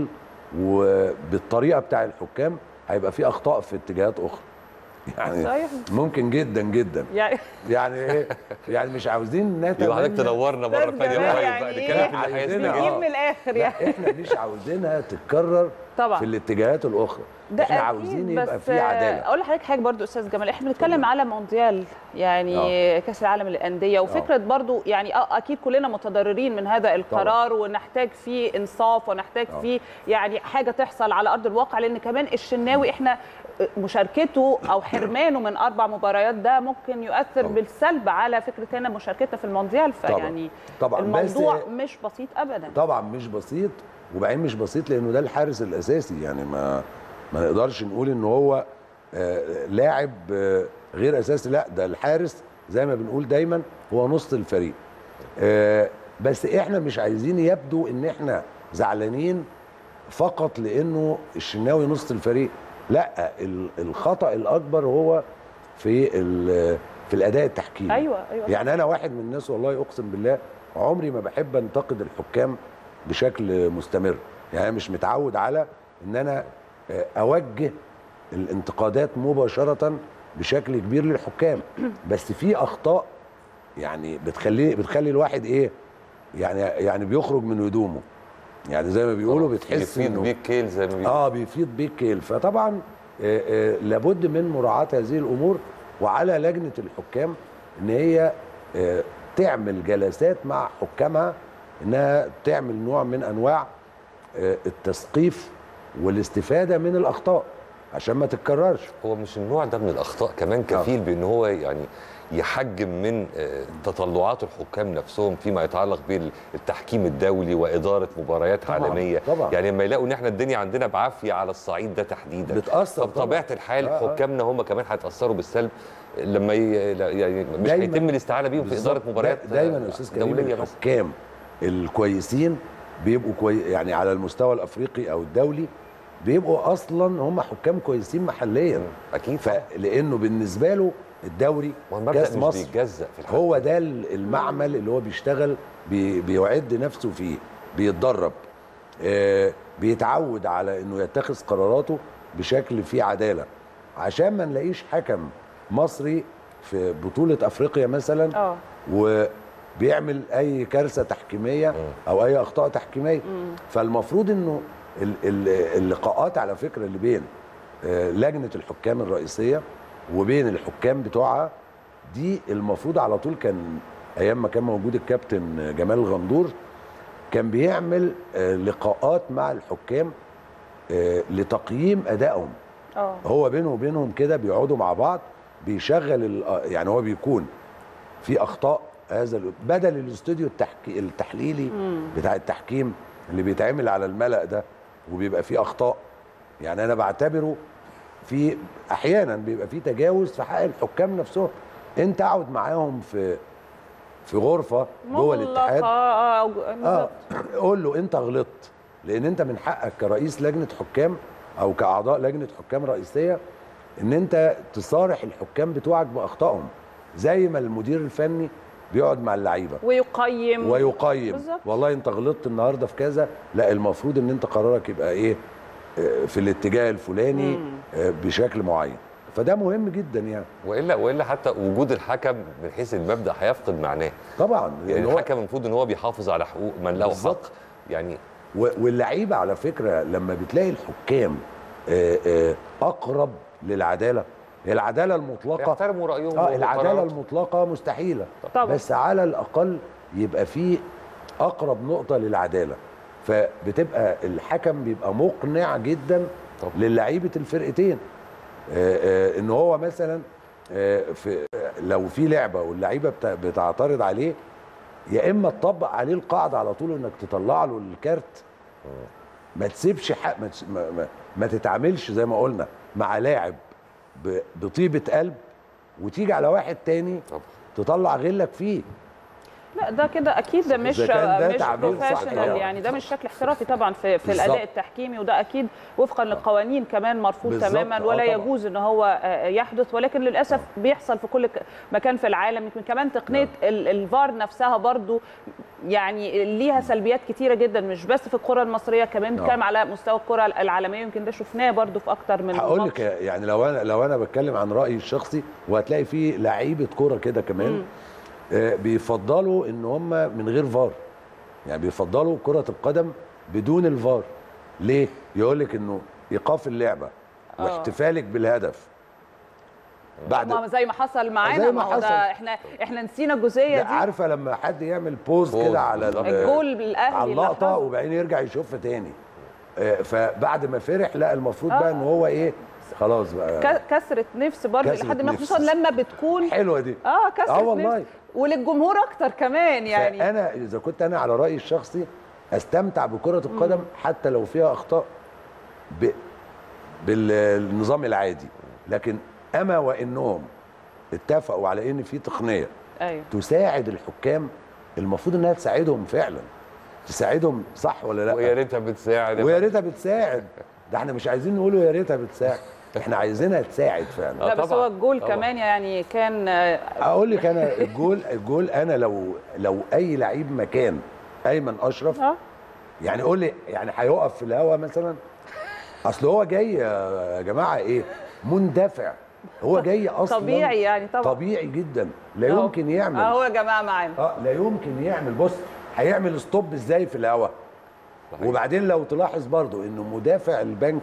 وبالطريقه بتاع الحكام هيبقى في اخطاء في اتجاهات اخرى يعني صحيح. ممكن جدا جدا يعني يعني ايه يعني مش عاوزين نتمنى يبقى حضرتك تنورنا مره بس ثانيه جمال قريب يعني بقى إيه؟ نتكلم في الناحيه عايزينها، نجيب آه. من الاخر لا يعني احنا مش عاوزينها تتكرر طبعا في الاتجاهات الاخرى ده احنا أكيد، عاوزين يبقى بس في عداله اقول لحضرتك حاجه برضو استاذ جمال احنا بنتكلم على مونديال يعني آه. كاس العالم للانديه وفكره برضو يعني اه اكيد كلنا متضررين من هذا القرار ونحتاج فيه انصاف ونحتاج آه. فيه يعني حاجه تحصل على ارض الواقع لان كمان الشناوي احنا مشاركته او حرمانه من اربع مباريات ده ممكن يؤثر بالسلب على فكره هنا مشاركتنا في المونديال فيعني طبعا الموضوع بس مش بسيط ابدا طبعا مش بسيط وبعدين مش بسيط لانه ده الحارس الاساسي يعني ما ما نقدرش نقول ان هو آه، لاعب آه، غير اساسي لا ده الحارس زي ما بنقول دايما هو نص الفريق آه، بس احنا مش عايزين يبدو ان احنا زعلانين فقط لانه الشناوي نص الفريق لا ال- الخطا الاكبر هو في ال- في الاداء التحكيمي ايوه ايوه يعني انا واحد من الناس والله اقسم بالله عمري ما بحب انتقد الحكام بشكل مستمر يعني انا مش متعود على ان انا آه، اوجه الانتقادات مباشره بشكل كبير للحكام بس في اخطاء يعني بتخلي بتخلي الواحد ايه يعني يعني بيخرج من هدومه يعني زي ما بيقولوا بتحس يفيد بيك كيل زي ما بيقولوا اه بيفيض بيك كيل فطبعا آه، آه، لابد من مراعاه هذه الامور وعلى لجنه الحكام ان هي آه، تعمل جلسات مع حكامها انها تعمل نوع من انواع آه، التثقيف والاستفاده من الاخطاء عشان ما تتكررش هو مش النوع ده من الاخطاء كمان كفيل بان هو يعني يحجم من آه، تطلعات الحكام نفسهم فيما يتعلق بالتحكيم الدولي واداره مباريات طبعاً، عالميه طبعاً. يعني لما يلاقوا ان احنا الدنيا عندنا بعافيه على الصعيد ده تحديدا بتأثر طبعاً. فبطبيعه الحال آه، آه. حكامنا هم كمان هيتاثروا بالسلب لما ي... لا- يعني مش دايماً- هيتم الاستعانه بيهم في بالظبط. اداره مباريات دا- دايما آه، يا استاذ كريم دوليه بس الحكام الكويسين بيبقوا كوي... يعني على المستوى الافريقي او الدولي بيبقوا اصلا هم حكام كويسين محليا اكيد لانه بالنسبه له الدوري المبدأ كاس مش مصر بيتجزأ في الحكم. هو ده ال- المعمل اللي هو بيشتغل بي... بيعد نفسه فيه بيتدرب آه بيتعود على انه يتخذ قراراته بشكل فيه عداله عشان ما نلاقيش حكم مصري في بطوله افريقيا مثلا اه وبيعمل اي كارثه تحكيميه او اي اخطاء تحكيميه فالمفروض انه ال- ال- اللقاءات على فكره اللي بين آه، لجنه الحكام الرئيسيه وبين الحكام بتوعها دي المفروض على طول كان ايام ما كان موجود الكابتن جمال الغندور كان بيعمل آه، لقاءات مع الحكام آه، لتقييم ادائهم اه هو بينه وبينهم كده بيقعدوا مع بعض بيشغل ال- يعني هو بيكون في اخطاء هذا ال- بدل الاستوديو التحكي التحليلي مم. بتاع التحكيم اللي بيتعمل على الملأ ده وبيبقى فيه اخطاء يعني انا بعتبره في احيانا بيبقى فيه تجاوز في حق الحكام نفسهم انت اقعد معاهم في في غرفه جوه الاتحاد مغلقة، اه اه اه بالظبط. قول له انت غلطت لان انت من حقك كرئيس لجنه حكام او كاعضاء لجنه حكام رئيسيه ان انت تصارح الحكام بتوعك باخطائهم زي ما المدير الفني بيقعد مع اللعيبه ويقيم ويقيم بالظبط. والله انت غلطت النهارده في كذا لا المفروض ان انت قرارك يبقى ايه آه، في الاتجاه الفلاني مم. آه، بشكل معين فده مهم جدا يعني والا والا حتى وجود الحكم من حيث المبدا هيفقد معناه طبعا يعني لأن هو- الحكم المفروض ان هو بيحافظ على حقوق من له حق بالظبط. يعني و- واللعيبه على فكره لما بتلاقي الحكام آه، آه، اقرب للعداله هي العداله المطلقه يحترموا رايهم اه العداله وقراراتهم. المطلقه مستحيله طبعا. بس على الاقل يبقى في اقرب نقطه للعداله فبتبقى الحكم بيبقى مقنع جدا للعيبه الفرقتين آه، آه، ان هو مثلا آه، في لو في لعبه واللعيبه بتا- بتعترض عليه يا اما تطبق عليه القاعده على طول انك تطلع له الكارت ما تسيبش حق ما, تس- ما, ما, ما تتعاملش زي ما قلنا مع لاعب ب- بطيبه قلب وتيجي على واحد تاني تطلع غلك فيه لا ده كده اكيد ده مش إذا كان ده مش تعبير صح بروفيشنال طبعاً. يعني ده مش شكل احترافي طبعا في في بالظبط. الاداء التحكيمي وده اكيد وفقا للقوانين كمان مرفوض بالظبط، تماما آه ولا طبعاً. يجوز ان هو آه، يحدث ولكن للاسف بيحصل في كل ك- مكان في العالم يمكن كمان تقنيه ال- الفار نفسها برضو يعني ليها سلبيات كتيره جدا مش بس في الكره المصريه كمان نعم. بنتكلم على مستوى الكره العالميه يمكن ده شفناه برضو في اكتر من هقول ماتش. لك يعني لو انا لو انا بتكلم عن رايي الشخصي وهتلاقي في لعيبه كوره كده كمان مم. آه، بيفضلوا ان هم من غير فار يعني بيفضلوا كره القدم بدون الفار ليه يقول لك انه ايقاف اللعبه آه. واحتفالك بالهدف بعد ما زي ما حصل معانا زي ما ما هو حصل. ده احنا احنا نسينا الجزئيه لا دي عارفه لما حد يعمل بوز بوز كده على ال- الجول بالاهلي على اللي اللقطه حصل. وبعدين يرجع يشوفها تاني آه، فبعد ما فرح لا المفروض بقى ان هو ايه خلاص بقى ك- كسرة نفس برضه كسرة لحد ما نفس. خصوصا لما بتكون حلوه دي اه كسرة اه والله نفس وللجمهور اكتر كمان يعني فانا اذا كنت انا على رايي الشخصي استمتع بكره القدم حتى لو فيها اخطاء ب... بالنظام العادي لكن اما وانهم اتفقوا على ان في تقنيه ايوه تساعد الحكام المفروض انها تساعدهم فعلا تساعدهم صح ولا لا ويا ريتها بتساعد يا ويا فندم. ريتها بتساعد ده احنا مش عايزين نقول يا ريتها بتساعد احنا عايزينها تساعد فعلا لا بس هو الجول كمان يعني كان آه، اقول لك انا الجول الجول انا لو لو اي لعيب مكان ايمن اشرف اه يعني قول لي يعني هيقف في الهوا مثلا اصل هو جاي يا جماعه ايه مندفع هو جاي اصلا طبيعي يعني طبعا طبيعي جدا لا أهو. يمكن يعمل اهو يا جماعه معانا اه لا يمكن يعمل بص هيعمل ستوب ازاي في الهوا وبعدين لو تلاحظ برضو انه مدافع البنك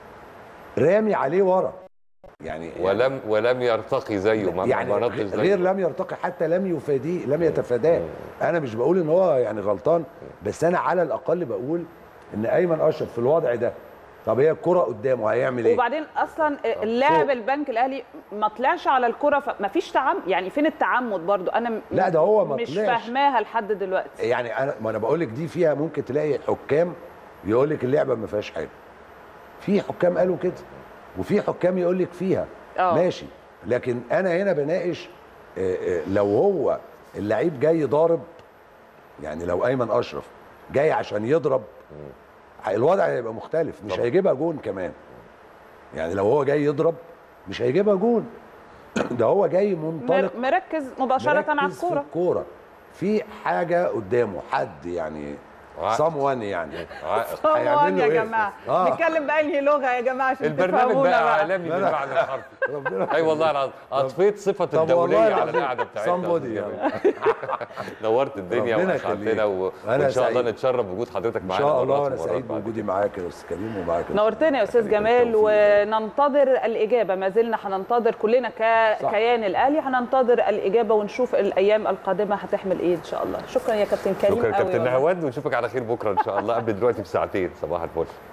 رامي عليه ورا يعني ولم ولم يرتقي زيه ما يعني ما نطش غ- زيه غير لم يرتقي حتى لم يفاديه لم يتفاداه انا مش بقول ان هو يعني غلطان بس انا على الاقل بقول ان ايمن اشرف في الوضع ده طب هي الكره قدامه هيعمل ايه وبعدين اصلا اللاعب البنك الاهلي ما طلعش على الكره فما فيش تعمد يعني فين التعمد برضو انا م- لا، ده هو ما مش طلعش. فاهماها لحد دلوقتي يعني انا ما انا بقول لك دي فيها ممكن تلاقي حكام يقول لك اللعبه ما فيهاش حاجه في حكام قالوا كده وفي حكام يقول لك فيها آه. ماشي لكن انا هنا بناقش آه، آه، لو هو اللعيب جاي ضارب يعني لو ايمن اشرف جاي عشان يضرب الوضع هيبقى مختلف مش هيجيبها جون كمان يعني لو هو جاي يضرب مش هيجيبها جون ده هو جاي منطلق مر- مركز مباشره على مركز في الكوره الكوره في حاجه قدامه حد يعني someone يعني طبعا هيعمل له يا إيه؟ جماعه آه. نتكلم بانهي لغه يا جماعه عشان البرنامج تفهمونا بقى بقى عالمي بالمعنى الحرفي اي والله العظيم اطفيت صفه طب الدوليه والله على العظيم. القعده بتاعتنا somebody يا يعني. جميل. نورت الدنيا ربنا واسعدتنا يخليك. و- وأنا وان شاء الله سعيد. نتشرف بوجود حضرتك ان معانا شاء الله مرات انا ومرات سعيد بعد بوجودي معاك يا استاذ كريم ومعاك يا نورتنا يا استاذ جمال وننتظر الاجابه ما زلنا هننتظر كلنا صح. ككيان الاهلي هننتظر الاجابه ونشوف الايام القادمه هتحمل ايه ان شاء الله شكرا يا كابتن كريم شكرا قوي كابتن والله. نهاوند ونشوفك على خير بكره ان شاء الله قبل دلوقتي بساعتين صباح الفل